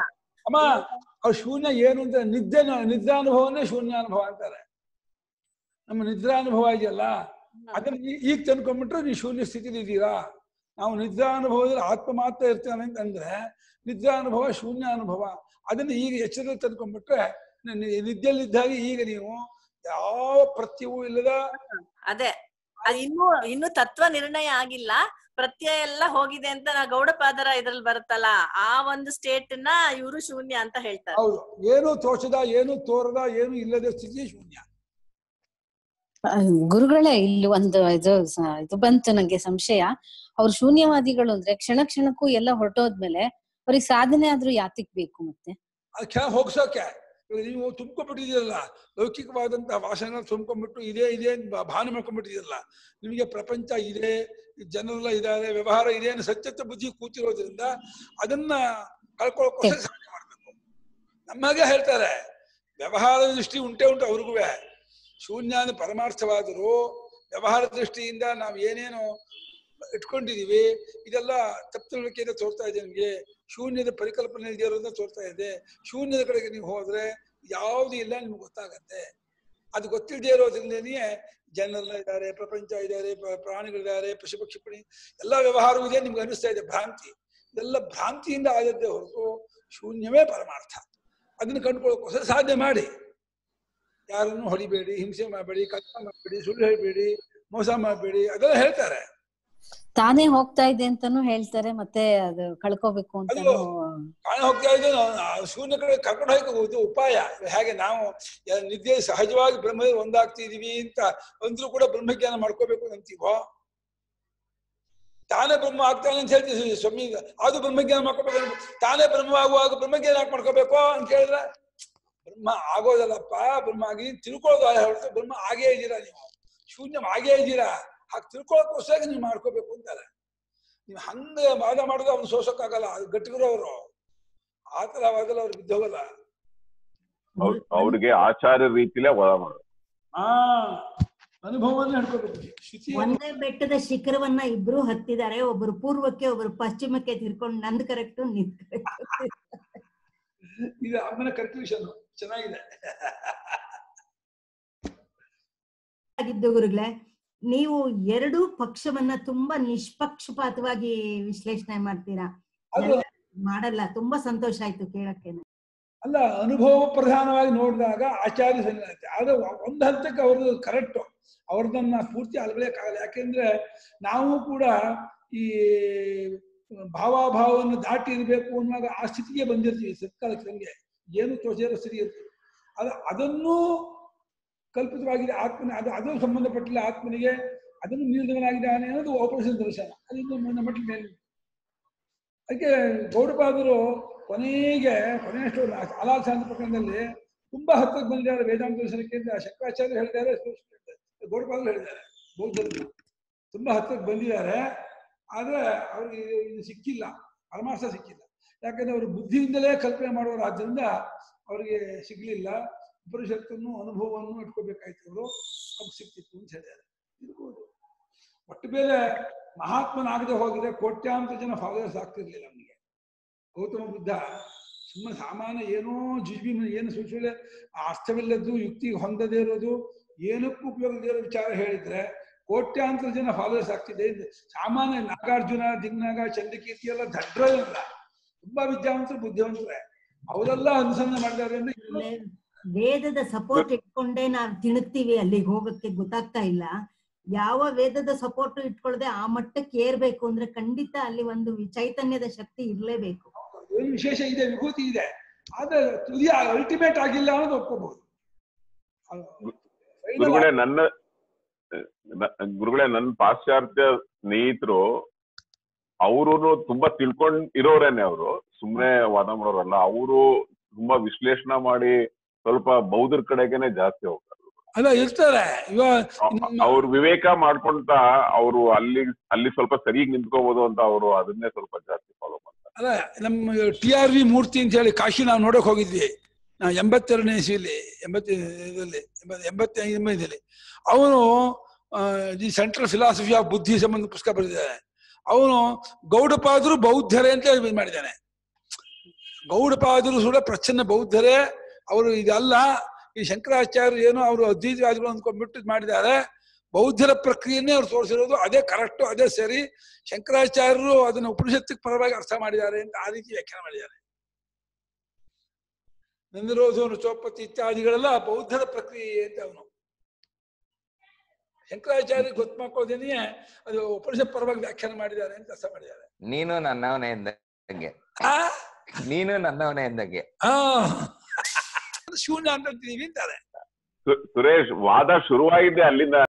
ಅಮ್ಮ ಅವ್ರು ಶೂನ್ಯ ಏನು ಅಂತ ನಿದ್ದೆ ನಿದ್ರಾನುಭವನೇ ಶೂನ್ಯಾನುಭವ ಅಂತಾರೆ ನಮ್ಮ ನಿದ್ರಾನುಭವ ಇದೆಯಲ್ಲ ಅದನ್ನ ಈ- ಈಗ ತಂದ್ಕೊಂಡ್ಬಿಟ್ರೆ ನೀವು ಶೂನ್ಯ ಸ್ಥಿತಿಲಿ ಇದ್ದೀರಾ ನಾವು ನಿದ್ರಾನುಭವದಲ್ಲಿ ಆತ್ಮ ಮಾತ್ರ ಇರ್ತಾನೆ ಅಂತ ಅಂದ್ರೆ ನಿದ್ರಾನುಭವ ಶೂನ್ಯ ಅನುಭವ ಅದನ್ನ ಈಗ ಎಚ್ಚರದಲ್ಲಿ ತಂದ್ಕೊಂಡ್ಬಿಟ್ರೆ ನಿ- ನಿ- ನಿದ್ದೆಯಲ್ಲಿದ್ದಾಗ ಈಗ ನೀವು ಯಾವ ಪ್ರತ್ಯವೂ ಇಲ್ಲದ ಅದೇ ಅದ್ ಇನ್ನೂ ಇನ್ನು ತತ್ವ ನಿರ್ಣಯ ಆಗಿಲ್ಲ ಪ್ರತ್ಯಯ ಎಲ್ಲ ಹೋಗಿದೆ ಅಂತ ನಾ ಗೌಡಪಾದರ ಇದ್ರಲ್ಲಿ ಬರುತ್ತಲ್ಲ ಆ ಒಂದು ಸ್ಟೇಟ್ ನ ಇವರು ಶೂನ್ಯ ಅಂತ ಹೇಳ್ತಾರೆ ಹೌದು ಏನು ತೋಚದ ಏನು ತೋರದ ಏನು ಇಲ್ಲದ ಸ್ಥಿತಿ ಶೂನ್ಯ ಆ, ಗುರುಗಳೇ ಇಲ್ಲಿ ಒಂದು ಇದು ಸ- ಇದು ಬಂತು ನಂಗೆ ಸಂಶಯ ಅವ್ರು ಶೂನ್ಯವಾದಿಗಳು ಅಂದ್ರೆ ಕ್ಷಣ ಕ್ಷಣಕ್ಕೂ ಎಲ್ಲ ಹೊರಟೋದ್ಮೇಲೆ ಅವ್ರಿಗೆ ಸಾಧನೆ ಆದ್ರೂ ಯಾತಿಕ್ ಬೇಕು ಮತ್ತೆ ಅದು ಕೆಳ ಹೋಗ್ಸೋಕೆ ಇವಾಗ ನೀವು ತುಂಬ್ಕೊಂಡ್ಬಿಟ್ಟಿದ್ದೀರಲ್ಲ ಲೌಕಿಕವಾದಂತಹ ವಾಸನೆಗಳು ತುಂಬ್ಕೊಂಡ್ಬಿಟ್ಟು ಇದೇ ಇದೇ ಅಂತ ಭಾ- ಭಾವನೆ ಮಾಡ್ಕೊಂಡ್ಬಿಟ್ಟಿದ್ದೀರಲ್ಲ ನಿಮಗೆ ಪ್ರಪಂಚ ಇದೆ ಜನರೆಲ್ಲ ಇದ್ದಾರೆ ವ್ಯವಹಾರ ಇದೆ ಅನ್ನೋ ಸತ್ಯತ್ವ ಬುದ್ಧಿ ಕೂತಿರೋದ್ರಿಂದ ಅದನ್ನ ಕಳ್ಕೊಳ್ಳೋಕೋಸ್ಕರ ಸಾಧನೆ ಮಾಡ್ಬೇಕು ನಮ್ಮಾಗೆ ಹೇಳ್ತಾರೆ ವ್ಯವಹಾರ ದೃಷ್ಟಿ ಉಂಟೆ ಉಂಟು ಅವ್ರಿಗೂ ಶೂನ್ಯಾನ ಪರಮಾರ್ಥವಾದರೂ ವ್ಯವಹಾರ ದೃಷ್ಟಿಯಿಂದ ನಾವು ಏನೇನೋ ಇಟ್ಕೊಂಡಿದೀವಿ ಇದೆಲ್ಲ ತಪ್ಪು ತಿಳುವಳಿಕೆಯಿಂದ ತೋರ್ತಾ ಇದೆ ನಿಮಗೆ ಶೂನ್ಯದ ಪರಿಕಲ್ಪನೆ ಇದೆಯೋದ್ರಿಂದ ತೋರ್ತಾ ಇದೆ ಶೂನ್ಯದ ಕಡೆಗೆ ನೀವು ಹೋದ್ರೆ ಯಾವುದು ಇಲ್ಲ ನಿಮ್ಗೆ ಗೊತ್ತಾಗತ್ತೆ ಅದು ಗೊತ್ತಿಲ್ಲದೆ ಇರೋದ್ರಿಂದನೇ ಜನರೆಲ್ಲ ಇದ್ದಾರೆ ಪ್ರಪಂಚ ಇದ್ದಾರೆ ಪ್ರ- ಪ್ರಾಣಿಗಳಿದ್ದಾರೆ ಪಶು ಪಕ್ಷಿ ಪ್ರಾಣಿ ಎಲ್ಲ ವ್ಯವಹಾರವೂ ಇದೆ ನಿಮ್ಗೆ ಅನಿಸ್ತಾ ಇದೆ ಭ್ರಾಂತಿ ಇದೆಲ್ಲ ಭ್ರಾಂತಿಯಿಂದ ಆದದ್ದೇ ಹೊರತು ಶೂನ್ಯವೇ ಪರಮಾರ್ಥ ಅದನ್ನು ಕಂಡುಕೊಳ್ಳೋಕ್ಕೋಸ್ಕರ ಸಾಧನೆ ಮಾಡಿ ಯಾರನ್ನು ಹೊಡಿಬೇಡಿ ಹಿಂಸೆ ಮಾಡಬೇಡಿ ಕಷ್ಟ ಮಾಡಬೇಡಿ ಸುಳ್ಳು ಹೇಳಬೇಡಿ ಮೋಸ ಮಾಡಬೇಡಿ ಅದೆಲ್ಲ ಹೇಳ್ತಾರೆ ತಾನೇ ಹೋಗ್ತಾ ಇದೆ ಅಂತಾನು ಹೇಳ್ತಾರೆ ಮತ್ತೆ ಅದು ಕಳ್ಕೋಬೇಕು ಅಂತಾನು ಕಾಣ ಹೋಗ್ತಾ ಇದೆ ಶೂನ್ಯ ಕಡೆ ಕರ್ಕೊಂಡು ಹೋಗೋದು ಉಪಾಯ ಹೇಗೆ ನಾವು ಯ- ನಿದ್ದೆ ಸಹಜವಾಗಿ ಬ್ರಹ್ಮದಲ್ಲಿ ಒಂದಾಗ್ತಿದೀವಿ ಅಂತ ಅಂದ್ರೂ ಕೂಡ ಬ್ರಹ್ಮಜ್ಞಾನ ಮಾಡ್ಕೋಬೇಕು ಅಂತೀವೋ ತಾನೇ ಬ್ರಹ್ಮ ಆಗ್ತಾನೆ ಅಂತ ಹೇಳ್ತೀವಿ ಸ್ವಾಮಿ ಅದು ಬ್ರಹ್ಮಜ್ಞಾನ ಮಾಡ್ಕೋಬೇಕು ಅಂತ. ತಾನೇ ಬ್ರಹ್ಮವಾಗುವಾಗ ಬ್ರಹ್ಮಜ್ಞಾನ ಯಾಕೆ ಮಾಡ್ಕೋಬೇಕು ಅಂತ ಕೇಳಿದ್ರೆ ಬ್ರಹ್ಮ ಆಗೋದಲ್ಲಪ್ಪ ಬ್ರಹ್ಮ ಆಗಿ ತಿಳ್ಕೊಳ್ಳೋದು ಹೊರತು ಬ್ರಹ್ಮ ಆಗೇ ಇದ್ದೀರಾ ನೀವು ಶೂನ್ಯ ಆಗೇ ಇದ್ದೀರಾ ಹಾಗೆ ತಿಳ್ಕೊಳ್ಳೋಕ್ಕೋಸ್ಕರ ನೀವು ಮಾಡ್ಕೋಬೇಕು ಅಂತಾರೆ ನೀವು ಹಂಗೆ ವಾದ ಮಾಡೋದು ಅವ್ನು ಸೋಸಕ್ಕಾಗಲ್ಲ ಅದು ಗಟ್ಟಿಗರು ಅವರು ಆ ತರ ವಾದಲ್ಲ ಅವ್ರು ಬಿದ್ದೋಗಲ್ಲ ಅವ್ರ್- ಅವ್ರಿಗೆ ಆಚಾರ್ಯ ರೀತಿಲೇ ವಾದ ಮಾಡೋದು ಆ ಅನುಭವವನ್ನ ಹಿಡ್ಕೋಬೇಕು ಶ್ರುತಿ ಒಂದೇ ಬೆಟ್ಟದ ಶಿಖರವನ್ನ ಇಬ್ರು ಹತ್ತಿದ್ದಾರೆ ಒಬ್ಬರು ಪೂರ್ವಕ್ಕೆ ಒಬ್ಬರು ಪಶ್ಚಿಮಕ್ಕೆ ತಿರ್ಕೊಂಡು ನಂದ್ ಕರೆಕ್ಟ್ ನಿಂತ್ correct. ಇದು ಅಮ್ಮನ ಕನ್ಕ್ಲೂಷನ್ ಚೆನ್ನಾಗಿದೆ ಆಗಿದ್ದು ಗುರುಗಳೇ ನೀವು ಎರಡೂ ಪಕ್ಷವನ್ನ ತುಂಬಾ ನಿಷ್ಪಕ್ಷಪಾತವಾಗಿ ವಿಶ್ಲೇಷಣೆ ಮಾಡ್ತೀರಾ ಅದು ಎಲ್ಲ ಮಾಡಲ್ಲ ತುಂಬಾ ಸಂತೋಷ ಆಯ್ತು ಕೇಳಕ್ಕೆ ಅಲ್ಲ ಅನುಭವ ಪ್ರಧಾನವಾಗಿ ನೋಡಿದಾಗ ಆಚಾರ್ಯ ಸನ್ನಿಧಾನ ಆದ್ರೆ ಒಂದು ಹಂತಕ್ಕೆ ಅವ್ರದ್ದು ಕರೆಕ್ಟ್ ಅವ್ರದನ್ನ ಪೂರ್ತಿ ಅಲ್ಗಳಕ್ಕಾಗಲ್ಲ ಯಾಕೆಂದ್ರೆ ನಾವು ಕೂಡ ಈ ಭಾವಾಭಾವವನ್ನು ದಾಟಿ ಇರಬೇಕು ಅನ್ನುವಾಗ ಆ ಸ್ಥಿತಿಗೆ ಬಂದಿರ್ತೀವಿ ಸತ್ಕಾಲಕ್ಕೆ ನಮಗೆ ಏನು ತೋಚೇರೋ ಸ್ಥಿತಿ ಇರ್ತೀವಿ ಅದು ಅದನ್ನೂ ಕಲ್ಪಿತವಾಗಿದೆ ಆತ್ಮನ ಅದು ಅದು ಸಂಬಂಧಪಟ್ಟಿಲ್ಲ ಆತ್ಮನಿಗೆ ಅದನ್ನು ಮೀರಿದವನಾಗಿದ್ದಾನೆ ಅನ್ನೋದು ಆಪರೇಷನ್ ದರ್ಶನ ಅದು ಇನ್ನು ನನ್ನ ಮಟ್ಟಿಗೆ ಮೇಲೆ ಅದಕ್ಕೆ ಗೌಡಪಾದರು ಕೊನೆಗೆ ಕೊನೆಯಷ್ಟು ಅಲಾಲ್ಸಾಂತ ಪ್ರಕರಣದಲ್ಲಿ ತುಂಬಾ ಹತ್ತಿರಕ್ಕೆ ಬಂದಿದ್ದಾರೆ ವೇದಾಂತ ದರ್ಶನಕ್ಕೆ ಅಂತ ಶಂಕರಾಚಾರ್ಯ ಹೇಳಿದ್ದಾರೆ ಗೌಡಪಾದರು ಹೇಳಿದ್ದಾರೆ ಬೌದ್ಧರನ್ನ ತುಂಬಾ ಹತ್ತಿರಕ್ಕೆ ಬಂದಿದ್ದಾರೆ ಆದ್ರೆ ಅವ್ರಿಗೆ ಇದು- ಇದು ಸಿಕ್ಕಿಲ್ಲ ಪರಮಾರ್ಥ ಸಿಕ್ಕಿಲ್ಲ ಯಾಕಂದ್ರೆ ಅವರು ಬುದ್ಧಿಯಿಂದಲೇ ಕಲ್ಪನೆ ಮಾಡೋರು ಆದ್ರಿಂದ ಅವರಿಗೆ ಸಿಗ್ಲಿಲ್ಲ ಉಪನಿಷತ್ತನ್ನು ಅನುಭವವನ್ನು ಇಟ್ಕೋಬೇಕಾಯ್ತು ಅವರು ಅದು ಸಿಕ್ತಿತ್ತು ಅಂತ ಹೇಳಿದ್ದಾರೆ ಇರ್ಬೋದು ಒಟ್ಟು ಬೇರೆ ಮಹಾತ್ಮನಾಗದೆ ಹೋಗಿದ್ರೆ ಕೋಟ್ಯಾಂತರ ಜನ ಫಾಲೋವರ್ಸ್ ಆಗ್ತಿರ್ಲಿಲ್ಲ ಅವನಿಗೆ ಗೌತಮ ಬುದ್ಧ ಸುಮ್ಮನೆ ಸಾಮಾನ್ಯ ಏನೋ ಜುಜ್ಬಿ ಏನು ಸುಳ್ಳು ಸುಳ್ಳೆ ಅರ್ಥವಿಲ್ಲದ್ದು ಯುಕ್ತಿ ಹೊಂದದೇ ಇರೋದು ಏನಕ್ಕೂ ಉಪಯೋಗದೇ ಇರೋ ವಿಚಾರ ಹೇಳಿದ್ರೆ ಕೋಟ್ಯಾಂತರ ಜನ ಫಾಲೋವರ್ಸ್ ಆಗ್ತಿದೆ ಇದು ಸಾಮಾನ್ಯ ನಾಗಾರ್ಜುನ ದಿಗ್ನಾಗ ಚಂದ್ರಕೀರ್ತಿ ಎಲ್ಲ ದಡ್ರ ಇಲ್ಲ ತುಂಬಾ ವಿದ್ಯಾವಂತರು ಬುದ್ಧಿವಂತರೇ ಅವರೆಲ್ಲ ಅನುಸಂಧಾನ ಮಾಡಿದ್ದಾರೆ ಅಂದ್ರೆ ಇನ್ನೂ ವೇದದ ಸಪೋರ್ಟ್ ಇಟ್ಕೊಂಡೇ ನಾವ್ ತಿಣುಕ್ತಿವಿ ಅಲ್ಲಿಗೆ ಹೋಗಕ್ಕೆ ಗೊತ್ತಾಗ್ತಾ ಇಲ್ಲ ಯಾವ ವೇದದ ಸಪೋರ್ಟ್ ಇಟ್ಕೊಳ್ದೆ ಆ ಮಟ್ಟಕ್ಕೆ ಏರ್ಬೇಕು ಅಂದ್ರೆ ಖಂಡಿತ ಅಲ್ಲಿ ಒಂದು ವಿ- ಚೈತನ್ಯದ ಶಕ್ತಿ ಇರ್ಲೇಬೇಕು ಏನು ವಿಶೇಷ ಇದೆ ವಿಭೂತಿ ಇದೆ ಆದ್ರೆ ತುದಿ ಅಲ್ಟಿಮೇಟ್ ಆಗಿಲ್ಲ ಅನ್ನೋದು ಒಪ್ಕೋಬಹುದು ಗುರುಗಳೇ ನನ್ನ ನ- ಗುರುಗಳೇ ನನ್ನ ಪಾಶ್ಚಾತ್ಯ ಸ್ನೇಹಿತರು ಅವರು ತುಂಬಾ ತಿಳ್ಕೊಂಡ್ ಇರೋರೇನೆ ಅವರು ಸುಮ್ನೆ ವಾದ ಮಾಡೋರಲ್ಲ ಅವರು ತುಂಬಾ ವಿಶ್ಲೇಷಣೆ ಮಾಡಿ ಸ್ವಲ್ಪ ಬೌದ್ಧರ ಕಡೆಗೆನೆ ಜಾಸ್ತಿ ಹೋಗ್ತಾರೆ ಅಲ್ಲ ಇರ್ತಾರೆ ಇವಾಗ ಅ- ಅವ್ರು ವಿವೇಕ ಮಾಡ್ಕೊಂತ ಅವರು ಅಲ್ಲಿ ಅಲ್ಲಿ ಸ್ವಲ್ಪ ಸರಿಯಾಗಿ ನಿಂತ್ಕೋಬಹುದು ಅಂತ ಅವರು ಅದನ್ನೇ ಸ್ವಲ್ಪ ಜಾಸ್ತಿ ಫಾಲೋ ಮಾಡ್ತಾರೆ ಅಲ್ಲ ನಮ್ಮ ಟಿ ಆರ್ ವಿ ಮೂರ್ತಿ ಅಂತ ಹೇಳಿ ಕಾಶಿ ನಾವು ನೋಡಕ್ ಹೋಗಿದ್ವಿ ನಾವು ಎಂಬತ್ತೆರಡನೇ ಇಸ್ವಿಲಿ ಎಂಬತ್ತ ಇದರಲ್ಲಿ ಎಂಬತ್ ಎಂಬತ್ತೈದರಲ್ಲಿ ಅವನು ದಿ ಸೆಂಟ್ರಲ್ ಫಿಲಾಸಫಿ ಆಫ್ ಬುದ್ಧಿ ಸಂಬಂಧ ಪುಸ್ತಕ ಬರೆದಿದ್ದಾನೆ ಅವನು ಗೌಡಪಾದರು ಬೌದ್ಧರೇ ಅಂತ ಇದು ಮಾಡಿದ್ದಾನೆ ಗೌಡಪಾದರು ಕೂಡ ಪ್ರಚ್ಛನ್ನ ಬೌದ್ಧರೇ ಅವರು ಇದಲ್ಲ ಈ ಶಂಕರಾಚಾರ್ಯ ಏನೋ ಅವರು ಅದ್ವೈತವಾದಿಗಳು ಅಂದ್ಕೊಂಡ್ಬಿಟ್ಟು ಇದ್ ಮಾಡಿದ್ದಾರೆ ಬೌದ್ಧರ ಪ್ರಕ್ರಿಯೆನೇ ಅವ್ರು ತೋರಿಸಿರೋದು ಅದೇ ಕರೆಕ್ಟು ಅದೇ ಸರಿ ಶಂಕರಾಚಾರ್ಯರು ಅದನ್ನ ಉಪನಿಷತ್ತಿಗೆ ಪರವಾಗಿ ಅರ್ಥ ಮಾಡಿದ್ದಾರೆ ಅಂತ ಆ ರೀತಿ ವ್ಯಾಖ್ಯಾನ ಮಾಡಿದ್ದಾರೆ ನಂದಿರೋಧನು ಚೌಪತಿ ಇತ್ಯಾದಿಗಳೆಲ್ಲ ಬೌದ್ಧರ ಪ್ರಕ್ರಿಯೆ ಅಂತ ಅವನು ಶಂಕರಾಚಾರ್ಯ ಗೊತ್ತು ಮಾಡ್ಕೊಳ್ಳೋದೇನೆ ಅದು ಉಪನಿಷತ್ ಪರವಾಗಿ ವ್ಯಾಖ್ಯಾನ ಮಾಡಿದ್ದಾರೆ ಅಂತ ಅರ್ಥ ಮಾಡಿದ್ದಾರೆ ನೀನು ನನ್ನವನೇ ಎಂದಂಗೆ ಆ ನೀನು ನನ್ನವನೇ ಎಂದಂಗೆ ಆ ಶೂನ್ಯ ಅಂತ ಅಂತೀವಿ ಅಂತಾರೆ ಸು- ಸುರೇಶ್ ವಾದ ಶುರುವಾಗಿದ್ದೆ ಅಲ್ಲಿಂದ